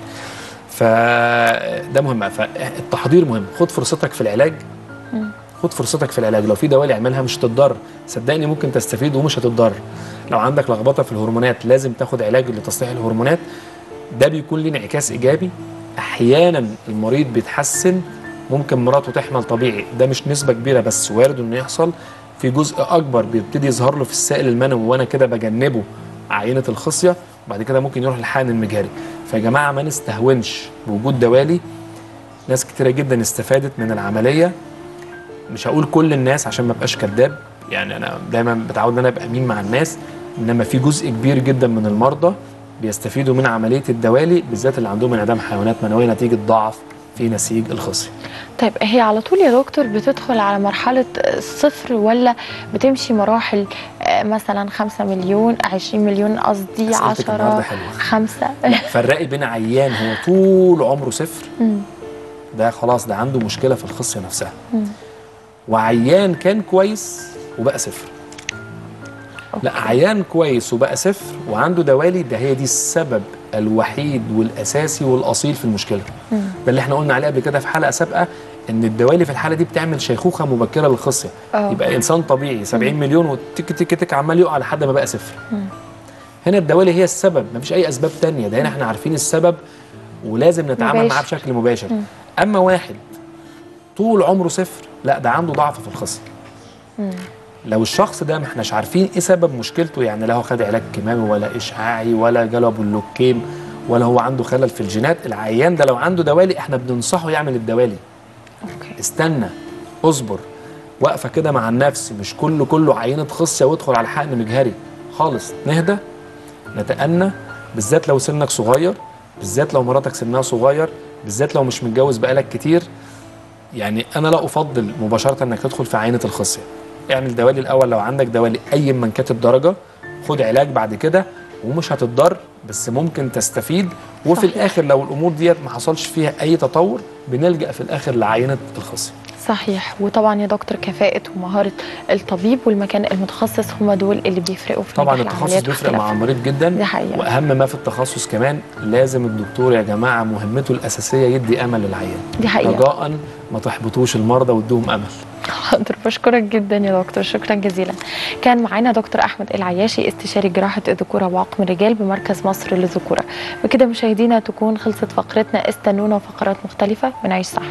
فده مهم فالتحضير مهم خد فرصتك في العلاج مم. خد فرصتك في العلاج لو في دواء يعملها مش هتتضرر صدقني ممكن تستفيد ومش هتتضرر لو عندك لخبطه في الهرمونات لازم تاخد علاج لتصليح الهرمونات ده بيكون ليه انعكاس ايجابي احيانا المريض بيتحسن ممكن مراته تحمل طبيعي ده مش نسبه كبيره بس وارد انه يحصل في جزء اكبر بيبتدي يظهر له في السائل المنوي وانا كده بجنبه عينه الخصيه وبعد كده ممكن يروح للحقن المجهري فيا جماعه ما نستهونش بوجود دوالي ناس كتيره جدا استفادت من العمليه مش هقول كل الناس عشان ما ابقاش كذاب يعني انا دايما بتعود ان انا ابقى امين مع الناس انما في جزء كبير جدا من المرضى بيستفيدوا من عمليه الدوالي بالذات اللي عندهم انعدام حيوانات منويه نتيجه ضعف في نسيج الخصيه طيب هي على طول يا دكتور بتدخل على مرحلة الصفر ولا بتمشي مراحل آه، مثلا 5 مليون 20 مليون قصدي أسئلتك النهاردة 10 حلوة. خمسة فرقي بين عيان هو طول عمره صفر مم. ده خلاص ده عنده مشكله في الخصيه نفسها مم. وعيان كان كويس وبقى صفر لا عيان كويس وبقى صفر وعنده دوالي ده هي دي السبب الوحيد والاساسي والاصيل في المشكله مم. ده اللي احنا قلنا عليه قبل كده في حلقه سابقه ان الدوالي في الحاله دي بتعمل شيخوخه مبكره للخصيه آه. يبقى انسان طبيعي 70 مم. مليون وتك تك تك عمال يقع لحد ما بقى صفر مم. هنا الدوالي هي السبب مفيش اي اسباب تانية ده هنا احنا عارفين السبب ولازم نتعامل مباشر. معاه بشكل مباشر مم. اما واحد طول عمره صفر لا ده عنده ضعف في الخصيه مم. لو الشخص ده ما احناش عارفين ايه سبب مشكلته يعني لا هو خد علاج كيماوي ولا اشعاعي ولا جاله بولوكيم ولا هو عنده خلل في الجينات العيان ده لو عنده دوالي احنا بننصحه يعمل الدوالي أوكي. استنى اصبر واقفه كده مع النفس مش كله كله عينه خصيه وادخل على حقن مجهري خالص نهدى نتأنى بالذات لو سنك صغير بالذات لو مراتك سنها صغير بالذات لو مش متجوز بقالك كتير يعني انا لا افضل مباشره انك تدخل في عينه الخصيه اعمل دوالي الاول لو عندك دوالي اي من كانت الدرجه خد علاج بعد كده ومش هتتضر بس ممكن تستفيد وفي صحيح. الاخر لو الامور ديت ما حصلش فيها اي تطور بنلجا في الاخر لعينه الخصيه صحيح وطبعا يا دكتور كفاءة ومهارة الطبيب والمكان المتخصص هم دول اللي بيفرقوا في طبعا نجاح التخصص العمليات بيفرق مع واختلافها. المريض جدا دي حقيقة. واهم ما في التخصص كمان لازم الدكتور يا جماعه مهمته الاساسيه يدي امل للعيان دي حقيقة. رجاء ما تحبطوش المرضى وادوهم امل حاضر بشكرك جدا يا دكتور شكرا جزيلا كان معانا دكتور احمد العياشي استشاري جراحه الذكوره وعقم الرجال بمركز مصر للذكوره بكده مشاهدينا تكون خلصت فقرتنا استنونا فقرات مختلفه ونعيش صح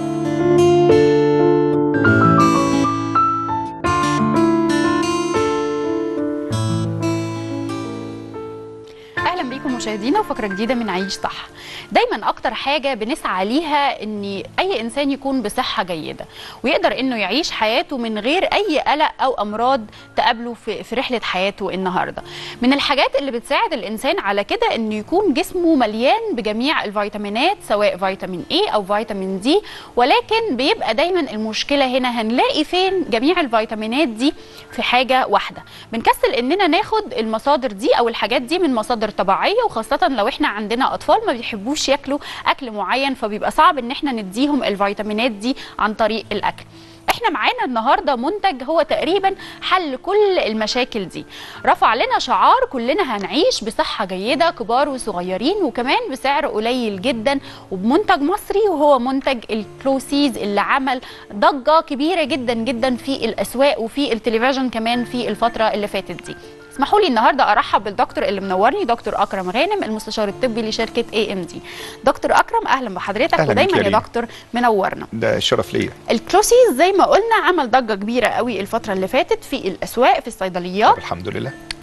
اهلا بيكم مشاهدينا وفقره جديده من عيش صح دايما اكتر حاجه بنسعى ليها ان اي انسان يكون بصحه جيده ويقدر انه يعيش حياته من غير اي قلق او امراض تقابله في, في رحله حياته النهارده من الحاجات اللي بتساعد الانسان على كده انه يكون جسمه مليان بجميع الفيتامينات سواء فيتامين اي او فيتامين دي ولكن بيبقى دايما المشكله هنا هنلاقي فين جميع الفيتامينات دي في حاجه واحده بنكسل اننا ناخد المصادر دي او الحاجات دي من مصادر طبيعيه وخاصه لو احنا عندنا اطفال ما بيحبوش ياكلوا اكل معين فبيبقى صعب ان احنا نديهم الفيتامينات دي عن طريق الاكل احنا معانا النهارده منتج هو تقريبا حل كل المشاكل دي رفع لنا شعار كلنا هنعيش بصحه جيده كبار وصغيرين وكمان بسعر قليل جدا وبمنتج مصري وهو منتج الكلوسيز اللي عمل ضجه كبيره جدا جدا في الاسواق وفي التلفزيون كمان في الفتره اللي فاتت دي اسمحوا لي النهارده ارحب بالدكتور اللي منورني دكتور اكرم غانم المستشار الطبي لشركه اي ام دي دكتور اكرم اهلا بحضرتك أهلاً ودايما بك يا يا ريم. دكتور منورنا ده شرف ليا الكلوسيز زي ما قلنا عمل ضجه كبيره قوي الفتره اللي فاتت في الاسواق في الصيدليات الحمد لله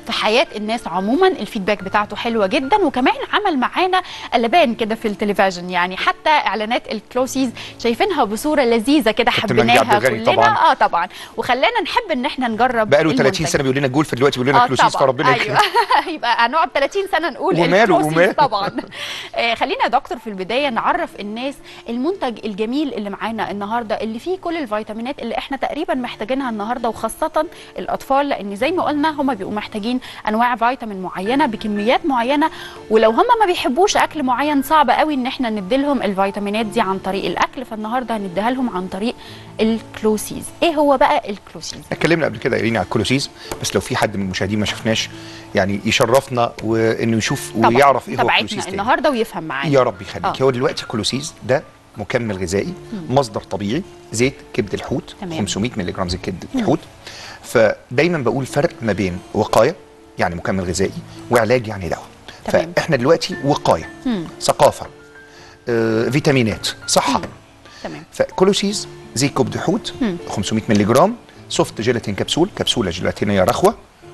في حياه الناس عموما الفيدباك بتاعته حلوه جدا وكمان عمل معانا قلبان كده في التلفزيون يعني حتى اعلانات الكلوسيز شايفينها بصوره لذيذه كده كابتن مجدي حبيناها عبد الغني كلنا طبعا. اه طبعا وخلانا نحب ان احنا نجرب بقاله 30 المنتج. سنه بيقول لنا جول فدلوقتي بيقول لنا آه كلوسيس طبعاً. فربنا ايوه يكرمه يبقى هنقعد 30 سنه نقول وماله، الكلوسيس وماله. طبعا آه خلينا يا دكتور في البدايه نعرف الناس المنتج الجميل اللي معانا النهارده اللي فيه كل الفيتامينات اللي احنا تقريبا محتاجينها النهارده وخاصه الاطفال لان زي ما قلنا هم بيبقوا محتاجين انواع فيتامين معينه بكميات معينه ولو هم ما بيحبوش اكل معين صعب قوي ان احنا نديلهم الفيتامينات دي عن طريق الاكل فالنهارده هنديها لهم عن طريق الكلوسيز ايه هو بقى الكلوسيز اتكلمنا قبل كده يا ايريني على الكلوسيس بس لو في حد من المشاهدين ما شفناش يعني يشرفنا وانه يشوف طبعاً، ويعرف ايه هو متابعتنا الكلوسيس تاني. النهارده ويفهم معانا يا رب يخليك آه. هو دلوقتي الكلوسيس ده مكمل غذائي مصدر طبيعي زيت كبد الحوت تمام. 500 مللي جرام زيت كبد الحوت فدايما بقول فرق ما بين وقايه يعني مكمل غذائي وعلاج يعني دواء تمام. فاحنا دلوقتي وقايه مم. ثقافه آه، فيتامينات صحه تمام فكلوسيس زيت كبد حوت مم. 500 مللي جرام سوفت جيلاتين كبسول كبسوله جيلاتينيه رخوه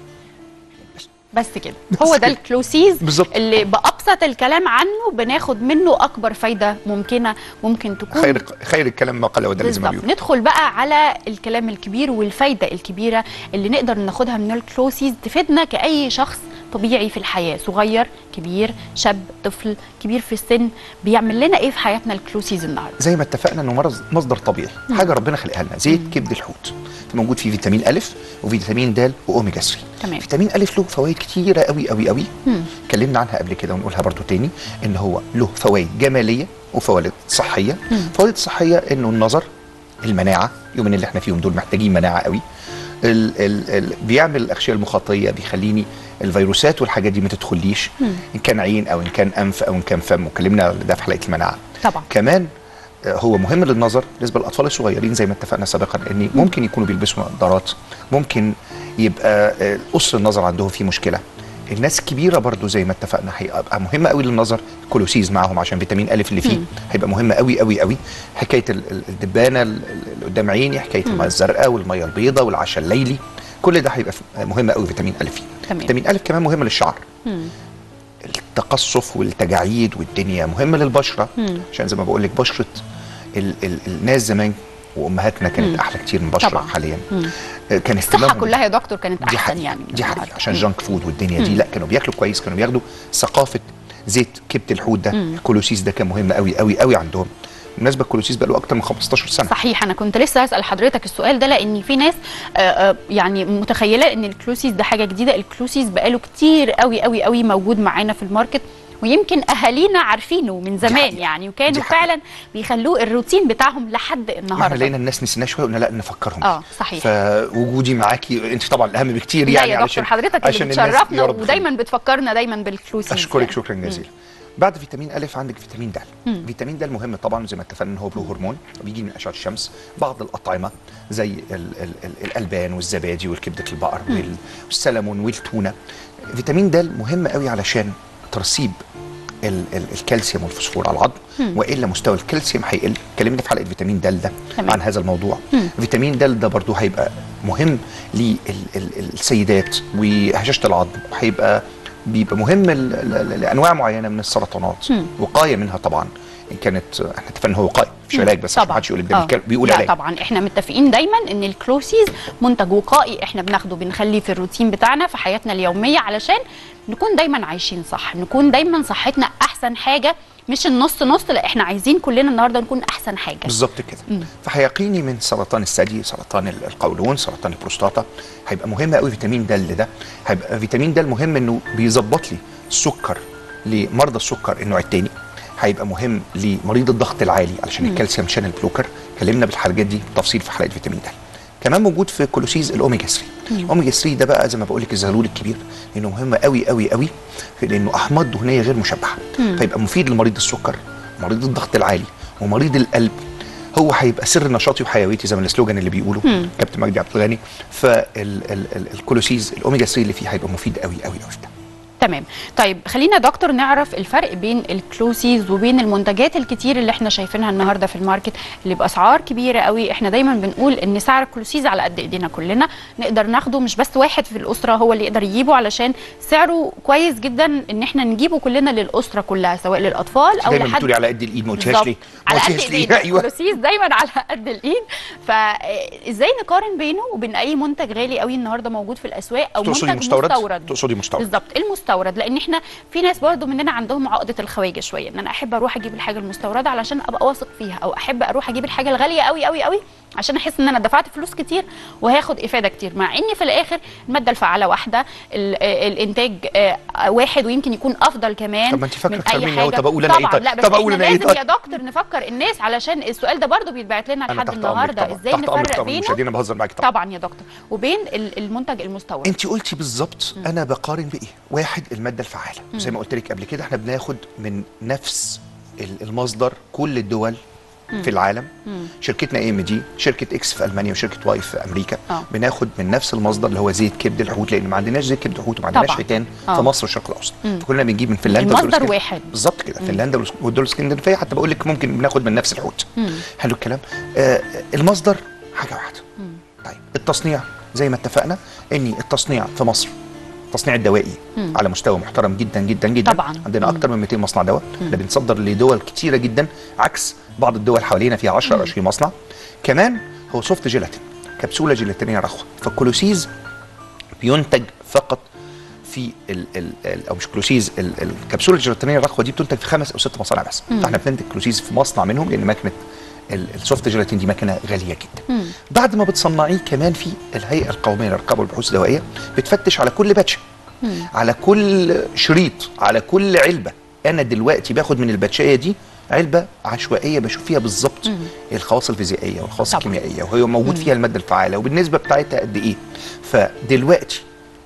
بس كده هو ده الكلوسيز بالظبط. اللي بأبسط الكلام عنه بناخد منه أكبر فايدة ممكنة ممكن تكون خير خير الكلام ما قل ودل زي ما بالظبط بيقولوا ندخل بقى على الكلام الكبير والفايدة الكبيرة اللي نقدر ناخدها من الكلوسيز تفيدنا كأي شخص طبيعي في الحياة صغير كبير شاب طفل كبير في السن بيعمل لنا ايه في حياتنا الكلوسيز النهارده زي ما اتفقنا انه مرض مصدر طبيعي حاجه ربنا خلقها لنا زيت كبد الحوت موجود فيه فيتامين الف وفيتامين د واوميجا 3 تمام. فيتامين الف له فوائد كتيره قوي قوي قوي مم. اتكلمنا عنها قبل كده ونقولها برضو تاني ان هو له فوائد جماليه وفوائد صحيه مم. فوائد صحيه انه النظر المناعه يومين اللي احنا فيهم دول محتاجين مناعه قوي ال ال ال بيعمل الاغشيه المخاطيه بيخليني الفيروسات والحاجات دي ما تدخليش مم. ان كان عين او ان كان انف او ان كان فم وكلمنا ده في حلقه المناعه طبعا كمان آه، هو مهم للنظر بالنسبه للاطفال الصغيرين زي ما اتفقنا سابقا ان ممكن يكونوا بيلبسوا نظارات ممكن يبقى آه، قصر النظر عندهم فيه مشكله الناس الكبيره برضو زي ما اتفقنا هيبقى مهمه قوي للنظر كلوسيز معاهم عشان فيتامين الف اللي فيه مم. هيبقى مهم قوي قوي قوي حكايه ال- ال- الدبانه ال- ال- اللي قدام عيني حكايه الميه الزرقاء والميه البيضاء والعشاء الليلي كل ده هيبقى ف- مهم قوي فيتامين الف فيه تمام. فيتامين الف كمان مهم للشعر مم. التقصف والتجاعيد والدنيا مهمه للبشره مم. عشان زي ما بقول لك بشره ال ال الناس زمان وامهاتنا كانت مم. احلى كتير من بشره طبعا. حاليا مم. آه، كان الصحة اهتمامهم كلها يا دكتور كانت دي أحسن حقيقة يعني دي حقيقة عشان مم. جانك فود والدنيا دي مم. لا كانوا بياكلوا كويس كانوا بياخدوا ثقافه زيت كبد الحوت ده مم. الكولوسيس ده كان مهم قوي قوي قوي عندهم بالنسبه الكولوسيس بقى له اكتر من 15 سنه صحيح انا كنت لسه هسال حضرتك السؤال ده لان في ناس آه، آه، يعني متخيله ان الكلوسيس ده حاجه جديده الكلوسيس بقاله كتير قوي قوي قوي موجود معانا في الماركت ويمكن اهالينا عارفينه من زمان حقيقة. يعني وكانوا دي حقيقة. فعلا بيخلوه الروتين بتاعهم لحد احنا النهارده لقينا الناس نسيناه شويه قلنا لا نفكرهم اه صحيح فوجودي معاكي انت طبعا اهم بكتير لا يعني يا دكتور حضرتك اللي عشان الناس- يا بتشرفنا رب ودايما بتفكرنا دايما بالكلوسيس اشكرك يعني. شكرا جزيلا بعد فيتامين الف عندك فيتامين د مم. فيتامين د المهم طبعا زي ما اتفقنا ان هو بلو هرمون بيجي من اشعه الشمس بعض الاطعمه زي ال ال ال الالبان والزبادي والكبده البقر وال- والسلمون والتونه فيتامين د مهم قوي علشان ترسيب ال ال الكالسيوم والفوسفور على العظم مم. والا مستوى الكالسيوم هيقل اتكلمنا في حلقه فيتامين د ده تمام. عن هذا الموضوع مم. فيتامين د ده برضو هيبقى مهم للسيدات وهشاشه العظم هيبقى بيبقى مهم ل- ل- لانواع معينه من السرطانات مم. وقايه منها طبعا ان كانت احنا اتفقنا ان هو وقايه مش علاج بس عشان طبعا ما حدش يقول لك ده آه. بيتكلم- بيقول لا علاج طبعا احنا متفقين دايما ان الكلوسيز منتج وقائي احنا بناخده بنخليه في الروتين بتاعنا في حياتنا اليوميه علشان نكون دايما عايشين صح نكون دايما صحتنا احسن حاجه مش النص نص لا احنا عايزين كلنا النهارده نكون احسن حاجه بالظبط كده مم. فهيقيني من سرطان الثدي سرطان ال- القولون سرطان البروستاتا هيبقى مهم قوي فيتامين د ده هيبقى فيتامين د مهم انه بيظبط لي السكر لمرضى السكر النوع الثاني هيبقى مهم لمريض الضغط العالي علشان مم. الكالسيوم شانل بلوكر اتكلمنا بالحاجات دي بالتفصيل في حلقه فيتامين د كمان موجود في كولوسيز الاوميجا 3 مم. الاوميجا 3 ده بقى زي ما بقول لك الزغلول الكبير لانه مهم قوي قوي قوي في لانه احماض دهنيه غير مشبعه مم. فيبقى مفيد لمريض السكر مريض الضغط العالي ومريض القلب هو هيبقى سر نشاطي وحيويتي زي ما السلوجان اللي بيقوله مم. كابتن مجدي عبد الغني فالكولوسيز الاوميجا 3 اللي فيه هيبقى مفيد قوي قوي قوي في ده تمام طيب خلينا يا دكتور نعرف الفرق بين الكلوسيز وبين المنتجات الكتير اللي احنا شايفينها النهارده في الماركت اللي باسعار كبيره قوي احنا دايما بنقول ان سعر الكلوسيز على قد ايدينا كلنا نقدر ناخده مش بس واحد في الاسره هو اللي يقدر يجيبه علشان سعره كويس جدا ان احنا نجيبه كلنا للاسره كلها سواء للاطفال او دايما لحد بتقولي على قد الايد ما قلتهاش بالظبط. ليه؟ ما على قد قلتهاش ليه؟ ايدينا ايوه الكلوسيز دايما على قد الايد فازاي نقارن بينه وبين اي منتج غالي قوي النهارده موجود في الاسواق او تقصدي منتج مستورد؟ مستورد تقصدي مستورد. بالظبط المستورد لان احنا في ناس برضو مننا عندهم عقده الخواجه شويه ان انا احب اروح اجيب الحاجه المستورده علشان ابقى واثق فيها او احب اروح اجيب الحاجه الغاليه قوي قوي قوي عشان احس ان انا دفعت فلوس كتير وهاخد افاده كتير مع ان في الاخر الماده الفعاله واحده ال- آه، الانتاج آه، واحد ويمكن يكون افضل كمان طب ما انت فاكرة من أكتر اي مني أهو، حاجه طب أقول أنا إيه طبعا طيب؟ لا بس طب أقول احنا أنا إيه لازم طيب؟ يا دكتور نفكر الناس علشان السؤال ده برضو بيتبعت لنا انا لحد تحت امرك النهارده طبعا ازاي تحت امرك نفرق طبعا بينه مشاهدينا بهزر معاك طبعا طبعا يا دكتور وبين ال- المنتج المستورد انت قلتي بالظبط انا بقارن بايه واحد الماده الفعاله مم. زي ما قلت لك قبل كده احنا بناخد من نفس ال- المصدر كل الدول مم. في العالم مم. شركتنا اي ام دي شركه اكس في المانيا وشركه واي في امريكا آه. بناخد من نفس المصدر اللي هو زيت كبد الحوت لان ما عندناش زيت كبد الحوت وما عندناش طبعاً. حيتان آه. في مصر والشرق الاوسط مم. فكلنا بنجيب من فنلندا المصدر والدول الاسكندنافية. واحد. بالظبط كده مم. فنلندا والدول الاسكندنافيه حتى بقول لك ممكن بناخد من نفس الحوت مم. حلو الكلام آه المصدر حاجه واحده مم. طيب التصنيع زي ما اتفقنا ان التصنيع في مصر التصنيع الدوائي مم. على مستوى محترم جدا جدا جدا طبعاً. عندنا مم. اكتر من 200 مصنع دواء مم. احنا بنصدر لدول كتيره جدا عكس بعض الدول حوالينا فيها 10 او 20 مصنع كمان هو سوفت جيلاتين كبسوله جيلاتينيه رخوه فالكلوسيز بينتج فقط في ال ال ال او مش كلوسيز ال- الكبسوله الجيلاتينيه الرخوه دي بتنتج في خمس او ست مصانع بس مم. فاحنا بننتج كلوسيز في مصنع منهم لان ماكينه ال- السوفت جيلاتين دي ماكينه غاليه جدا مم. بعد ما بتصنعيه كمان في الهيئه القوميه للرقابه والبحوث الدوائيه بتفتش على كل باتش مم. على كل شريط على كل علبه انا دلوقتي باخد من الباتشيه دي علبه عشوائيه بشوف فيها بالظبط مم. الخواص الفيزيائيه والخواص طبعا. الكيميائيه وهي موجود مم. فيها الماده الفعاله وبالنسبه بتاعتها قد ايه فدلوقتي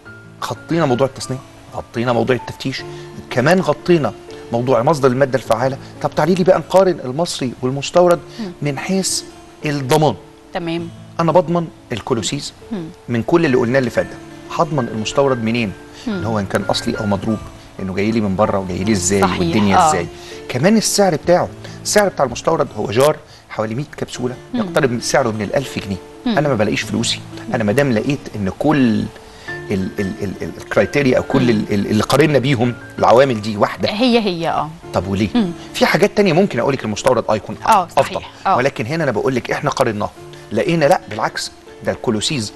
غطينا موضوع التصنيع غطينا موضوع التفتيش كمان غطينا موضوع مصدر الماده الفعاله طب تعالي لي بقى نقارن المصري والمستورد مم. من حيث الضمان تمام انا بضمن الكولوسيز مم. من كل اللي قلناه اللي فات ده هضمن المستورد منين مم. ان هو ان كان اصلي او مضروب انه جاي لي من بره وجاي لي ازاي صحيح، والدنيا آه. ازاي كمان السعر بتاعه السعر بتاع المستورد هو جار حوالي 100 كبسوله مم. يقترب من سعره من ال 1000 جنيه مم. انا ما بلاقيش فلوسي انا ما دام لقيت ان كل ال- ال- ال- ال- الكرايتيريا او كل ال- ال- اللي قارنا بيهم العوامل دي واحده هي هي اه طب وليه؟ مم. في حاجات تانية ممكن اقول لك المستورد اه يكون اه افضل صحيح اه ولكن هنا انا بقول لك احنا قارناه لقينا لا بالعكس ده الكولوسيز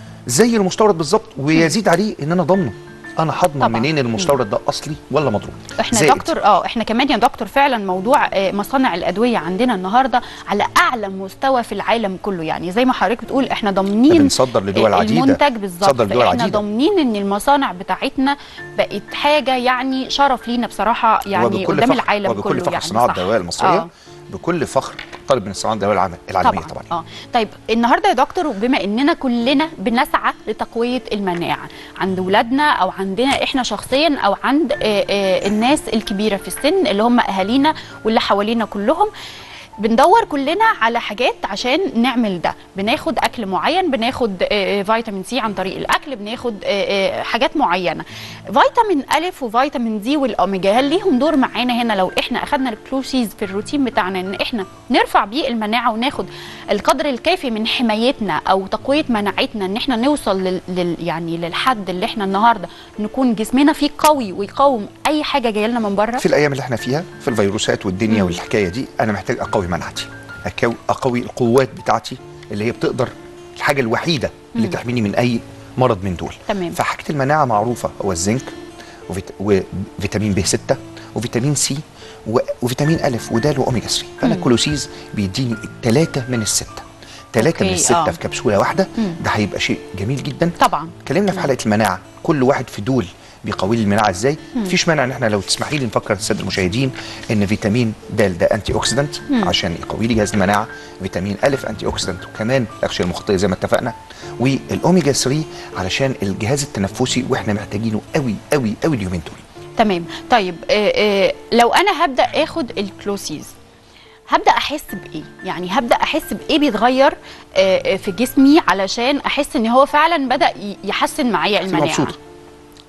زي المستورد بالظبط ويزيد عليه ان انا ضامنه انا هضمن طبعاً. منين المستورد ده اصلي ولا مضروب احنا زائد. دكتور اه احنا كمان يا دكتور فعلا موضوع آه، مصانع الادويه عندنا النهارده على اعلى مستوى في العالم كله يعني زي ما حضرتك بتقول احنا ضامنين بنصدر لدول آه، عديدة. المنتج بالظبط بنصدر لدول احنا عديدة. ضامنين ان المصانع بتاعتنا بقت حاجه يعني شرف لينا بصراحه يعني وبكل قدام فخر العالم وبكل كله فخر يعني صناعه صح. الدواء المصريه آه. بكل فخر طالب من الصناعه الدواء العام- العالميه طبعا, طبعا, اه طيب النهارده يا دكتور بما اننا كلنا بنسعى لتقويه المناعه عند ولادنا او عندنا احنا شخصيا او عند آه، آه، الناس الكبيره في السن اللي هم اهالينا واللي حوالينا كلهم بندور كلنا على حاجات عشان نعمل ده بناخد اكل معين بناخد آه، آه، فيتامين سي عن طريق الاكل بناخد آه، آه، حاجات معينه فيتامين الف وفيتامين دي والاوميجا هل ليهم دور معانا هنا لو احنا اخدنا الكلوسيز في الروتين بتاعنا ان احنا نرفع بيه المناعه وناخد القدر الكافي من حمايتنا او تقويه مناعتنا ان احنا نوصل لل, لل يعني للحد اللي احنا النهارده نكون جسمنا فيه قوي ويقاوم اي حاجه جايه لنا من بره في الايام اللي احنا فيها في الفيروسات والدنيا مم. والحكايه دي انا محتاج اقوي مناعتي أكو- اقوي القوات بتاعتي اللي هي بتقدر الحاجه الوحيده اللي مم. تحميني من اي مرض من دول تمام فحاجه المناعه معروفه هو الزنك وفيت... وفيتامين ب 6 وفيتامين سي و... وفيتامين الف ودال واوميجا 3 فانا مم. كلوسيز بيديني الثلاثه من السته ثلاثه من أوكي، السته آه. في كبسوله واحده مم. ده هيبقى شيء جميل جدا طبعا اتكلمنا في حلقه المناعه كل واحد في دول بيقوي لي المناعه ازاي مم. مفيش مانع ان احنا لو تسمحي لي نفكر الساده المشاهدين ان فيتامين د ده انتي اوكسيدنت مم. عشان يقوي لي جهاز المناعه فيتامين الف انتي اوكسيدنت وكمان الاغشيه المخطيه زي ما اتفقنا والاوميجا 3 علشان الجهاز التنفسي واحنا محتاجينه قوي قوي قوي اليومين دول تمام طيب آه آه لو انا هبدا اخد الكلوسيز هبدا احس بايه يعني هبدا احس بايه بيتغير آه آه، في جسمي علشان احس ان هو فعلا بدا ي- يحسن معايا تبقى المناعه مبسوطه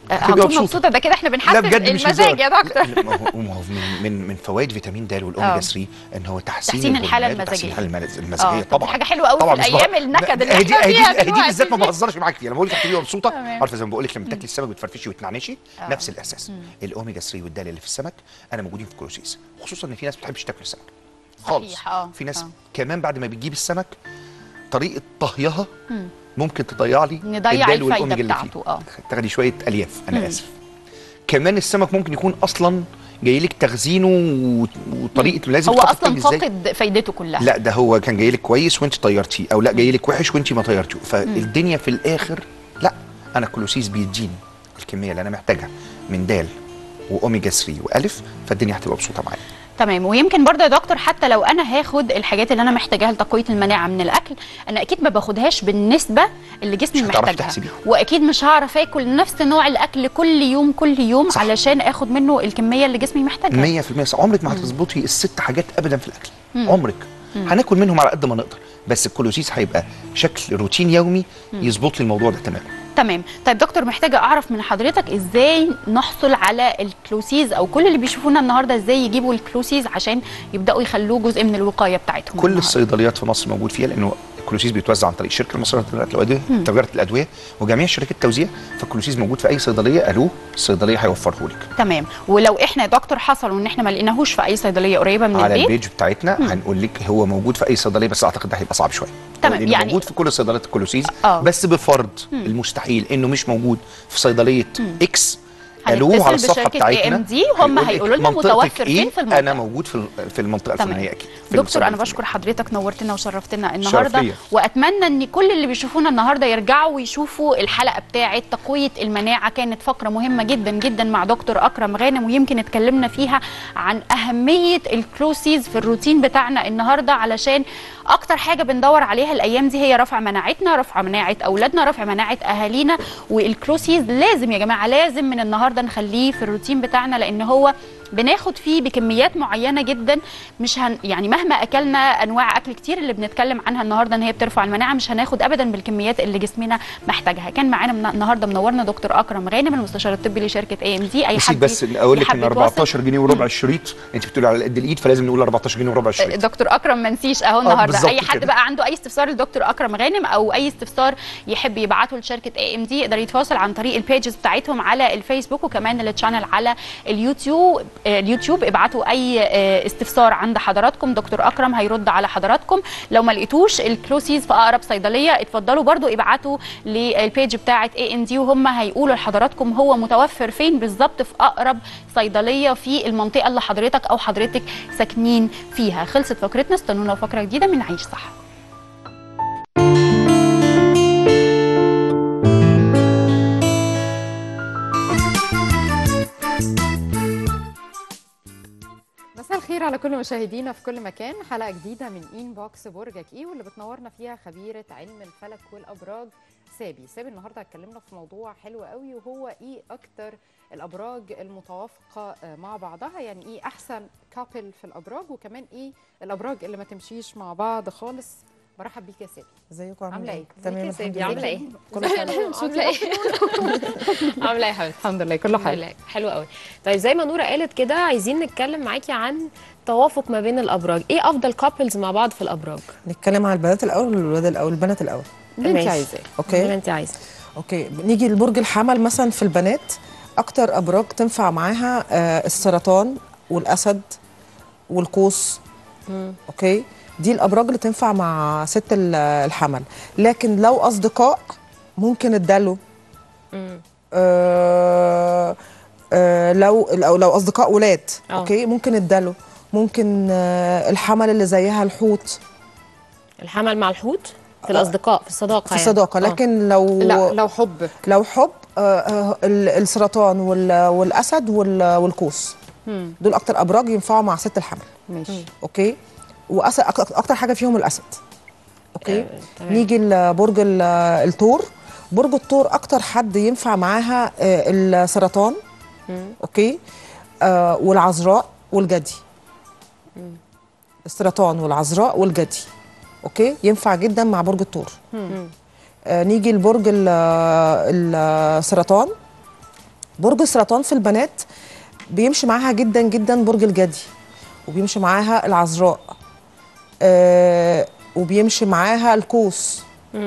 هتبقى هكون مبسوطة. مبسوطه ده كده احنا لا بنحسن بجد مش المزاج يا هزار. دكتور لا، ما هو ما هو من من من فوائد فيتامين د والاوميجا آه. 3 ان هو تحسين, تحسين الحالة الهرمونات وتحسين المزاجية. الحاله المز- اه المزاجيه طب دي طبعا حاجه حلوه قوي طبعا في مش الايام بقى- النكد اللي هي دي احنا هي دي فيها هي دي دلوقتي بالذات ما دي. بهزرش معاك فيها لما بقول لك هتبقي مبسوطه تمام. عارفه زي ما بقول لك لما تاكلي السمك بتفرفشي وتنعنشي آه. نفس الاحساس الاوميجا 3 والدال اللي في السمك انا موجودين في كلوسيس خصوصا ان في ناس ما بتحبش تاكل السمك خالص صحيح، آه، في ناس آه. كمان بعد ما بتجيب السمك طريقه طهيها مم. ممكن تضيع لي نضيع الدال الفايدة والأوميجا اللي فيه. بتاعته، آه. تاخدي شويه الياف مم. انا اسف كمان السمك ممكن يكون اصلا جاي لك تخزينه و- وطريقه لازم هو تحط اصلا التاني إزاي. فاقد فايدته كلها لا ده هو كان جاي لك كويس وانت طيرتيه او لا جاي لك وحش وانت ما طيرتيه فالدنيا في الاخر لا انا كلوسيس بيديني الكميه اللي انا محتاجها من دال واوميجا 3 والف فالدنيا هتبقى مبسوطه معايا تمام ويمكن برضه يا دكتور حتى لو انا هاخد الحاجات اللي انا محتاجاها لتقويه المناعه من الاكل انا اكيد ما باخدهاش بالنسبه اللي جسمي مش هتعرفي محتاجها تحسبيها. واكيد مش هعرف اكل نفس نوع الاكل كل يوم كل يوم صح. علشان اخد منه الكميه اللي جسمي محتاجها 100% صح. عمرك ما هتظبطي الست حاجات ابدا في الاكل مم. عمرك مم. هناكل منهم على قد ما نقدر بس الكلوسيس هيبقى شكل روتين يومي مم. يظبط لي الموضوع ده تماما تمام طيب دكتور محتاجه اعرف من حضرتك ازاي نحصل على الكلوسيز او كل اللي بيشوفونا النهارده ازاي يجيبوا الكلوسيز عشان يبداوا يخلوه جزء من الوقايه بتاعتهم كل النهاردة. الصيدليات في مصر موجود فيها لانه الكلوسيس بيتوزع عن طريق الشركه المصريه لتجاره الادويه مم. تجاره الادويه وجميع شركات التوزيع فالكلوسيس موجود في اي صيدليه قالوه الصيدليه هيوفره لك تمام ولو احنا يا دكتور حصل وان احنا ما لقيناهوش في اي صيدليه قريبه من على البيت البيج بتاعتنا هنقول لك هو موجود في اي صيدليه بس اعتقد ده هيبقى صعب شويه تمام، لأنه يعني- موجود في كل صيدليات الكلوسيس آه. بس بفرض مم. المستحيل انه مش موجود في صيدليه اكس قالوه هنتصل على الصفحه بشركة بتاعتنا AMD هم هيقول لك هيقولوا لنا منطقتك متوفر إيه؟ فين في المنطقة. انا موجود في في المنطقه تمام. الفلانيه اكيد في دكتور المصيدة انا بشكر حضرتك نورتنا وشرفتنا النهارده شرف ليا. واتمنى ان كل اللي بيشوفونا النهارده يرجعوا ويشوفوا الحلقه بتاعه تقويه المناعه كانت فقره مهمه جدا جدا مع دكتور اكرم غانم ويمكن اتكلمنا فيها عن اهميه الكلوسيز في الروتين بتاعنا النهارده علشان اكتر حاجه بندور عليها الايام دي هي رفع مناعتنا رفع مناعه اولادنا رفع مناعه اهالينا والكلوسيز لازم يا جماعه لازم من النهارده نخليه في الروتين بتاعنا لان هو بناخد فيه بكميات معينه جدا مش هن يعني مهما اكلنا انواع اكل كتير اللي بنتكلم عنها النهارده ان هي بترفع المناعه مش هناخد ابدا بالكميات اللي جسمنا محتاجها كان معانا من النهارده منورنا دكتور اكرم غانم المستشار الطبي لشركه اي ام دي اي نسيت حد بس اقول لك يحب ان يتواصل. 14 جنيه وربع الشريط انت بتقولي على قد الايد فلازم نقول 14 جنيه وربع الشريط دكتور اكرم ما نسيش اهو آه، النهارده بالظبط اي حد كده. بقى عنده اي استفسار لدكتور اكرم غانم او اي استفسار يحب يبعته لشركه اي ام دي يقدر يتواصل عن طريق البيجز بتاعتهم على الفيسبوك وكمان التشانل على اليوتيوب آه، اليوتيوب ابعتوا اي آه، استفسار عند حضراتكم دكتور اكرم هيرد على حضراتكم لو ما لقيتوش الكلوسيز في اقرب صيدليه اتفضلوا برضو ابعتوا للبيج بتاعه اي ام دي وهم هيقولوا لحضراتكم هو متوفر فين بالظبط في اقرب صيدليه في المنطقه اللي حضرتك او حضرتك ساكنين فيها خلصت فقرتنا استنونا فقره جديده من عيش صح مساء الخير على كل مشاهدينا في كل مكان حلقة جديدة من إن بوكس برجك إيه واللي بتنورنا فيها خبيرة علم الفلك والأبراج سابي سابي النهاردة هتكلمنا في موضوع حلو قوي وهو إيه أكتر الأبراج المتوافقة آه، مع بعضها يعني إيه أحسن كابل في الأبراج وكمان إيه الأبراج اللي ما تمشيش مع بعض خالص برحب بيك يا سابي ازيكم عاملة إيه؟ تمام ازيك يا الحمد سابي؟ عاملة لله. إيه؟ كله تمام عاملة إيه؟ عامله ايه يا حبيبتي الحمد لله كله حلو لله حلو قوي طيب زي ما نوره قالت كده عايزين نتكلم معاكي عن توافق ما بين الابراج ايه افضل كابلز مع بعض في الابراج نتكلم على البنات الاول ولا الولاد الاول البنات الاول اللي انت عايزاه اوكي اللي انت عايزاه اوكي نيجي لبرج الحمل مثلا في البنات اكتر ابراج تنفع معاها آه، السرطان والاسد والقوس اوكي دي الابراج اللي تنفع مع ست ال- الحمل لكن لو اصدقاء ممكن الدلو آه آه لو لو لو اصدقاء ولاد آه. اوكي ممكن الدلو ممكن آه الحمل اللي زيها الحوت الحمل مع الحوت في الاصدقاء في الصداقه في يعني. الصداقه آه. لكن لو لا لو حب لو حب آه، آه، ال- السرطان وال- والاسد وال- والقوس مم. دول اكتر ابراج ينفعوا مع ست الحمل ماشي اوكي واسد أك- اكتر حاجه فيهم الاسد اوكي آه، تمام. نيجي لبرج ال- الثور برج الثور اكتر حد ينفع معاها آه، السرطان مم. اوكي آه والعذراء والجدي السرطان والعذراء والجدي اوكي ينفع جدا مع برج الثور مم. آه نيجي لبرج ال- ال- السرطان برج السرطان في البنات بيمشي معاها جدا جدا برج الجدي وبيمشي معاها العذراء آه وبيمشي معاها القوس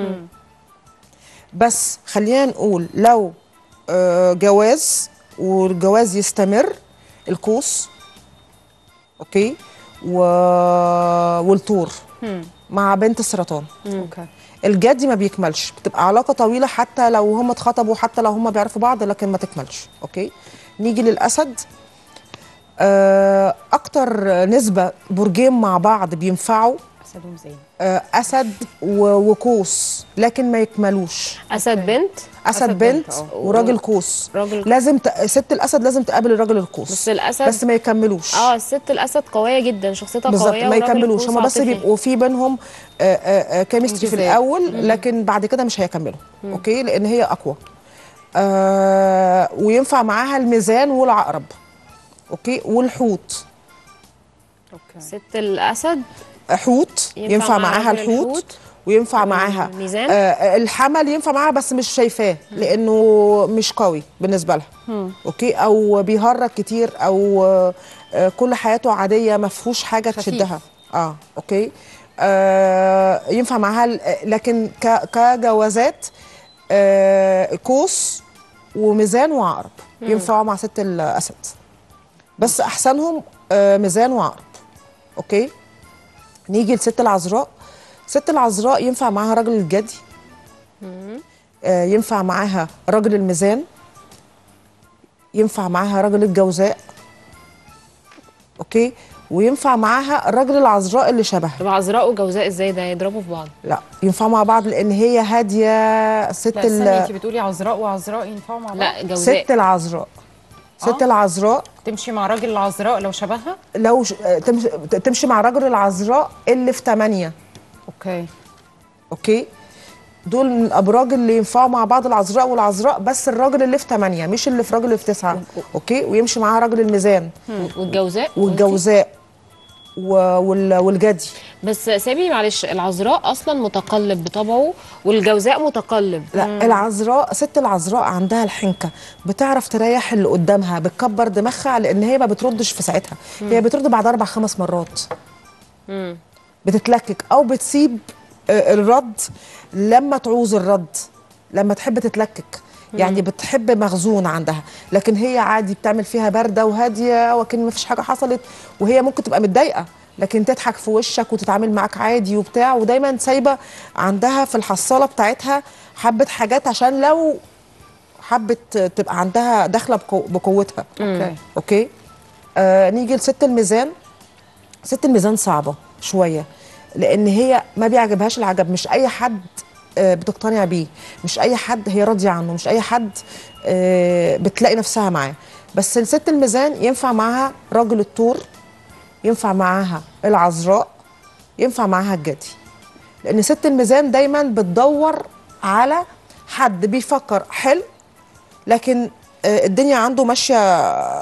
بس خلينا نقول لو آه جواز والجواز يستمر القوس اوكي و... والطور مع بنت السرطان اوكي الجدي ما بيكملش بتبقى علاقه طويله حتى لو هم اتخطبوا حتى لو هم بيعرفوا بعض لكن ما تكملش اوكي نيجي للاسد آه، اكتر نسبه برجين مع بعض بينفعوا اسد ومزين آه، اسد و- وقوس لكن ما يكملوش اسد بنت اسد, أسد بنت, بنت، آه. وراجل قوس راجل لازم ت... ست الاسد لازم تقابل الراجل القوس بس الاسد بس ما يكملوش اه الست الاسد قويه جدا شخصيتها بالظبط قويه ما والراجل يكملوش القوس هم بس عاطفي. بيبقوا في بينهم كيمستري في انجذاب. الاول لكن بعد كده مش هيكملوا اوكي لان هي اقوى آه وينفع معاها الميزان والعقرب اوكي والحوت اوكي ست الاسد حوت ينفع ينفع مع معاها راجل الحوت الحوت؟ وينفع معاها ميزان؟ آه الحمل ينفع معاها بس مش شايفاه لانه مش قوي بالنسبه لها اوكي او بيهرج كتير او آه آه، كل حياته عاديه ما فيهوش حاجه خفيف. تشدها اه اوكي آه ينفع معاها ال- لكن ك- كجوازات آه قوس وميزان وعقرب ينفعوا مع ست الاسد بس احسنهم آه ميزان وعقرب اوكي نيجي لست العذراء ست العذراء ينفع معاها راجل الجدي آه ينفع معاها راجل الميزان ينفع معاها راجل الجوزاء اوكي وينفع معاها الراجل العذراء اللي شبهها طب عذراء وجوزاء ازاي ده يضربوا في بعض لا ينفعوا مع بعض لان هي هاديه ست لا استني انت ال... بتقولي عذراء وعذراء ينفعوا مع بعض لا جوزاء ست العذراء ست آه. العذراء تمشي مع راجل العذراء لو شبهها لو ش... آه، تمشي, تمشي مع راجل العذراء اللي في 8 اوكي اوكي دول من الابراج اللي ينفعوا مع بعض العذراء والعذراء بس الراجل اللي في 8 مش اللي في راجل اللي في 9 اوكي ويمشي معاه راجل الميزان والجوزاء والجوزاء و... وال... والجدي بس سامي معلش العذراء اصلا متقلب بطبعه والجوزاء متقلب لا العذراء ست العذراء عندها الحنكه بتعرف تريح اللي قدامها بتكبر دماغها لان هي ما بتردش في ساعتها هي بترد بعد اربع خمس مرات بتتلكك او بتسيب آه، الرد لما تعوز الرد لما تحب تتلكك يعني بتحب مخزون عندها لكن هي عادي بتعمل فيها بارده وهاديه وكأن ما فيش حاجه حصلت وهي ممكن تبقى متضايقه لكن تضحك في وشك وتتعامل معاك عادي وبتاع ودايما سايبه عندها في الحصاله بتاعتها حبه حاجات عشان لو حبت تبقى عندها داخله بقو- بقوتها اوكي اوكي آه نيجي لست الميزان ست الميزان صعبه شويه لان هي ما بيعجبهاش العجب مش اي حد آه بتقتنع بيه مش اي حد هي راضيه عنه مش اي حد آه بتلاقي نفسها معاه بس الست الميزان ينفع معاها راجل الطور ينفع معاها العذراء ينفع معاها الجدي لان ست الميزان دايما بتدور على حد بيفكر حلو لكن آه، الدنيا عنده ماشيه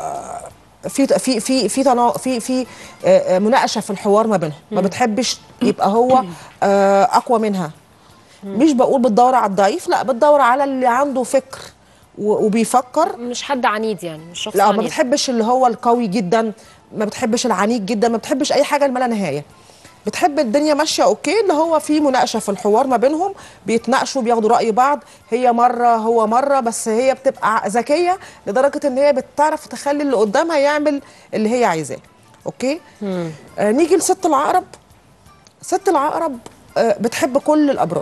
في في في في تنا- في في آه، آه، مناقشه في الحوار ما بينهم ما بتحبش يبقى هو آه، اقوى منها مش بقول بتدور على الضعيف لا بتدور على اللي عنده فكر و- وبيفكر مش حد عنيد يعني مش شخص لا ما عنيد بتحبش اللي هو القوي جدا ما بتحبش العنيد جدا ما بتحبش اي حاجه ما لا نهايه بتحب الدنيا ماشيه اوكي اللي هو في مناقشه في الحوار ما بينهم بيتناقشوا بياخدوا راي بعض هي مره هو مره بس هي بتبقى ذكيه لدرجه ان هي بتعرف تخلي اللي قدامها يعمل اللي هي عايزاه اوكي آه نيجي لست العقرب ست العقرب آه بتحب كل الابراج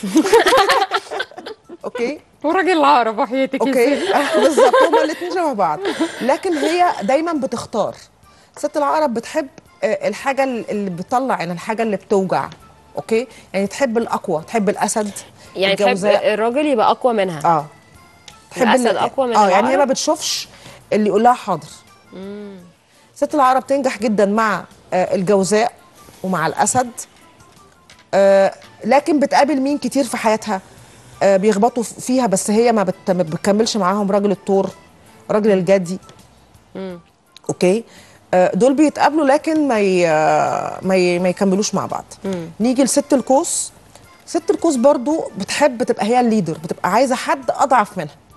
اوكي وراجل العقرب وحياتك اوكي بالظبط هما الاثنين شبه بعض لكن هي دايما بتختار ست العقرب بتحب آه، الحاجه اللي بتطلع يعني الحاجه اللي بتوجع اوكي يعني تحب الاقوى تحب الاسد يعني تحب الجوزاء. الراجل يبقى اقوى منها اه تحب الأسد ال- أقوى من اه يعني هي ما العقرب؟ بتشوفش اللي يقول لها حاضر ست العقرب تنجح جدا مع آه، الجوزاء ومع الاسد آه، لكن بتقابل مين كتير في حياتها آه، بيخبطوا فيها بس هي ما بت- ما بتكملش معاهم راجل الطور راجل الجدي اوكي آه، دول بيتقابلوا لكن ما ي... ما, ي... ما يكملوش مع بعض نيجي لست القوس ست القوس برضو بتحب تبقى هي الليدر بتبقى عايزه حد اضعف منها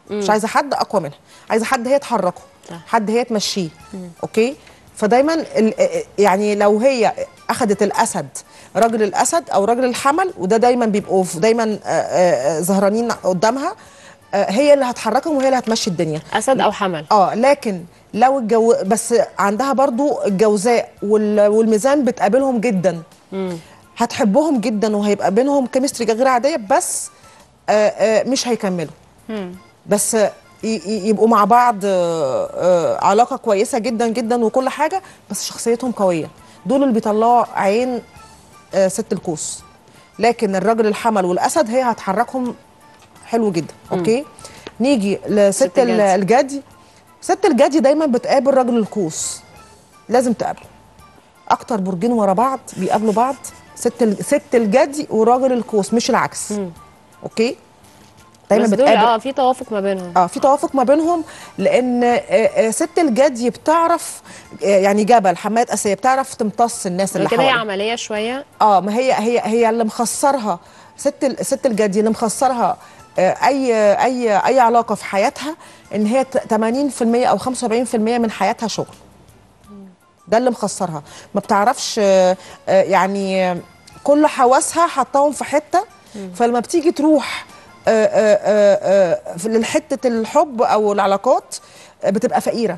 مش عايزه حد اقوى منها عايزه حد هي تحركه صح. حد هي تمشيه اوكي فدايما ال- يعني لو هي اخذت الاسد راجل الاسد او راجل الحمل وده دايما بيبقوا في- دايما آه، آه، آه، زهرانين قدامها آه، هي اللي هتحركهم وهي اللي هتمشي الدنيا اسد او حمل اه لكن لو الجو بس عندها برضو الجوزاء وال... والميزان بتقابلهم جدا هتحبهم جدا وهيبقى بينهم كيمستري غير عاديه بس آه آه مش هيكملوا بس ي- ي- يبقوا مع بعض آه، آه، علاقه كويسه جدا جدا وكل حاجه بس شخصيتهم قويه دول اللي بيطلعوا عين آه، ست القوس لكن الراجل الحمل والاسد هي هتحركهم حلو جدا اوكي نيجي لست ست ال- الجدي. الجدي ست الجدي دايما بتقابل راجل القوس لازم تقابله اكتر برجين ورا بعض بيقابلوا بعض ست ال- ست الجدي وراجل القوس مش العكس اوكي دايما بس دول بتقابل اه في توافق ما بينهم اه في توافق ما بينهم لان آه، آه، ست الجدي بتعرف آه، يعني جبل حمايه اسيه بتعرف تمتص الناس اللي كده هي حواليها عمليه شويه اه ما هي هي هي اللي مخسرها ست ال- ست الجدي اللي مخسرها آه، اي اي اي علاقه في حياتها ان هي ت- 80% او 75% من حياتها شغل ده اللي مخسرها ما بتعرفش آه، آه، يعني آه، كل حواسها حطاهم في حته فلما بتيجي تروح آه، آه، آه، آه، في- لحته الحب او العلاقات آه، بتبقى فقيره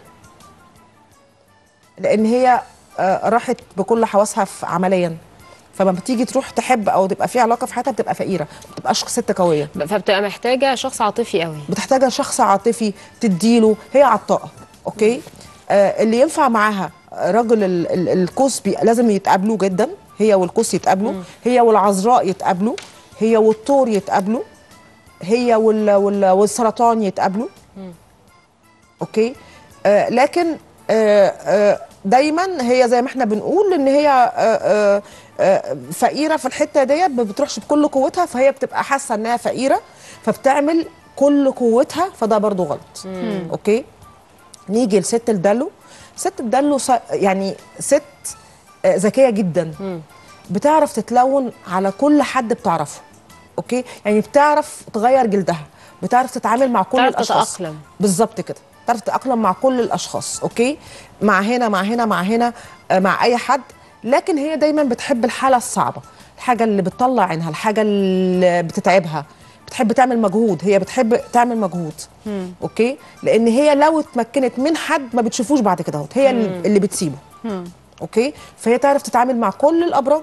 لان هي آه، راحت بكل حواسها في عمليا فلما بتيجي تروح تحب او تبقى في علاقه في حياتها بتبقى فقيره ما بتبقاش ست قويه فبتبقى محتاجه شخص عاطفي قوي بتحتاج شخص عاطفي تديله هي عطاءه اوكي آه اللي ينفع معاها راجل ال- ال- القوس بي- لازم يتقابلوا جدا هي والقوس يتقابلوا هي والعذراء يتقابلوا هي والطور يتقابلوا هي وال وال والسرطان يتقابلوا اوكي آه لكن آه آه دايما هي زي ما احنا بنقول ان هي آه آه آه فقيره في الحته ديت ما بتروحش بكل قوتها فهي بتبقى حاسه انها فقيره فبتعمل كل قوتها فده برضو غلط مم. اوكي نيجي لست الدلو ست الدلو س- يعني ست آه، ذكيه جدا بتعرف تتلون على كل حد بتعرفه اوكي يعني بتعرف تغير جلدها بتعرف تتعامل مع كل بتعرف الاشخاص تتأقلم. بالظبط كده تعرف تتاقلم مع كل الاشخاص اوكي مع هنا مع هنا مع هنا آه، مع اي حد لكن هي دايما بتحب الحاله الصعبه الحاجه اللي بتطلع عينها الحاجه اللي بتتعبها بتحب تعمل مجهود هي بتحب تعمل مجهود اوكي لان هي لو اتمكنت من حد ما بتشوفوش بعد كده اهوت هي اللي- مم. اللي بتسيبه اوكي فهي تعرف تتعامل مع كل الابراج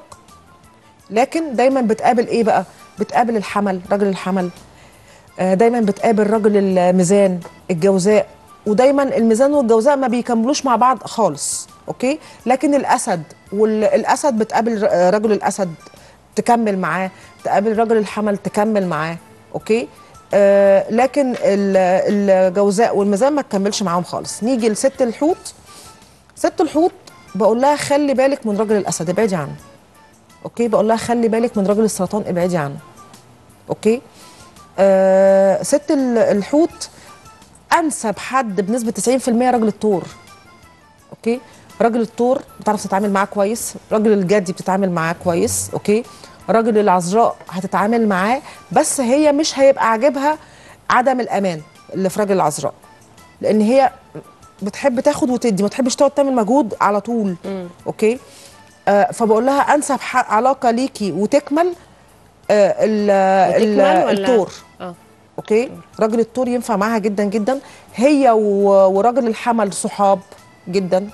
لكن دايما بتقابل ايه بقى بتقابل الحمل راجل الحمل آه، دايما بتقابل راجل الميزان الجوزاء ودايما الميزان والجوزاء ما بيكملوش مع بعض خالص اوكي لكن الاسد والاسد بتقابل ر- رجل الاسد تكمل معاه تقابل رجل الحمل تكمل معاه اوكي آه لكن ال- الجوزاء والميزان ما تكملش معاهم خالص نيجي لست الحوت ست الحوت بقول لها خلي بالك من رجل الاسد ابعدي عنه اوكي بقول لها خلي بالك من رجل السرطان ابعدي عنه اوكي آه ست ال- الحوت انسب حد بنسبه 90% راجل الثور اوكي راجل الثور بتعرف تتعامل معاه كويس راجل الجدي بتتعامل معاه كويس اوكي راجل العذراء هتتعامل معاه بس هي مش هيبقى عاجبها عدم الامان اللي في راجل العذراء لان هي بتحب تاخد وتدي ما تحبش تقعد تعمل مجهود على طول اوكي آه فبقول لها انسب ح- علاقه ليكي وتكمل آه ال- ال- وتكمل ولا- الثور اه اوكي راجل الثور ينفع معاها جدا جدا هي و- وراجل الحمل صحاب جدا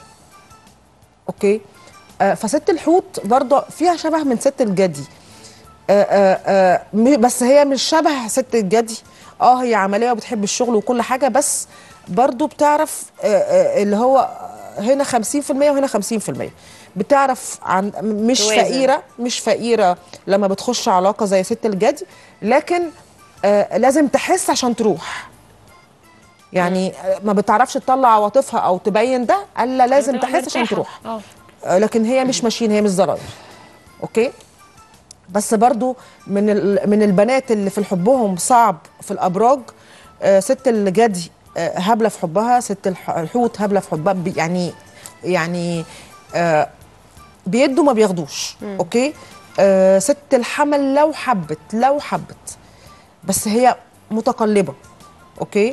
اوكي آه فست الحوت برضه فيها شبه من ست الجدي آه آه آه م- بس هي مش شبه ست الجدي اه هي عمليه وبتحب الشغل وكل حاجه بس برضه بتعرف آه آه اللي هو هنا 50% وهنا 50% بتعرف عن مش توازن. فقيره مش فقيره لما بتخش علاقه زي ست الجدي لكن آه لازم تحس عشان تروح يعني آه، ما بتعرفش تطلع عواطفها او تبين ده الا لازم بتبقى تحس عشان مرتاحة. تروح اه آه، لكن هي مش ماشين هي مش زراير اوكي بس برضو من ال- من البنات اللي في حبهم صعب في الابراج آه، ست الجدي آه، هبله في حبها ست الح- الحوت هبله في حبها بي- يعني يعني آه، بيدوا ما بياخدوش اوكي آه، ست الحمل لو حبت لو حبت بس هي متقلبه اوكي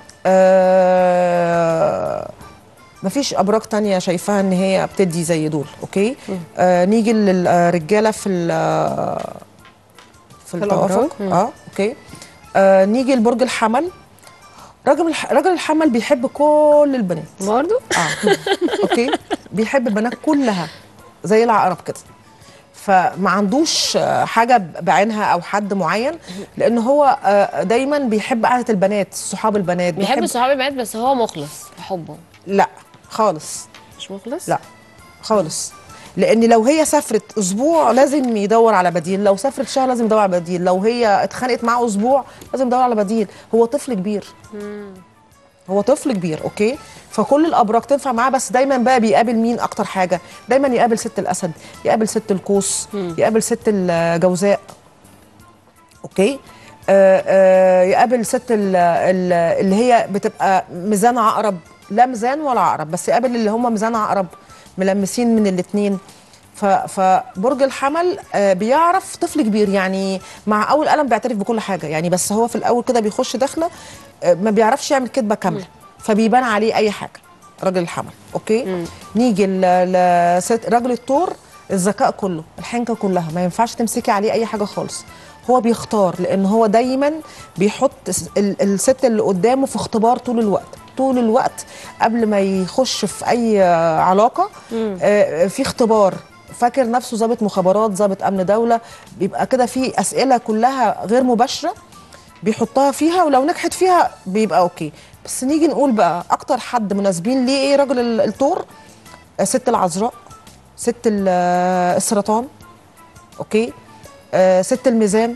آه مفيش ابراج تانية شايفاها ان هي بتدي زي دول اوكي آه نيجي للرجاله في ال- في الأبراج. التوافق مم. اه اوكي آه نيجي لبرج الحمل راجل الح... راجل الحمل بيحب كل البنات برضو اه اوكي بيحب البنات كلها زي العقرب كده فما عندوش آه، حاجه بعينها او حد معين لان هو آه، دايما بيحب قعده البنات صحاب البنات بيحب صحاب البنات بس هو مخلص في حبه لا خالص مش مخلص لا خالص لان لو هي سافرت اسبوع لازم يدور على بديل لو سافرت شهر لازم يدور على بديل لو هي اتخانقت معاه اسبوع لازم يدور على بديل هو طفل كبير هو طفل كبير اوكي فكل الابراج تنفع معاه بس دايما بقى بيقابل مين اكتر حاجه دايما يقابل ست الاسد يقابل ست القوس يقابل ست الجوزاء اوكي آه آه يقابل ست ال- ال- اللي هي بتبقى ميزان عقرب لا ميزان ولا عقرب بس يقابل اللي هم ميزان عقرب ملمسين من الاثنين فبرج الحمل آه، بيعرف طفل كبير يعني مع اول قلم بيعترف بكل حاجه يعني بس هو في الاول كده بيخش داخله آه، ما بيعرفش يعمل كدبه كامله فبيبان عليه اي حاجه راجل الحمل اوكي نيجي ل- لست راجل الثور الذكاء كله الحنكه كلها ما ينفعش تمسكي عليه اي حاجه خالص هو بيختار لان هو دايما بيحط الس- ال- الست اللي قدامه في اختبار طول الوقت طول الوقت قبل ما يخش في اي آه، علاقه آه، في اختبار فاكر نفسه ضابط مخابرات ضابط امن دوله بيبقى كده في اسئله كلها غير مباشره بيحطها فيها ولو نجحت فيها بيبقى اوكي بس نيجي نقول بقى اكتر حد مناسبين ليه ايه راجل ال- الثور آه، ست العذراء ست ال- آه، السرطان اوكي آه ست الميزان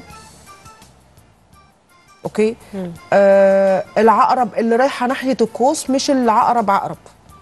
اوكي آه العقرب اللي رايحه ناحيه القوس مش العقرب عقرب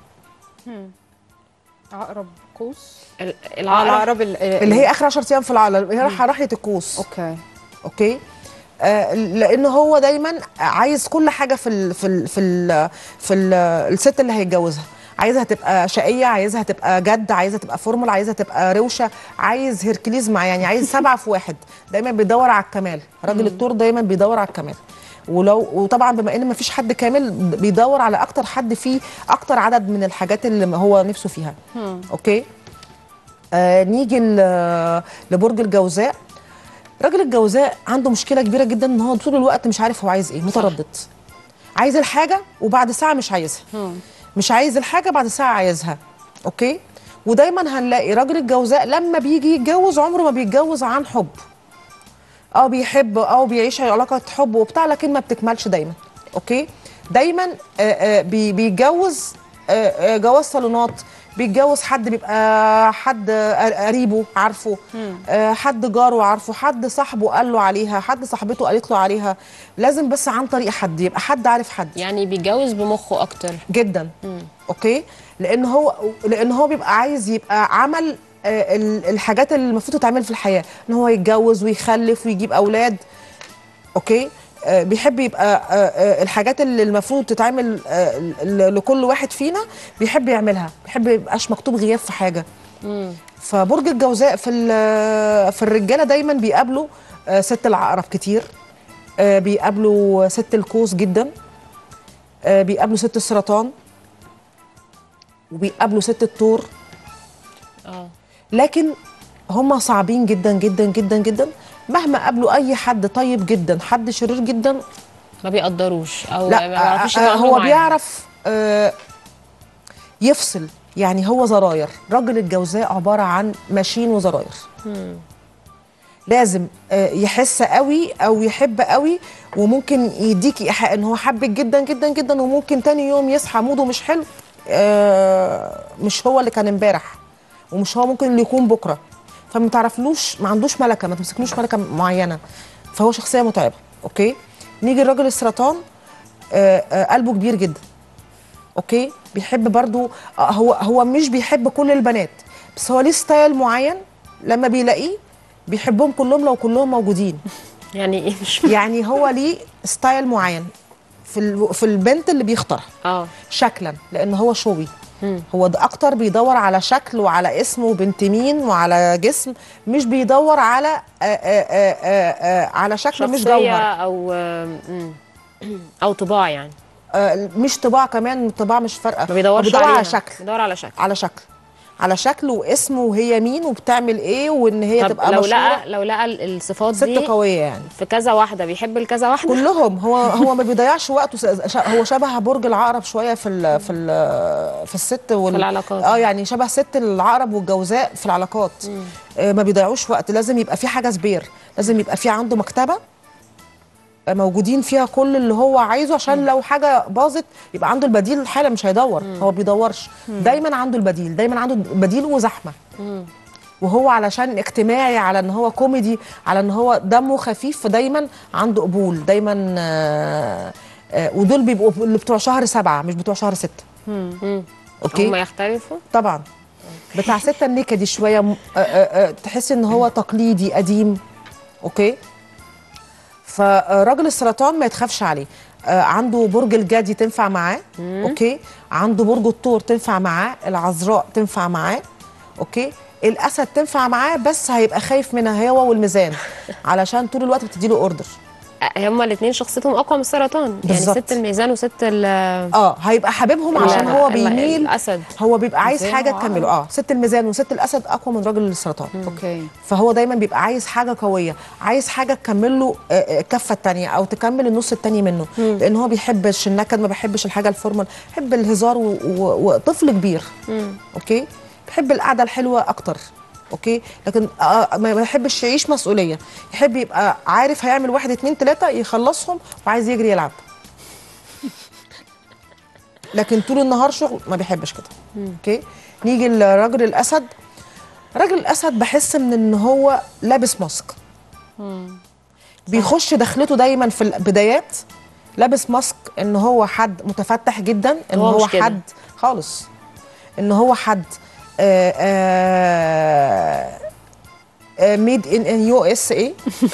عقرب قوس العقرب العقرب ال- اللي هي اخر 10 ايام في العقرب هي رايحه ناحيه القوس اوكي اوكي آه لان هو دايما عايز كل حاجه في ال في ال في ال في ال الست اللي هيتجوزها عايزها تبقى شقيه عايزها تبقى جد عايزها تبقى فورمال عايزها تبقى روشه عايز هيركليز معاه يعني عايز سبعه في واحد دايما بيدور على الكمال راجل الطور دايما بيدور على الكمال ولو وطبعا بما ان مفيش حد كامل بيدور على اكتر حد فيه اكتر عدد من الحاجات اللي هو نفسه فيها اوكي آه نيجي ل- لبرج الجوزاء راجل الجوزاء عنده مشكله كبيره جدا ان هو طول الوقت مش عارف هو عايز ايه متردد عايز الحاجه وبعد ساعه مش عايزها مش عايز الحاجه بعد ساعه عايزها اوكي ودايما هنلاقي راجل الجوزاء لما بيجي يتجوز عمره ما بيتجوز عن حب اه بيحب اه بيعيش علاقه حب وبتاع لكن ما بتكملش دايما اوكي دايما آه آه بي- بيتجوز آه آه جواز صالونات بيتجوز حد بيبقى حد آه، قريبه عارفه آه حد جاره عارفه حد صاحبه قال له عليها حد صاحبته قالت له عليها لازم بس عن طريق حد يبقى حد عارف حد يعني بيتجوز بمخه اكتر جدا اوكي لان هو لان هو بيبقى عايز يبقى عمل آه، ال- الحاجات اللي المفروض تتعمل في الحياه ان هو يتجوز ويخلف ويجيب اولاد اوكي آه، بيحب يبقى آه، آه، الحاجات اللي المفروض تتعمل آه، ل- لكل واحد فينا بيحب يعملها بيحب يبقاش مكتوب غياب في حاجه فبرج الجوزاء في ال- في الرجاله دايما بيقابلوا آه، ست العقرب كتير آه، بيقابلوا ست القوس جدا آه، بيقابلوا ست السرطان وبيقابلوا ست الثور اه لكن هم صعبين جدا جدا جدا جدا مهما قابلوا اي حد طيب جدا حد شرير جدا ما بيقدروش او لا ما بيعرفوش آه، يتعاملوا هو معاهم. بيعرف آه، يفصل يعني هو زراير راجل الجوزاء عباره عن ماشين وزراير مم. لازم آه، يحس قوي او يحب قوي وممكن يديك ايحاء ان هو حبك جدا جدا جدا وممكن تاني يوم يصحى موده مش حلو آه، مش هو اللي كان امبارح ومش هو ممكن اللي يكون بكره فما تعرفلوش ما عندوش ملكه ما تمسكلوش ملكه معينه فهو شخصيه متعبه اوكي نيجي الراجل السرطان آه، آه، قلبه كبير جدا اوكي بيحب برضو آه، هو هو مش بيحب كل البنات بس هو ليه ستايل معين لما بيلاقيه بيحبهم كلهم لو كلهم موجودين يعني ايه مش يعني هو ليه ستايل معين في ال- في البنت اللي بيختارها اه شكلا لان هو شوي هو ده اكتر بيدور على شكل وعلى اسم وبنت مين وعلى جسم مش بيدور على آآ آآ آآ على شكل مش شخصية جوهر او مم. او طباع يعني آه مش طباع كمان طباع مش فارقه ما بيدورش بيدور عليها. على شكل بيدور على شكل على شكل على شكل واسم وهي مين وبتعمل ايه وان هي طب تبقى لو مشهوره لقى لو لقى ال- الصفات ست دي قويه يعني في كذا واحده بيحب الكذا واحده كلهم هو هو ما بيضيعش وقته س- ش- هو شبه برج العقرب شويه في ال في ال في الست وال في العلاقات. اه يعني شبه ست العقرب والجوزاء في العلاقات آه ما بيضيعوش وقت لازم يبقى في حاجه سبير لازم يبقى في عنده مكتبه آه، موجودين فيها كل اللي هو عايزه عشان لو حاجه باظت يبقى عنده البديل الحاله مش هيدور هو بيدورش دايما عنده البديل دايما عنده بديل وزحمه وهو علشان اجتماعي على ان هو كوميدي على ان هو دمه خفيف فدايما عنده قبول دايما آه، آه، ودول بيبقوا اللي بتوع شهر سبعة مش بتوع شهر ستة اوكي هم يختلفوا طبعا بتاع ستة النكدي شوية م- آه، آه، آه، تحس ان هو تقليدي قديم اوكي فراجل السرطان ما يتخافش عليه آه، عنده برج الجدي تنفع معاه اوكي عنده برج الثور تنفع معاه العذراء تنفع معاه اوكي الاسد تنفع معاه بس هيبقى خايف منها هو والميزان علشان طول الوقت بتديله اوردر هما الاثنين شخصيتهم اقوى من السرطان بالظبط. يعني ست الميزان وست ال اه هيبقى حبيبهم عشان هو ال- بيميل الاسد هو بيبقى عايز ميزان حاجه وعقرب. تكمله اه ست الميزان وست الاسد اقوى من راجل السرطان اوكي فهو دايما بيبقى عايز حاجه قويه عايز حاجه تكمل له آه، آه، الكفه الثانيه او تكمل النص الثاني منه لان هو بيحبش النكد ما بيحبش الحاجه الفورمال بيحب الهزار و- و- وطفل كبير اوكي بيحب القعده الحلوه اكتر اوكي لكن آه ما بيحبش يعيش مسؤوليه يحب يبقى عارف هيعمل واحد اتنين تلاته يخلصهم وعايز يجري يلعب لكن طول النهار شغل ما بيحبش كده اوكي نيجي لراجل الاسد راجل الاسد بحس من ان هو لابس ماسك بيخش دخلته دايما في البدايات لابس ماسك ان هو حد متفتح جدا ان هو هو, مش كده. حد خالص ان هو حد ميد ان يو اس اي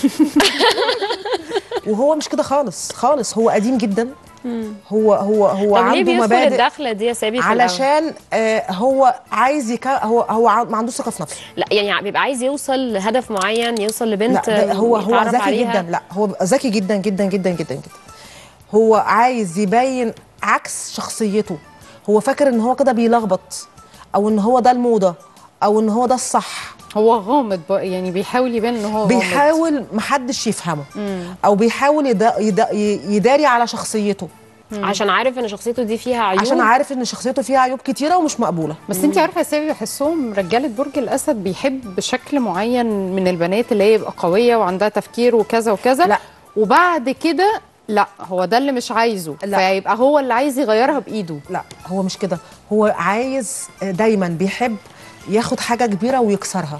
وهو مش كده خالص خالص هو قديم جدا هو هو هو طب ليه عنده بيدخل مبادئ الدخله دي يا سابي في الأول؟ علشان آه هو عايز يك... هو هو ع- ما عندوش ثقه في نفسه لا يعني بيبقى عايز يوصل لهدف معين يوصل لبنت لا ده هو هو يتعرف ذكي عليها. جدا لا هو ذكي جدا جدا جدا جدا جدا هو عايز يبين عكس شخصيته هو فاكر ان هو كده بيلخبط او ان هو ده الموضه او ان هو ده الصح هو غامض بقى يعني بيحاول يبان ان هو غامض. بيحاول محدش يفهمه او بيحاول يدا يدا يداري على شخصيته عشان عارف ان شخصيته دي فيها عيوب عشان عارف ان شخصيته فيها عيوب كتيره ومش مقبوله بس انت عارفه يا سامي بحسهم رجاله برج الاسد بيحب شكل معين من البنات اللي هي يبقى قويه وعندها تفكير وكذا وكذا لا. وبعد كده لا هو ده اللي مش عايزه لا. فيبقى هو اللي عايز يغيرها بايده لا هو مش كده هو عايز دايما بيحب ياخد حاجه كبيره ويكسرها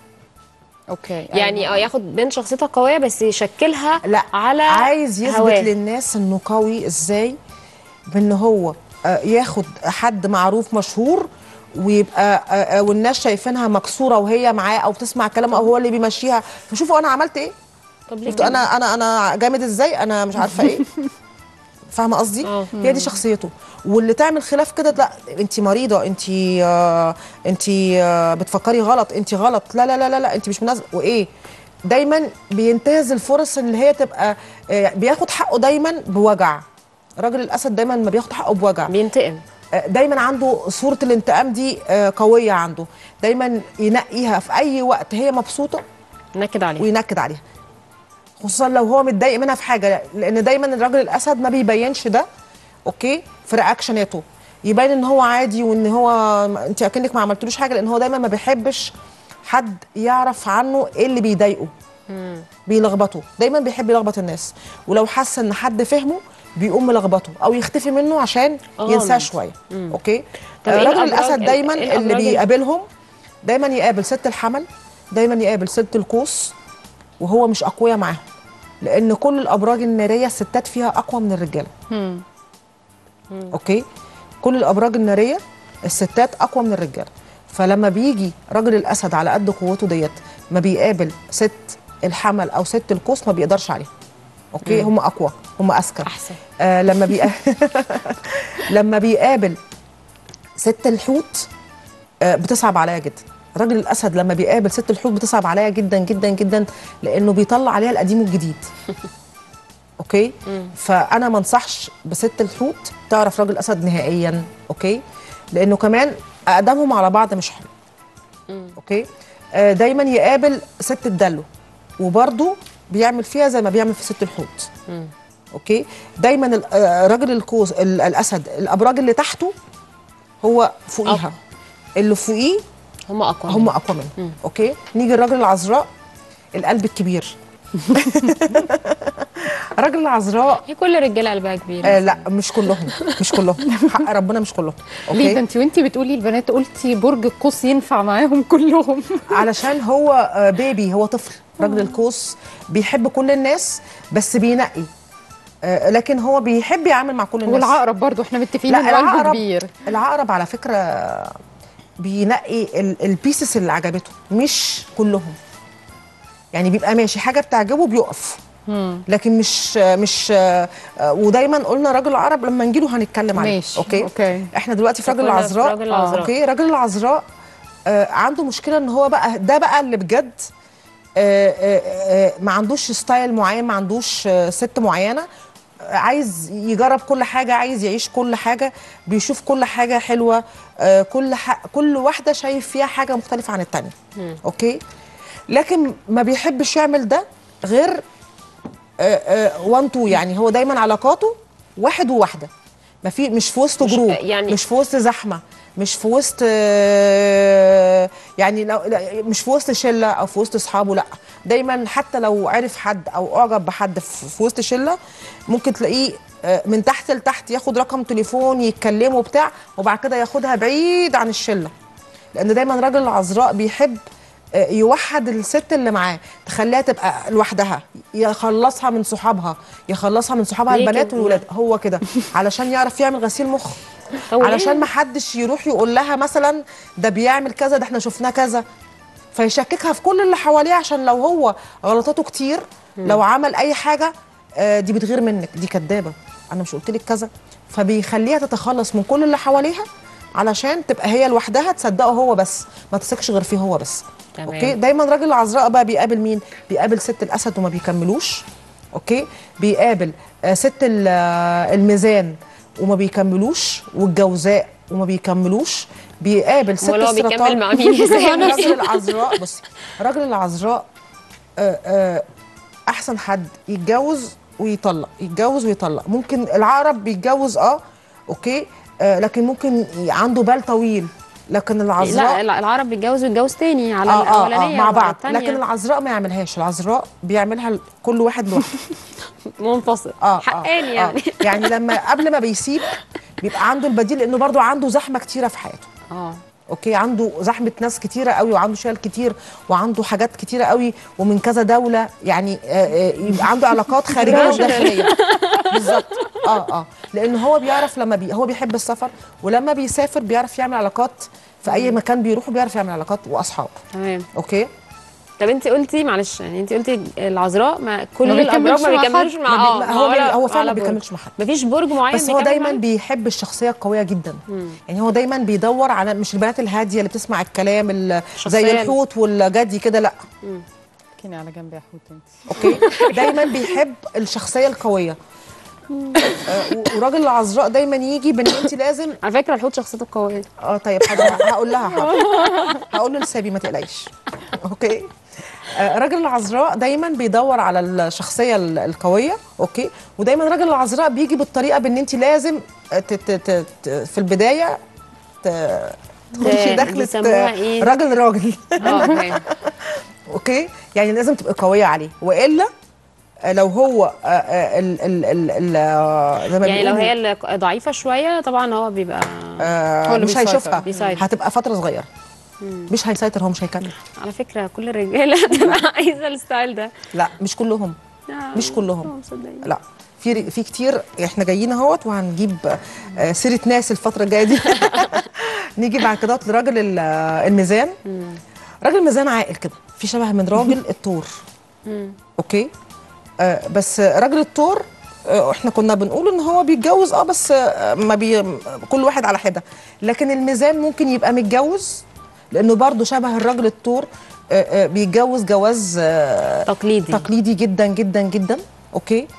اوكي يعني اه ياخد بنت شخصيتها قويه بس يشكلها لا على عايز يثبت هواه. للناس انه قوي ازاي بان هو آه، ياخد حد معروف مشهور ويبقى آه، آه، والناس شايفينها مكسوره وهي معاه او بتسمع كلامه او هو اللي بيمشيها فشوفوا انا عملت ايه طب ليه شفتوا كده؟ انا انا انا جامد ازاي انا مش عارفه ايه فاهمه قصدي اه. هي دي شخصيته واللي تعمل خلاف كده لا انت مريضه انت آه انت آه بتفكري غلط انت غلط لا لا لا لا, لا انت مش مناسبه وايه دايما بينتهز الفرص اللي هي تبقى آه بياخد حقه دايما بوجع راجل الاسد دايما ما بياخد حقه بوجع بينتقم آه، دايما عنده صوره الانتقام دي آه، قويه عنده دايما ينقيها في اي وقت هي مبسوطه نكد عليه وينكد عليها خصوصا لو هو متضايق منها في حاجه لان دايما الراجل الاسد ما بيبينش ده اوكي في رياكشناته يبين ان هو عادي وان هو انت اكنك ما عملتلوش حاجه لان هو دايما ما بيحبش حد يعرف عنه ايه اللي بيضايقه بيلخبطه دايما بيحب يلخبط الناس ولو حس ان حد فهمه بيقوم ملخبطه او يختفي منه عشان غامض. ينساه شويه اوكي طب آه، إيه راجل الأبراج- الاسد دايما إيه اللي الأبراج اللي- بيقابلهم دايما يقابل ست الحمل دايما يقابل ست القوس وهو مش اقوياء معاهم لان كل الابراج الناريه الستات فيها اقوى من الرجاله اوكي كل الابراج الناريه الستات اقوى من الرجاله فلما بيجي راجل الاسد على قد قوته ديت ما بيقابل ست الحمل او ست القوس ما بيقدرش عليها اوكي هم اقوى هم اذكى احسن آه لما بيقابل لما بيقابل ست الحوت آه بتصعب عليا جدا راجل الاسد لما بيقابل ست الحوت بتصعب عليا جدا جدا جدا لانه بيطلع عليها القديم والجديد اوكي فانا ما انصحش بست الحوت تعرف راجل اسد نهائيا اوكي لانه كمان اقدامهم على بعض مش حلو اوكي آه دايما يقابل ست الدلو وبرده بيعمل فيها زي ما بيعمل في ست الحوت اوكي دايما ال- آه، راجل القوس ال- الاسد الابراج اللي تحته هو فوقيها اللي فوقيه هم اقوى هم اقوى منه اوكي نيجي الراجل العذراء القلب الكبير راجل العذراء هي كل الرجاله قلبها كبير آه لا مش كلهم مش كلهم حق ربنا مش كلهم ليه ده انت وانت بتقولي البنات قلتي برج القوس ينفع معاهم كلهم علشان هو آه، بيبي هو طفل راجل القوس بيحب كل الناس بس بينقي آه، لكن هو بيحب يعمل مع كل الناس والعقرب برضو احنا متفقين لا انه قلبه العقرب كبير العقرب على فكره بينقي ال- البيسس اللي عجبته مش كلهم يعني بيبقى ماشي حاجه بتعجبه بيقف لكن مش مش آه، ودايما قلنا راجل العرب لما نجيله هنتكلم عليه ماشي، اوكي أوكي. احنا دلوقتي في راجل كنا في العذراء راجل العذراء. اوكي راجل العذراء آه عنده مشكله ان هو بقى ده بقى اللي بجد آه آه آه ما عندوش ستايل معين ما عندوش آه ست معينه آه، عايز يجرب كل حاجه عايز يعيش كل حاجه بيشوف كل حاجه حلوه آه كل ح... كل واحده شايف فيها حاجه مختلفه عن التانيه اوكي لكن ما بيحبش يعمل ده غير 1 2 يعني هو دايما علاقاته واحد وواحده ما في مش في وسط مش- جروب يعني- يعني مش في وسط زحمه مش في وسط آه، يعني لو لا، مش في وسط شله او في وسط اصحابه لا دايما حتى لو عرف حد او اعجب بحد في في وسط شله ممكن تلاقيه آه، من تحت لتحت ياخد رقم تليفون يتكلموا بتاع وبعد كده ياخدها بعيد عن الشله لان دايما راجل العذراء بيحب آه، يوحد الست اللي معاه تخليها تبقى لوحدها يخلصها من صحابها يخلصها من صحابها ليه البنات كده؟ والولاد هو كده علشان يعرف يعمل غسيل مخ طب وليه؟ علشان ما حدش يروح يقول لها مثلا ده بيعمل كذا ده احنا شفناه كذا فيشككها في كل اللي حواليه عشان لو هو غلطاته كتير لو عمل اي حاجه آه، دي بتغير منك دي كدابه انا مش قلت لك كذا فبيخليها تتخلص من كل اللي حواليها علشان تبقى هي لوحدها تصدقه هو بس ما تثقش غير فيه هو بس تمام. اوكي دايما راجل العذراء بقى بيقابل مين بيقابل ست الاسد وما بيكملوش اوكي بيقابل آه، ست ال- آه، الميزان وما بيكملوش والجوزاء وما بيكملوش بيقابل ست أمال هو السرطان بيكمل مع مين؟ راجل العذراء بصي راجل العذراء آه، آه، احسن حد يتجوز ويطلق يتجوز ويطلق ممكن العقرب بيتجوز اه اوكي آه لكن ممكن ي- عنده بال طويل لكن العذراء لا لا، العرب بيتجوز ويتجوز تاني على آه آه الاولانيه آه مع وعلى بعض التانية. لكن العذراء ما يعملهاش العذراء بيعملها ل- كل واحد لوحده منفصل اه حقاني يعني آه. يعني لما قبل ما بيسيب بيبقى عنده البديل لانه برضو عنده زحمه كتيره في حياته اه اوكي عنده زحمه ناس كتيره قوي وعنده شغل كتير وعنده حاجات كتيره قوي ومن كذا دوله يعني آه، آه، يبقى عنده علاقات خارجيه وداخليه بالظبط اه اه لان هو بيعرف لما بي هو بيحب السفر ولما بيسافر بيعرف يعمل علاقات في اي مكان بيروحه بيعرف يعمل علاقات واصحاب تمام اوكي طب انت قلتي معلش يعني انت قلتي العذراء ما كل ما الابراج بيكملش ما مع بيكملوش حد. مع ما اه بي- ما هو ولا- هو فعلا ولا ما برج. بيكملش مع حد مفيش برج معين بس هو بيكمل دايما معاه؟ بيحب الشخصيه القويه جدا يعني هو دايما بيدور على مش البنات الهاديه اللي بتسمع الكلام ال- شخصية زي الحوت والجدي كده لا كني على جنب يا حوت انت اوكي دايما بيحب الشخصيه القويه آه، و- وراجل العذراء دايما يجي بان انت لازم على فكره الحوت شخصيته قويه اه طيب حاضر هقول لها حاضر هقول له لسابي ما تقلقيش اوكي آه، راجل العذراء دايما بيدور على الشخصيه ال- القويه اوكي ودايما راجل العذراء بيجي بالطريقه بان انت لازم ت- ت- ت- ت- في البدايه ت- تخشي دخلة بيسموها إيه؟ راجل راجل اه اوكي اوكي يعني لازم تبقى قويه عليه والا آه، لو هو آه، آه، ال ال ال ال آه، زي ما يعني لو بيقولوا، هي اللي ضعيفه شويه طبعا هو بيبقى آه، هو اللي مش بيسيطر. هيشوفها بيسيطر. هتبقى فتره صغيره مش هيسيطر هو مش هيكمل على فكره كل الرجاله هتبقى عايزه الستايل ده لا مش كلهم آه، مش كلهم آه، مصدقين. لا في ر- في كتير احنا جايين اهوت وهنجيب آه، سيره ناس الفتره الجايه دي نيجي بعد كده لراجل ال- آه، الميزان راجل الميزان عاقل كده في شبه من راجل الثور اوكي آه بس راجل الثور آه، احنا كنا بنقول ان هو بيتجوز اه بس آه، ما بي كل واحد على حده لكن الميزان ممكن يبقى متجوز لانه برضه شبه الراجل الثور آه، آه، بيتجوز جواز آه، تقليدي تقليدي جدا جدا جدا اوكي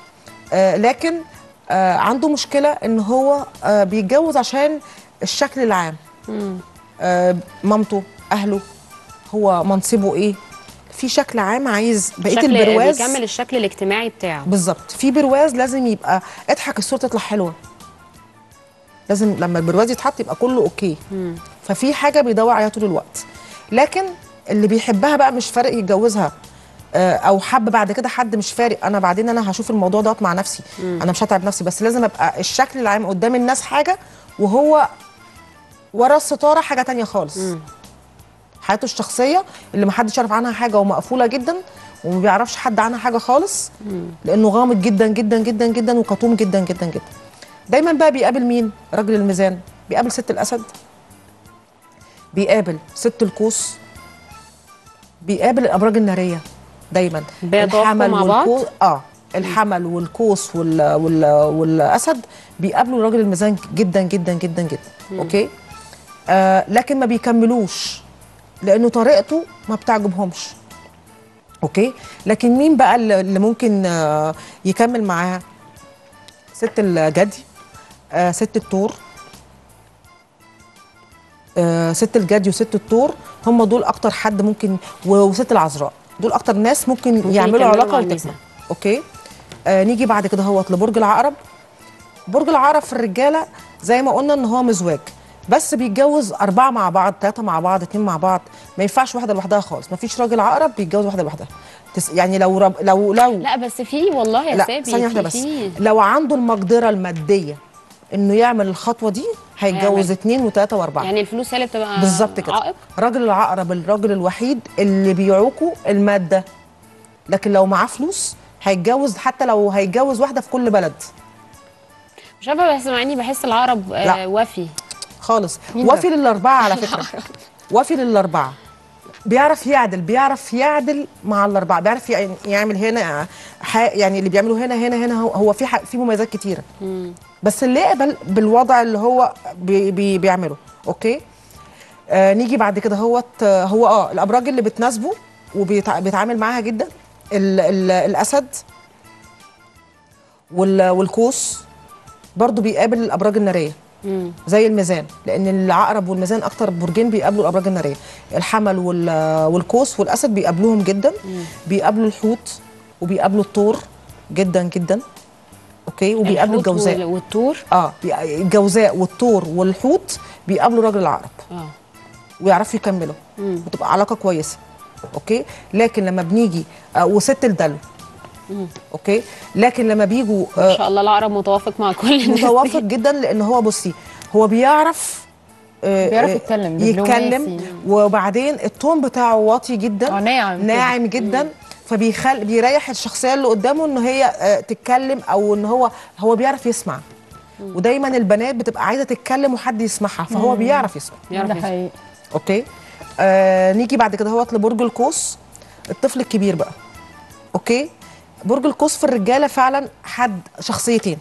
آه لكن آه عنده مشكله ان هو آه بيتجوز عشان الشكل العام آه مامته اهله هو منصبه ايه في شكل عام عايز بقيه شكل البرواز بيكمل الشكل الاجتماعي بتاعه بالظبط في برواز لازم يبقى اضحك الصوره تطلع حلوه لازم لما البرواز يتحط يبقى كله اوكي ففي حاجه بيدور عليها طول الوقت لكن اللي بيحبها بقى مش فارق يتجوزها آه، او حب بعد كده حد مش فارق انا بعدين انا هشوف الموضوع دوت مع نفسي مم. انا مش هتعب نفسي بس لازم ابقى الشكل العام قدام الناس حاجه وهو ورا الستاره حاجه تانية خالص حياته الشخصيه اللي محدش يعرف عنها حاجه ومقفوله جدا وما بيعرفش حد عنها حاجه خالص لانه غامض جدا جدا جدا جدا وكتوم جدا جدا جدا دايما بقى بيقابل مين راجل الميزان بيقابل ست الاسد بيقابل ست القوس بيقابل الابراج الناريه دايما بيتوافقوا مع بعض؟ والقوس اه الحمل والقوس وال... وال... والاسد بيقابلوا راجل الميزان جدا جدا جدا جدا مم. اوكي آه لكن ما بيكملوش لانه طريقته ما بتعجبهمش اوكي لكن مين بقى اللي اللي ممكن آه يكمل معاها ست الجدي آه ست الثور آه ست الجدي وست الثور هم دول اكتر حد ممكن و- وست العذراء دول اكتر ناس ممكن, ممكن يعملوا يكملوا علاقه مع وتكمل الميزان. اوكي آه نيجي بعد كده هوت لبرج العقرب برج العقرب في الرجاله زي ما قلنا ان هو مزواج بس بيتجوز أربعة مع بعض ثلاثة مع بعض اتنين مع بعض ما ينفعش واحدة لوحدها خالص ما فيش راجل عقرب بيتجوز واحدة لوحدها تس يعني لو رب لو لو لا بس في والله يا لا سابي ثانية واحدة في- بس في- لو عنده المقدرة المادية انه يعمل الخطوة دي هيتجوز هيعمل. اتنين وتلاتة واربعة يعني الفلوس هي اللي بتبقى بالظبط كده عائق راجل العقرب الراجل الوحيد اللي بيعوقه المادة لكن لو معاه فلوس هيتجوز حتى لو هيتجوز واحدة في كل بلد مش عارفه بس مع اني بحس العرب آه لا. وفي خالص مين ده؟ وفي للأربعة على فكرة وفي للأربعة بيعرف يعدل بيعرف يعدل مع الأربعة بيعرف يع- يعمل هنا ح- يعني اللي بيعمله هنا هنا هنا هو, هو في ح- في مميزات كتيرة بس اللي يقبل بالوضع اللي هو بي بي بيعمله اوكي آه نيجي بعد كده هو هو اه الابراج اللي بتناسبه وبيتعامل معاها جدا ال ال الاسد وال والقوس برضو بيقابل الابراج الناريه مم. زي الميزان لان العقرب والميزان اكتر برجين بيقابلوا الابراج الناريه الحمل وال- والقوس والاسد بيقابلوهم جدا بيقابلوا الحوت وبيقابلوا الثور جدا جدا اوكي وبيقابلوا الحوت الجوزاء وال- والثور اه بي- الجوزاء والثور والحوت بيقابلوا راجل العقرب اه ويعرفوا يكملوا مم. بتبقى علاقه كويسه اوكي لكن لما بنيجي آه وست الدلو مم. اوكي لكن لما بيجوا ما شاء الله العرب متوافق مع كل الناس دي. متوافق جدا لان هو بصي هو بيعرف آه، بيعرف آه، يتكلم يتكلم دبلوماسي. وبعدين التون بتاعه واطي جدا آه، ناعم كده. ناعم جدا فبيخل بيريح الشخصيه اللي قدامه ان هي آه، تتكلم او ان هو هو بيعرف يسمع ودايما البنات بتبقى عايزه تتكلم وحد يسمعها فهو مم. بيعرف يسمع ده حقيقي اوكي آه نيجي بعد كده هوت لبرج القوس الطفل الكبير بقى اوكي برج القوس في الرجاله فعلا حد شخصيتين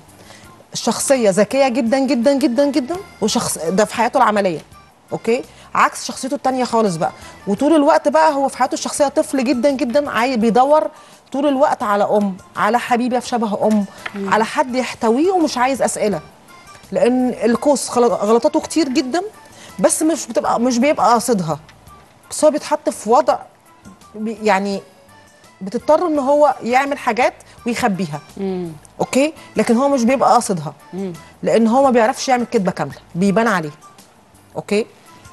شخصيه ذكيه جدا جدا جدا جدا وشخص ده في حياته العمليه اوكي عكس شخصيته التانية خالص بقى وطول الوقت بقى هو في حياته الشخصيه طفل جدا جدا عاي بيدور طول الوقت على ام على حبيبه في شبه ام على حد يحتويه ومش عايز اسئله لان القوس غلط- غلطاته كتير جدا بس مش بتبقى مش بيبقى قاصدها بس هو بيتحط في وضع بي- يعني بتضطر ان هو يعمل حاجات ويخبيها اوكي لكن هو مش بيبقى قاصدها لان هو ما بيعرفش يعمل كدبه كامله بيبان عليه اوكي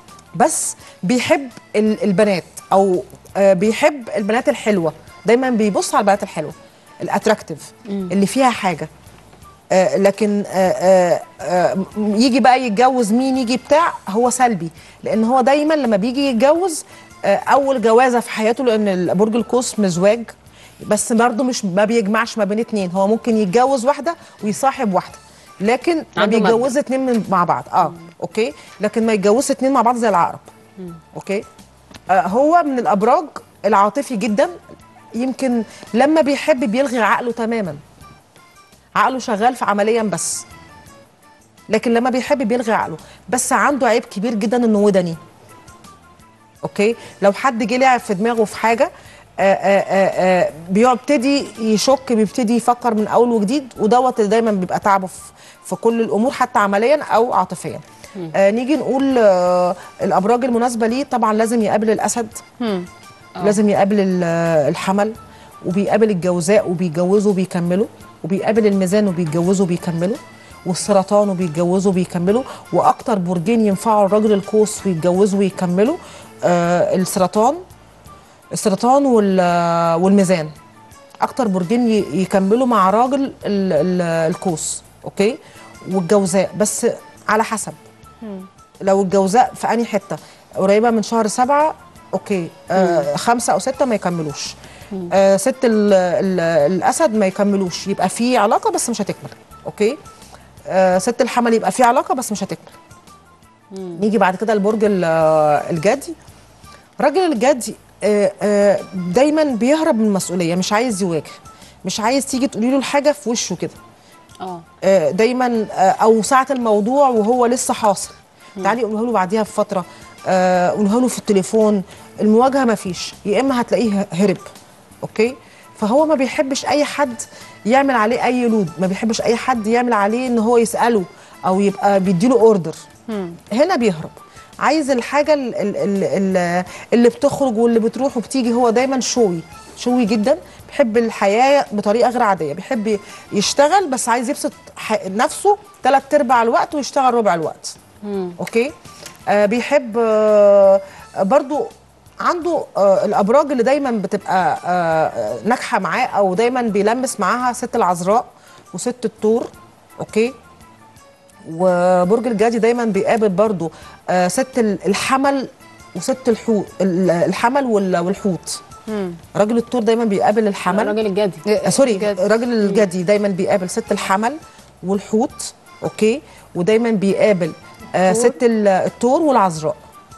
بس بيحب ال- البنات او آه، بيحب البنات الحلوه دايما بيبص على البنات الحلوه الاتراكتيف اللي فيها حاجه آه، لكن آه، آه، آه، م- يجي بقى يتجوز مين يجي بتاع هو سلبي لان هو دايما لما بيجي يتجوز آه، اول جوازه في حياته لان برج القوس مزواج بس برضه مش ما بيجمعش ما بين اتنين هو ممكن يتجوز واحده ويصاحب واحده لكن ما عنده مبدأ. بيتجوز اتنين من مع بعض اه اوكي لكن ما يتجوزش اتنين مع بعض زي العقرب اوكي آه هو من الابراج العاطفي جدا يمكن لما بيحب بيلغي عقله تماما عقله شغال في عمليا بس لكن لما بيحب بيلغي عقله بس عنده عيب كبير جدا انه ودني اوكي لو حد جه لعب في دماغه في حاجه آه، آه، آه، آه، بيبتدي يشك بيبتدي يفكر من اول وجديد ودوت اللي دايما بيبقى تعبه في- في كل الامور حتى عمليا او عاطفيا آه نيجي نقول آه الابراج المناسبه ليه طبعا لازم يقابل الاسد لازم يقابل ال- الحمل وبيقابل الجوزاء وبيتجوزوا وبيكملوا وبيقابل الميزان وبيتجوزوا وبيكملوا والسرطان وبيتجوزوا وبيكملوا واكتر برجين ينفعوا الراجل القوس ويتجوزوا ويكملوا آه السرطان السرطان وال- والميزان اكتر برجين ي- يكملوا مع راجل ال- ال- القوس اوكي والجوزاء بس على حسب لو الجوزاء في انهي حته قريبه من شهر سبعة اوكي آه خمسة او ستة ما يكملوش آه ست ال ال الاسد ما يكملوش يبقى في علاقه بس مش هتكمل اوكي آه ست الحمل يبقى في علاقه بس مش هتكمل نيجي بعد كده لبرج ال- الجدي راجل الجدي آه، آه، دايما بيهرب من المسؤوليه مش عايز يواجه مش عايز تيجي تقولي له الحاجه في وشه كده اه آه، دايما آه، او ساعه الموضوع وهو لسه حاصل تعالي قولها له بعديها بفتره آه، قولها له في التليفون المواجهه ما فيش يا اما هتلاقيه هرب اوكي فهو ما بيحبش اي حد يعمل عليه اي لود ما بيحبش اي حد يعمل عليه ان هو يساله او يبقى بيديله اوردر هنا بيهرب عايز الحاجه ال- ال- ال- ال- اللي بتخرج واللي بتروح وبتيجي هو دايما شوي شوي جدا بيحب الحياه بطريقه غير عاديه بيحب يشتغل بس عايز يبسط ح- نفسه ثلاث ارباع الوقت ويشتغل ربع الوقت اوكي آه بيحب آه برضو عنده آه الابراج اللي دايما بتبقى آه ناجحه معاه او دايما بيلمس معاها ست العذراء وست الثور اوكي وبرج الجدي دايما بيقابل برضو آه ست ال- الحمل وست الحوت ال- الحمل وال- والحوت راجل الثور دايما بيقابل الحمل راجل الجدي آه سوري راجل الجدي دايما بيقابل ست الحمل والحوت اوكي ودايما بيقابل آه الثور. ست ال- الثور والعذراء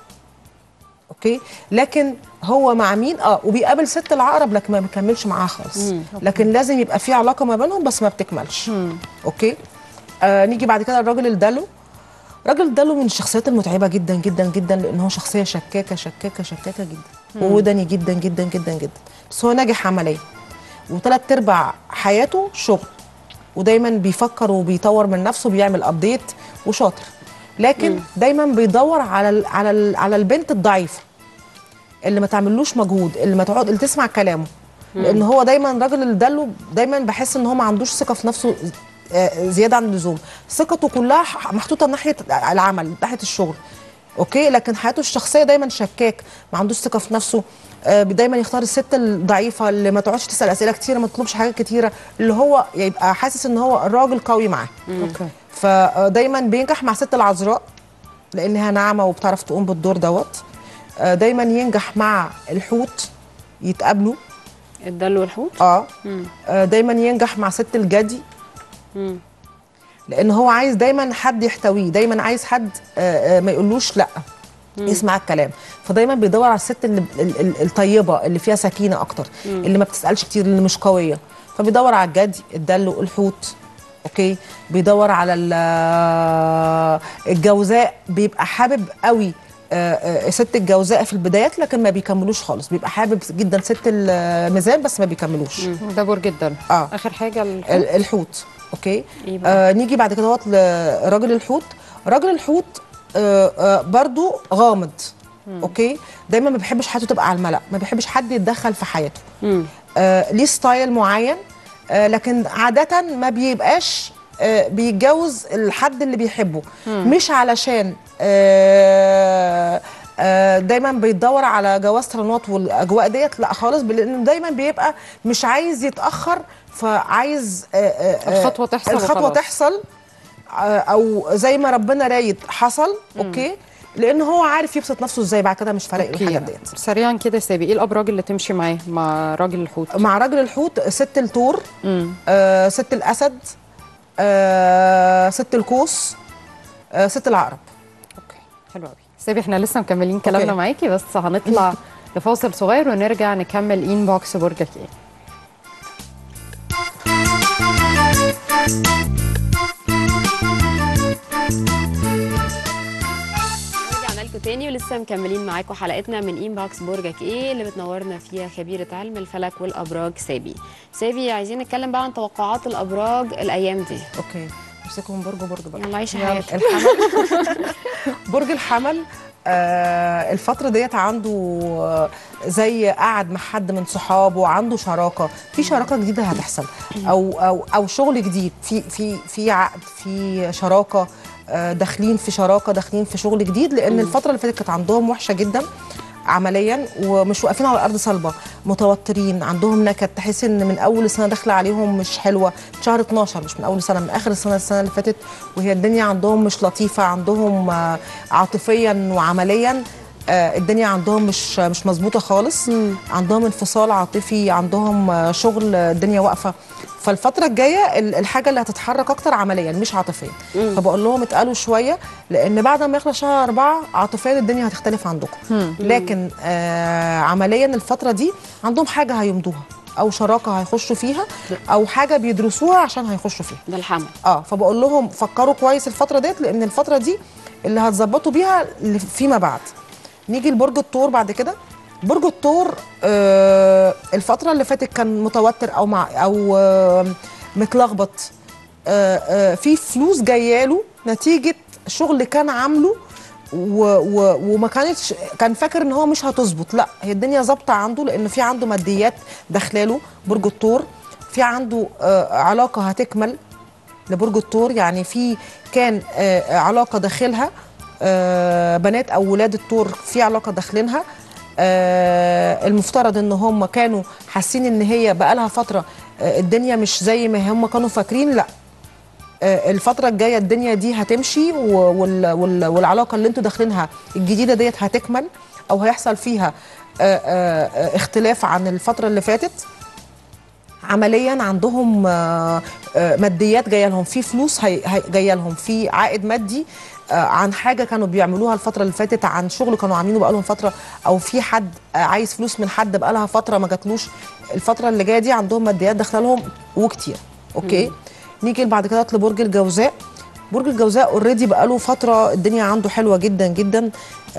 اوكي لكن هو مع مين اه وبيقابل ست العقرب لكن ما بيكملش معاها خالص مم. لكن لازم يبقى في علاقه ما بينهم بس ما بتكملش اوكي آه نيجي بعد كده الراجل الدلو راجل الدلو من الشخصيات المتعبه جدا جدا جدا لان هو شخصيه شكاكه شكاكه شكاكه جدا مم. ووداني جدا جدا جدا جدا بس هو ناجح عمليا وثلاث ارباع حياته شغل ودايما بيفكر وبيطور من نفسه بيعمل ابديت وشاطر لكن مم. دايما بيدور على ال على ال على البنت الضعيفه اللي ما تعملوش مجهود اللي ما تقعد اللي تسمع كلامه مم. لان هو دايما راجل الدلو دايما بحس ان هو ما عندوش ثقه في نفسه آه، زياده عن اللزوم ثقته كلها ح- محطوطه ناحيه العمل ناحيه الشغل اوكي لكن حياته الشخصيه دايما شكاك ما عندوش ثقه في نفسه آه، دايما يختار الست الضعيفه اللي ما تقعدش تسال اسئله كتيره ما تطلبش حاجات كتيره اللي هو يبقى حاسس ان هو راجل قوي معاه اوكي فدايما بينجح مع ست العذراء لانها ناعمه وبتعرف تقوم بالدور دوت آه، دايما ينجح مع الحوت يتقابلوا الدلو والحوت اه مم. آه، دايما ينجح مع ست الجدي مم. لان هو عايز دايما حد يحتويه دايما عايز حد آه، آه، ما يقولوش لا يسمع الكلام فدايما بيدور على الست اللي ال- ال- الطيبه اللي فيها سكينه اكتر مم. اللي ما بتسالش كتير اللي مش قويه فبيدور على الجدي الدلو الحوت اوكي بيدور على ال- الجوزاء بيبقى حابب قوي آه، آه، ست الجوزاء في البدايات لكن ما بيكملوش خالص بيبقى حابب جدا ست الميزان بس ما بيكملوش ده برج الدلو اه اخر حاجه الحوت. ال- الحوت اوكي إيه بقى؟ آه نيجي بعد كده وقت لراجل الحوت راجل الحوت آه آه برضو غامض اوكي دايما ما بيحبش حياته تبقى على الملأ ما بيحبش حد يتدخل في حياته مم. آه ليه ستايل معين آه لكن عادة ما بيبقاش آه بيتجوز الحد اللي بيحبه مم. مش علشان آه آه دايما بيدور على جواز طالونات والاجواء ديت لا خالص لانه دايما بيبقى مش عايز يتاخر فعايز آه آه آه الخطوة تحصل الخطوه وخلاص. تحصل آه او زي ما ربنا رايد حصل اوكي لان هو عارف يبسط نفسه ازاي بعد كده مش فارق له الحاجات اوكي ديت سريعا كده سابي ايه الابراج اللي تمشي معاه مع راجل الحوت مع راجل الحوت ست الثور مم. آه ست الاسد آه ست القوس آه ست العقرب حلو قوي سابي احنا لسه مكملين كلامنا أوكي. معاكي بس هنطلع لفاصل صغير ونرجع نكمل ان بوكس برجك ايه رجعنا لكم لكم تاني ولسه مكملين معاكم حلقتنا من انبوكس برجك ايه اللي بتنورنا فيها خبيره علم الفلك والابراج سابي سابي عايزين نتكلم بقى عن توقعات الابراج الايام دي اوكي امسكوا من برج وبرج بقى يلا عيشي يلا، حياتك. الحمل برج الحمل آه الفترة ديت عنده آه، زي قعد مع حد من صحابه عنده شراكة في شراكة جديدة هتحصل أو أو أو شغل جديد في في في عقد في شراكة آه، داخلين في شراكة داخلين في شغل جديد لأن الفترة اللي فاتت كانت عندهم وحشة جدا عمليا ومش واقفين على الارض صلبه متوترين عندهم نكد تحس ان من اول السنه داخله عليهم مش حلوه شهر 12 مش من اول السنه من اخر السنه السنه اللي فاتت وهي الدنيا عندهم مش لطيفه عندهم آه، عاطفيا وعمليا آه، الدنيا عندهم مش مش مظبوطه خالص عندهم انفصال عاطفي عندهم آه، شغل آه، الدنيا واقفه فالفترة الجاية ال- الحاجة اللي هتتحرك أكتر عمليا مش عاطفيا فبقول لهم اتقالوا شوية لأن بعد ما يخلص شهر أربعة عاطفيا الدنيا هتختلف عندكم لكن آه عمليا الفترة دي عندهم حاجة هيمضوها أو شراكة هيخشوا فيها أو حاجة بيدرسوها عشان هيخشوا فيها ده الحمل اه فبقول لهم فكروا كويس الفترة ديت لأن الفترة دي اللي هتظبطوا بيها اللي فيما بعد نيجي لبرج الثور بعد كده برج الثور آه الفترة اللي فاتت كان متوتر أو مع أو آه متلخبط آه آه في فلوس جايه له نتيجة شغل كان عامله و و وما كانتش كان فاكر ان هو مش هتظبط لا هي الدنيا ظابطه عنده لان في عنده ماديات داخلاله برج الثور في عنده آه علاقه هتكمل لبرج الثور يعني في كان آه علاقه داخلها آه بنات او ولاد الثور في علاقه داخلينها آه المفترض ان هم كانوا حاسين ان هي بقالها فتره آه الدنيا مش زي ما هم كانوا فاكرين لا آه، الفترة الجاية الدنيا دي هتمشي و- وال- وال- والعلاقة اللي انتوا داخلينها الجديدة ديت هتكمل أو هيحصل فيها آه، آه، آه، اختلاف عن الفترة اللي فاتت عمليا عندهم آه، آه، ماديات جايه لهم في فلوس هي- هي- جايه لهم في عائد مادي آه، عن حاجه كانوا بيعملوها الفتره اللي فاتت عن شغل كانوا عاملينه بقالهم فتره او في حد آه، عايز فلوس من حد بقالها فتره ما جاتلوش الفتره اللي جايه دي عندهم ماديات داخله لهم وكتير اوكي نيجي بعد كده لبرج الجوزاء برج الجوزاء اوريدي بقاله فتره الدنيا عنده حلوه جدا جدا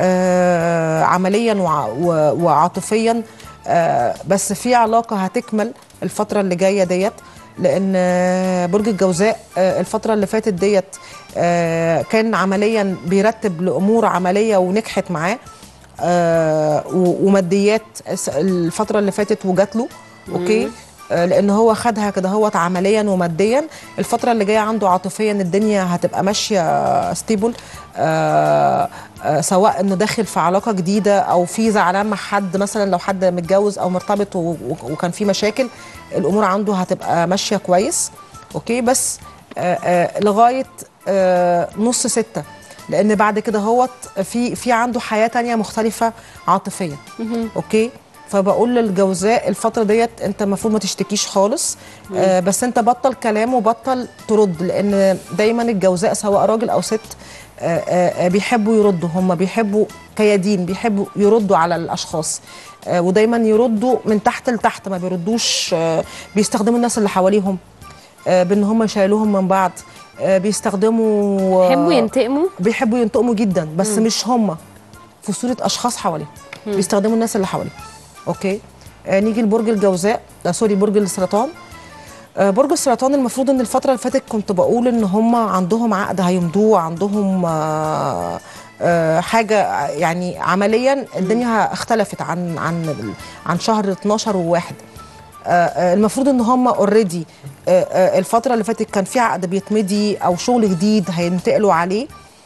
آه عمليا وع- و- وعاطفيا آه بس في علاقه هتكمل الفتره اللي جايه ديت لان آه، برج الجوزاء آه، الفتره اللي فاتت ديت آه، كان عمليا بيرتب لامور عمليه ونجحت معاه آه، و- وماديات الس- الفتره اللي فاتت وجات له اوكي مم. آه، لان هو خدها كده هو عمليا وماديا الفتره اللي جايه عنده عاطفيا الدنيا هتبقى ماشيه ستيبل آه آه سواء انه داخل في علاقه جديده او في زعلان مع حد مثلا لو حد متجوز او مرتبط و- و- وكان في مشاكل الامور عنده هتبقى ماشيه كويس اوكي بس آه آه لغايه آه نص ستة لان بعد كده هوت في في عنده حياه تانية مختلفه عاطفيا اوكي فبقول للجوزاء الفتره ديت انت المفروض ما تشتكيش خالص آه بس انت بطل كلام وبطل ترد لان دايما الجوزاء سواء راجل او ست آه آه آه، بيحبوا يردوا هم بيحبوا كيادين بيحبوا يردوا على الاشخاص آه ودايما يردوا من تحت لتحت ما بيردوش آه بيستخدموا الناس اللي حواليهم آه بان هم يشيلوهم من بعض آه بيستخدموا بيحبوا ينتقموا بيحبوا ينتقموا جدا بس مم. مش هم في صوره اشخاص حواليهم مم. بيستخدموا الناس اللي حواليهم اوكي آه نيجي لبرج الجوزاء آه سوري برج السرطان آه برج السرطان المفروض ان الفتره اللي فاتت كنت بقول ان هم عندهم عقد هيمضوه عندهم آه آه حاجه يعني عمليا الدنيا اختلفت عن عن عن شهر 12 وواحد آه، آه، المفروض ان هم اوريدي الفتره اللي فاتت كان في عقد بيتمضي او شغل جديد هينتقلوا عليه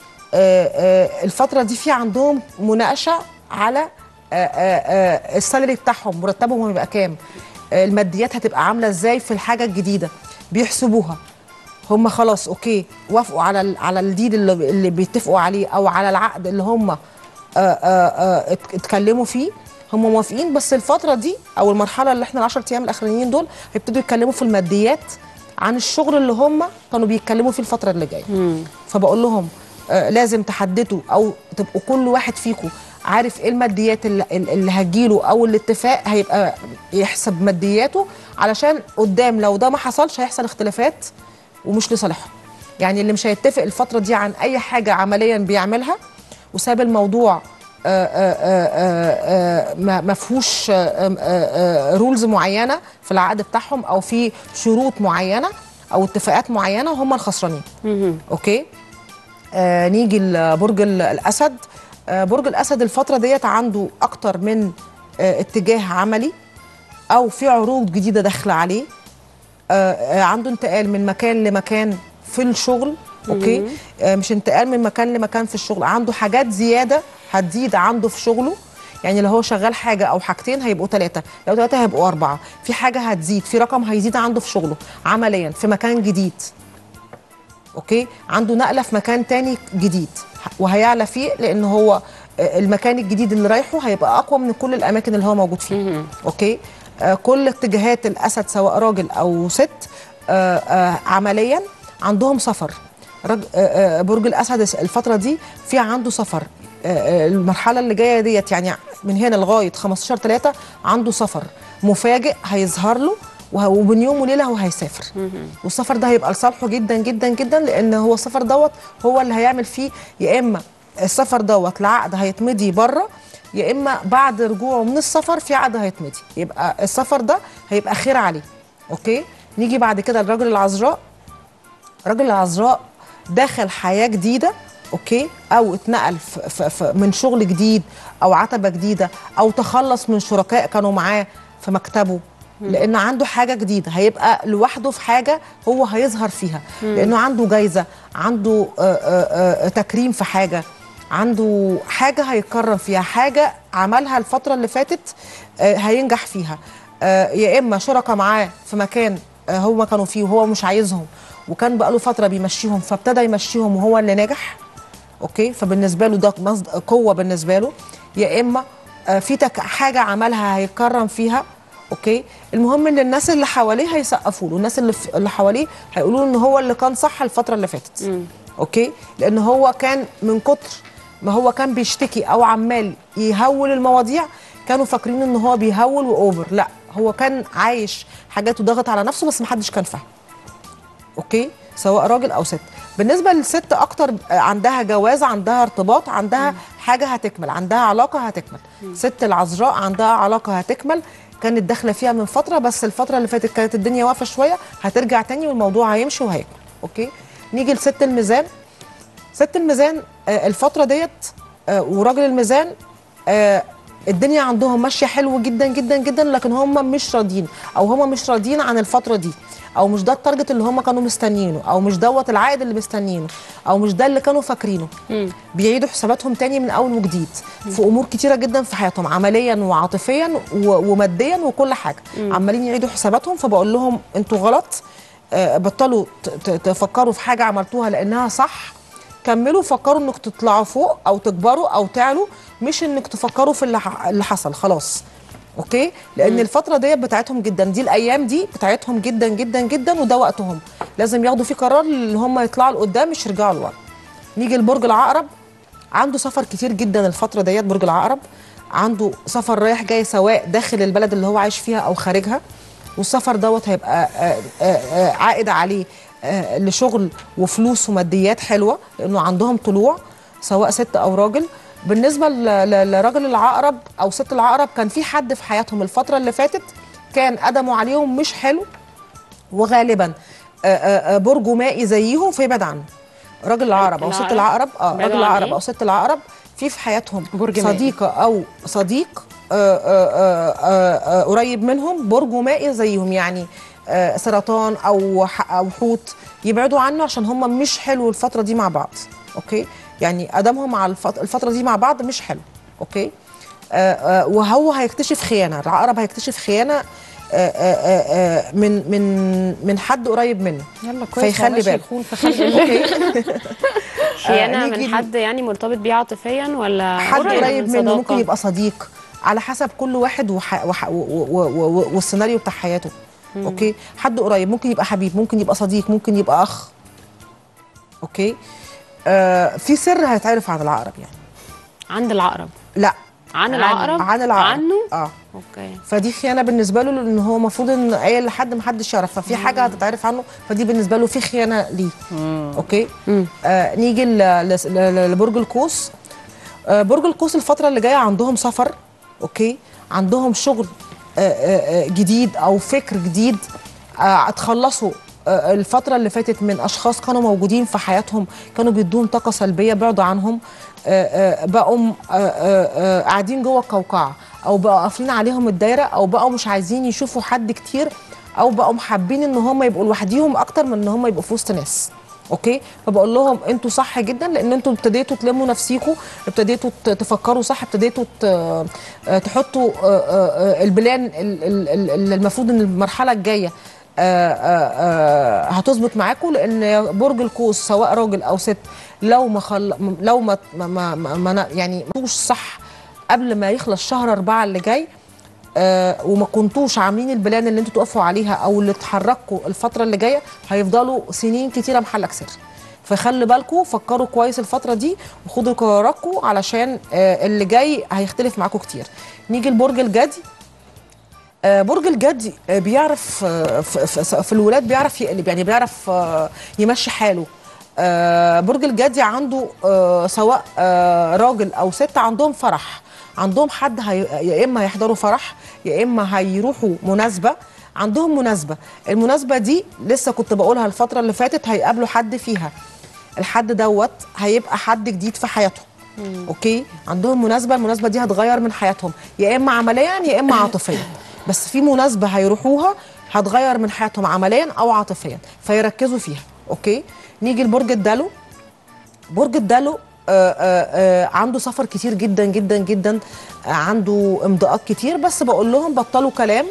آه، آه، الفتره دي في عندهم مناقشه على آه، آه، آه، السالري بتاعهم مرتبهم هيبقى كام آه، الماديات هتبقى عامله ازاي في الحاجه الجديده بيحسبوها هم خلاص اوكي وافقوا على ال- على الديل اللي, اللي بيتفقوا عليه او على العقد اللي هم آه، آه، آه، ات- اتكلموا فيه هم موافقين بس الفتره دي او المرحله اللي احنا العشر ايام الاخرانيين دول هيبتدوا يتكلموا في الماديات عن الشغل اللي هم كانوا بيتكلموا فيه الفتره اللي جايه فبقول لهم آه لازم تحددوا او تبقوا كل واحد فيكم عارف ايه الماديات اللي, اللي هتجيله او الاتفاق هيبقى يحسب مادياته علشان قدام لو ده ما حصلش هيحصل اختلافات ومش لصالحهم يعني اللي مش هيتفق الفتره دي عن اي حاجه عمليا بيعملها وساب الموضوع آه، آه، آه، آه، ما ما فيهوش رولز معينه في العقد بتاعهم او في شروط معينه او اتفاقات معينه وهم الخسرانين اوكي آه نيجي لبرج ال- الاسد آه برج الاسد الفتره ديت عنده اكتر من آه اتجاه عملي او في عروض جديده داخله عليه آه آه عنده انتقال من مكان لمكان في الشغل اوكي مهم. آه مش انتقال من مكان لمكان في الشغل عنده حاجات زياده هتزيد عنده في شغله يعني لو هو شغال حاجه او حاجتين هيبقوا ثلاثه لو ثلاثه هيبقوا اربعه في حاجه هتزيد في رقم هيزيد عنده في شغله عمليا في مكان جديد اوكي عنده نقله في مكان تاني جديد وهيعلى فيه لان هو آه، المكان الجديد اللي رايحه هيبقى اقوى من كل الاماكن اللي هو موجود فيها اوكي آه، كل اتجاهات الاسد سواء راجل او ست آه، آه، عمليا عندهم سفر رج... آه، آه، برج الاسد الفتره دي في عنده سفر آه، آه، المرحله اللي جايه ديت يعني من هنا لغايه 15 3 عنده سفر مفاجئ هيظهر له وه- وبين يوم وليله هو هيسافر والسفر ده هيبقى لصالحه جدا جدا جدا لان هو السفر دوت هو اللي هيعمل فيه يا اما السفر دوت العقد هيتمضي بره يا اما بعد رجوعه من السفر في عقد هيتمضي يبقى السفر ده هيبقى خير عليه اوكي نيجي بعد كده الرجل العذراء راجل العذراء دخل حياه جديده اوكي او اتنقل ف ف ف من شغل جديد او عتبه جديده او تخلص من شركاء كانوا معاه في مكتبه لان عنده حاجه جديده هيبقى لوحده في حاجه هو هيظهر فيها مم. لانه عنده جايزه عنده آه، آه، آه، تكريم في حاجه عنده حاجه هيكرم فيها حاجه عملها الفتره اللي فاتت آه، هينجح فيها آه، يا اما شركاء معاه في مكان آه، هما كانوا فيه وهو مش عايزهم وكان بقاله فتره بيمشيهم فابتدى يمشيهم وهو اللي ناجح اوكي فبالنسبه له ده مصد- قوه بالنسبه له يا اما آه، في تك حاجه عملها هيتكرم فيها اوكي المهم ان الناس اللي حواليه هيسقفوا له الناس اللي, في اللي حواليه هيقولوا له ان هو اللي كان صح الفتره اللي فاتت اوكي لان هو كان من كتر ما هو كان بيشتكي او عمال يهول المواضيع كانوا فاكرين ان هو بيهول واوفر لا هو كان عايش حاجات وضغط على نفسه بس محدش كان فاهم اوكي سواء راجل او ست بالنسبه للست اكتر عندها جواز عندها ارتباط عندها حاجه هتكمل عندها علاقه هتكمل ست العذراء عندها علاقه هتكمل كانت داخله فيها من فتره بس الفتره اللي فاتت كانت الدنيا واقفه شويه هترجع تاني والموضوع هيمشي وهيكمل اوكي نيجي لست الميزان ست الميزان آه، الفتره ديت آه، وراجل الميزان آه، الدنيا عندهم ماشيه حلو جدا جدا جدا لكن هم مش راضيين او هم مش راضيين عن الفتره دي او مش ده التارجت اللي هم كانوا مستنيينه او مش دوت العائد اللي مستنيينه او مش ده اللي كانوا فاكرينه بيعيدوا حساباتهم تاني من اول وجديد في امور كتيره جدا في حياتهم عمليا وعاطفيا و- وماديا وكل حاجه عمالين يعيدوا حساباتهم فبقول لهم انتوا غلط آه، بطلوا ت- ت- تفكروا في حاجه عملتوها لانها صح كملوا فكروا انك تطلعوا فوق او تكبروا او تعلوا مش انك تفكروا في اللي, ح- اللي حصل خلاص اوكي لان الفتره ديت بتاعتهم جدا دي الايام دي بتاعتهم جدا جدا جدا وده وقتهم لازم ياخدوا فيه قرار ان هم يطلعوا لقدام مش يرجعوا لورا نيجي لبرج العقرب عنده سفر كتير جدا الفتره ديت برج العقرب عنده سفر رايح جاي سواء داخل البلد اللي هو عايش فيها او خارجها والسفر دوت هيبقى آه، آه، آه، عائد عليه آه، لشغل وفلوس وماديات حلوه لانه عندهم طلوع سواء ست او راجل بالنسبه ل- ل- لراجل العقرب او ست العقرب كان في حد في حياتهم الفتره اللي فاتت كان قدموا عليهم مش حلو وغالبا آه، آه، آه، برجه مائي زيهم فيبعد عنه راجل العقرب او ست العقرب؟ العقرب اه بعدوا راجل عن العقرب إيه؟ او ست العقرب في في حياتهم برج مائي. صديقه او صديق آه، آه، آه، آه، آه، قريب منهم برجه مائي زيهم يعني آه، سرطان او ح- او حوت يبعدوا عنه عشان هم مش حلو الفتره دي مع بعض اوكي يعني ادمهم على الفت- الفتره دي مع بعض مش حلو اوكي آه، آه، وهو هيكتشف خيانه العقرب هيكتشف خيانه آه، آه، آه، آه، من من من حد قريب منه يلا كويس فيخلي معلش باله يخون فخلي بالك. اوكي خيانه نيجي من حد يعني مرتبط بيه عاطفيا ولا حد ولا قريب من منه صداقة؟ ممكن يبقى صديق على حسب كل واحد وح... وح... و... و... و... والسيناريو بتاع حياته مم. اوكي حد قريب ممكن يبقى حبيب ممكن يبقى صديق ممكن يبقى اخ اوكي آه في سر هيتعرف عن العقرب يعني عند العقرب لا عن العقرب عن العقرب عنه اه اوكي فدي خيانه بالنسبه له لان هو المفروض ان قايل لحد ما حدش يعرف ففي حاجه هتتعرف عنه فدي بالنسبه له في خيانه ليه اوكي آه نيجي ل- ل- ل- لبرج القوس آه، برج القوس الفتره اللي جايه عندهم سفر اوكي عندهم شغل آه، آه، آه، جديد او فكر جديد آه، اتخلصوا آه، الفترة اللي فاتت من أشخاص كانوا موجودين في حياتهم كانوا بيدوهم طاقة سلبية بعدوا عنهم آه، آه، بقوا آه، آه، آه، قاعدين جوه القوقعة أو بقوا قافلين عليهم الدايرة أو بقوا مش عايزين يشوفوا حد كتير أو بقوا حابين إن هم يبقوا لوحديهم أكتر من إن هم يبقوا في وسط ناس اوكي فبقول لهم انتوا صح جدا لان انتوا ابتديتوا تلموا نفسيكم ابتديتوا ت- تفكروا صح ابتديتوا ت- آه، تحطوا آه، آه، آه، البلان ال- ال- ال- اللي المفروض ان المرحله الجايه آه، آه، آه، هتظبط معاكم لان برج القوس سواء راجل او ست لو ما خل... لو ما ما, ما, ما, ما يعني ما صح قبل ما يخلص شهر أربعة اللي جاي آه وما كنتوش عاملين البلان اللي انتوا تقفوا عليها او اللي تحركوا الفتره اللي جايه هيفضلوا سنين كتيره محلك سر فخلي بالكم فكروا كويس الفتره دي وخدوا قراراتكم علشان آه اللي جاي هيختلف معاكم كتير نيجي لبرج الجدي آه، برج الجدي آه، بيعرف آه، في, في, في الولاد بيعرف يقلب يعني بيعرف آه، يمشي حاله آه، برج الجدي عنده آه، سواء آه، راجل او ست عندهم فرح عندهم حد هي... يا اما هيحضروا فرح يا اما هيروحوا مناسبه عندهم مناسبه المناسبه دي لسه كنت بقولها الفتره اللي فاتت هيقابلوا حد فيها الحد دوت هيبقى حد جديد في حياتهم اوكي عندهم مناسبه المناسبه دي هتغير من حياتهم يا اما عمليا يا اما عاطفيا بس في مناسبه هيروحوها هتغير من حياتهم عمليا او عاطفيا فيركزوا فيها اوكي نيجي لبرج الدلو برج الدلو آه، آه، آه، عنده سفر كتير جدا جدا جدا آه، عنده امضاءات كتير بس بقول لهم بطلوا كلام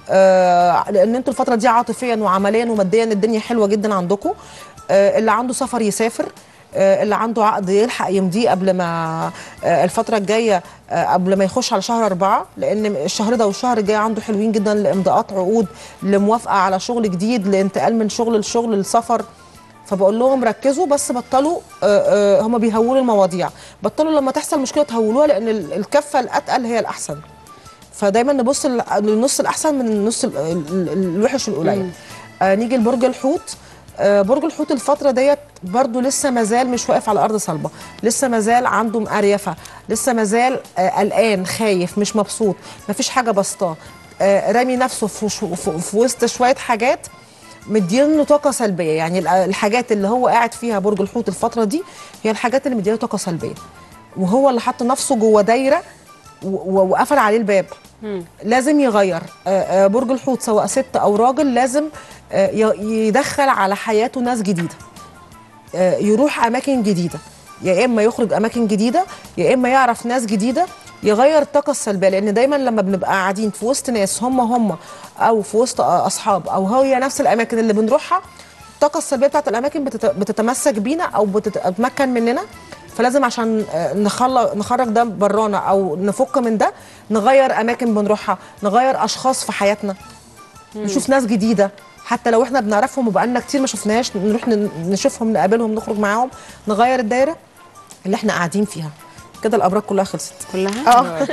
آه، لان انتوا الفتره دي عاطفيا وعمليا وماديا الدنيا حلوه جدا عندكم آه، اللي عنده سفر يسافر آه، اللي عنده عقد يلحق يمضيه قبل ما آه، الفتره الجايه آه، قبل ما يخش على شهر أربعة لأن الشهر ده والشهر الجاي عنده حلوين جدا لإمضاءات عقود لموافقة على شغل جديد لانتقال من شغل لشغل للسفر فبقول لهم ركزوا بس بطلوا آه، آه، هم بيهولوا المواضيع بطلوا لما تحصل مشكله تهولوها لان ال- الكفه الاتقل هي الاحسن فدايما نبص لل- للنص الاحسن من النص ال- ال- ال- الوحش القليل آه نيجي لبرج الحوت آه برج الحوت الفتره ديت برضو لسه مازال مش واقف على ارض صلبه لسه مازال عنده مقريفه لسه مازال آه قلقان خايف مش مبسوط مفيش حاجه بسطاه آه رامي نفسه في, في, في, في وسط شويه حاجات مدينه طاقه سلبيه يعني ال- الحاجات اللي هو قاعد فيها برج الحوت الفتره دي هي الحاجات اللي مدينه طاقه سلبيه وهو اللي حط نفسه جوه دايره و- و- وقفل عليه الباب لازم يغير آه، آه، برج الحوت سواء ست او راجل لازم آه، ي- يدخل على حياته ناس جديده آه، يروح اماكن جديده يا اما يخرج اماكن جديده يا اما يعرف ناس جديده يغير الطاقه السلبيه لان دايما لما بنبقى قاعدين في وسط ناس هم هم او في وسط آه، اصحاب او هي نفس الاماكن اللي بنروحها الطاقه السلبيه بتاعت الاماكن بتت- بتتمسك بينا او بتتمكن مننا فلازم عشان آه، نخلق نخرج ده برانا او نفك من ده نغير اماكن بنروحها نغير اشخاص في حياتنا نشوف ناس جديده حتى لو احنا بنعرفهم وبقالنا كتير ما شفناهاش نروح ن- نشوفهم نقابلهم نخرج معاهم نغير الدايره اللي احنا قاعدين فيها كده الابراج كلها خلصت كلها اه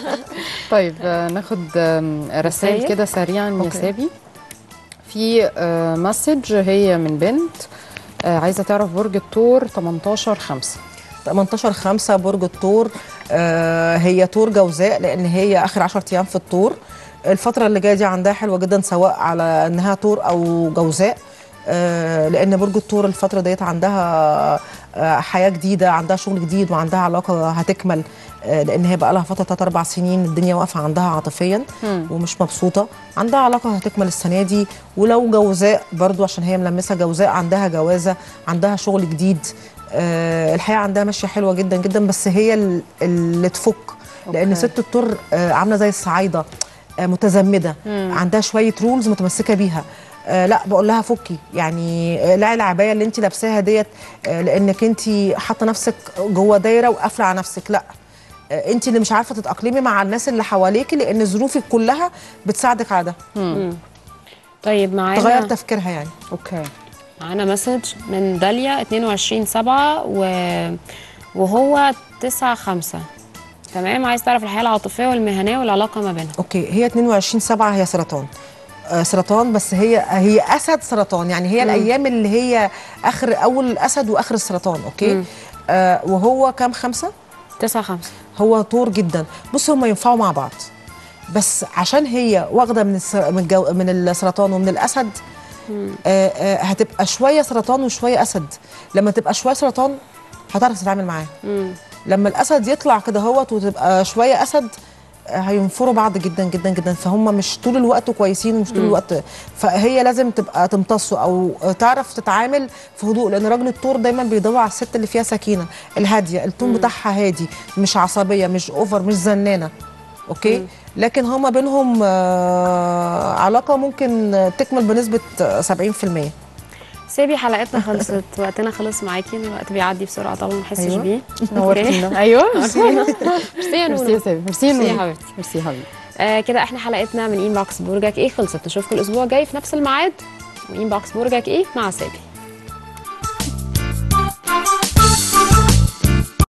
طيب آه، ناخد آم، رسائل رسايل؟ كده سريعا يا أوكي. سابي في آه، مسج هي من بنت آه، عايزه تعرف برج الثور 18 5 18 5 برج الثور آه هي طور جوزاء لان هي اخر 10 ايام في الثور الفتره اللي جايه دي عندها حلوه جدا سواء على انها طور او جوزاء آه لان برج الثور الفتره ديت عندها آه حياه جديده عندها شغل جديد وعندها علاقه هتكمل آه لان هي بقى لها فتره 3 4 سنين الدنيا واقفه عندها عاطفيا مم. ومش مبسوطه عندها علاقه هتكمل السنه دي ولو جوزاء برضو عشان هي ملمسه جوزاء عندها جوازه عندها شغل جديد آه الحياه عندها ماشيه حلوه جدا جدا بس هي ال- اللي تفك لان أوكي. ست الطر آه عامله زي الصعايده آه متزمده مم. عندها شويه رولز متمسكه بيها آه لا بقول لها فكي يعني آه لا العبايه اللي انت لابساها ديت آه لانك انت حاطه نفسك جوه دايره وقافله على نفسك لا آه انت اللي مش عارفه تتاقلمي مع الناس اللي حواليكي لان ظروفك كلها بتساعدك على ده مم. طيب معانا تغير تفكيرها يعني اوكي معانا مسج من داليا 22 7 و... وهو 9 5 تمام عايز تعرف الحياه العاطفيه والمهنيه والعلاقه ما بينهم اوكي هي 22 7 هي سرطان آه سرطان بس هي هي اسد سرطان يعني هي مم. الايام اللي هي اخر اول الاسد واخر السرطان اوكي مم. آه وهو كام خمسه 9 5 هو طور جدا بص هما ينفعوا مع بعض بس عشان هي واخده من السر... من, الجو... من السرطان ومن الاسد آه آه هتبقى شويه سرطان وشويه اسد لما تبقى شويه سرطان هتعرف تتعامل معاه لما الاسد يطلع كده هوت وتبقى شويه اسد آه، هينفروا بعض جدا جدا جدا فهم مش طول الوقت كويسين ومش طول مم. الوقت فهي لازم تبقى تمتصه او تعرف تتعامل في هدوء لان راجل الطور دايما بيدور على الست اللي فيها سكينه الهاديه التون بتاعها هادي مش عصبيه مش اوفر مش زنانه اوكي لكن هما بينهم آه علاقه ممكن تكمل بنسبه آه، 70% سيبي حلقتنا خلصت وقتنا خلص معاكي الوقت بيعدي بسرعه طبعا ما نحسش أيوة. بيه نورتينا. أيوة. نورتينا. ميرسي يا ميرسي نونو يا سيبي. ميرسي يا ميرسي يا نونو. حبيبتي ميرسي يا حبيبي آه كده احنا حلقتنا من انبوكس برجك ايه خلصت نشوفكم الاسبوع الجاي في نفس الميعاد وانبوكس برجك ايه مع سابي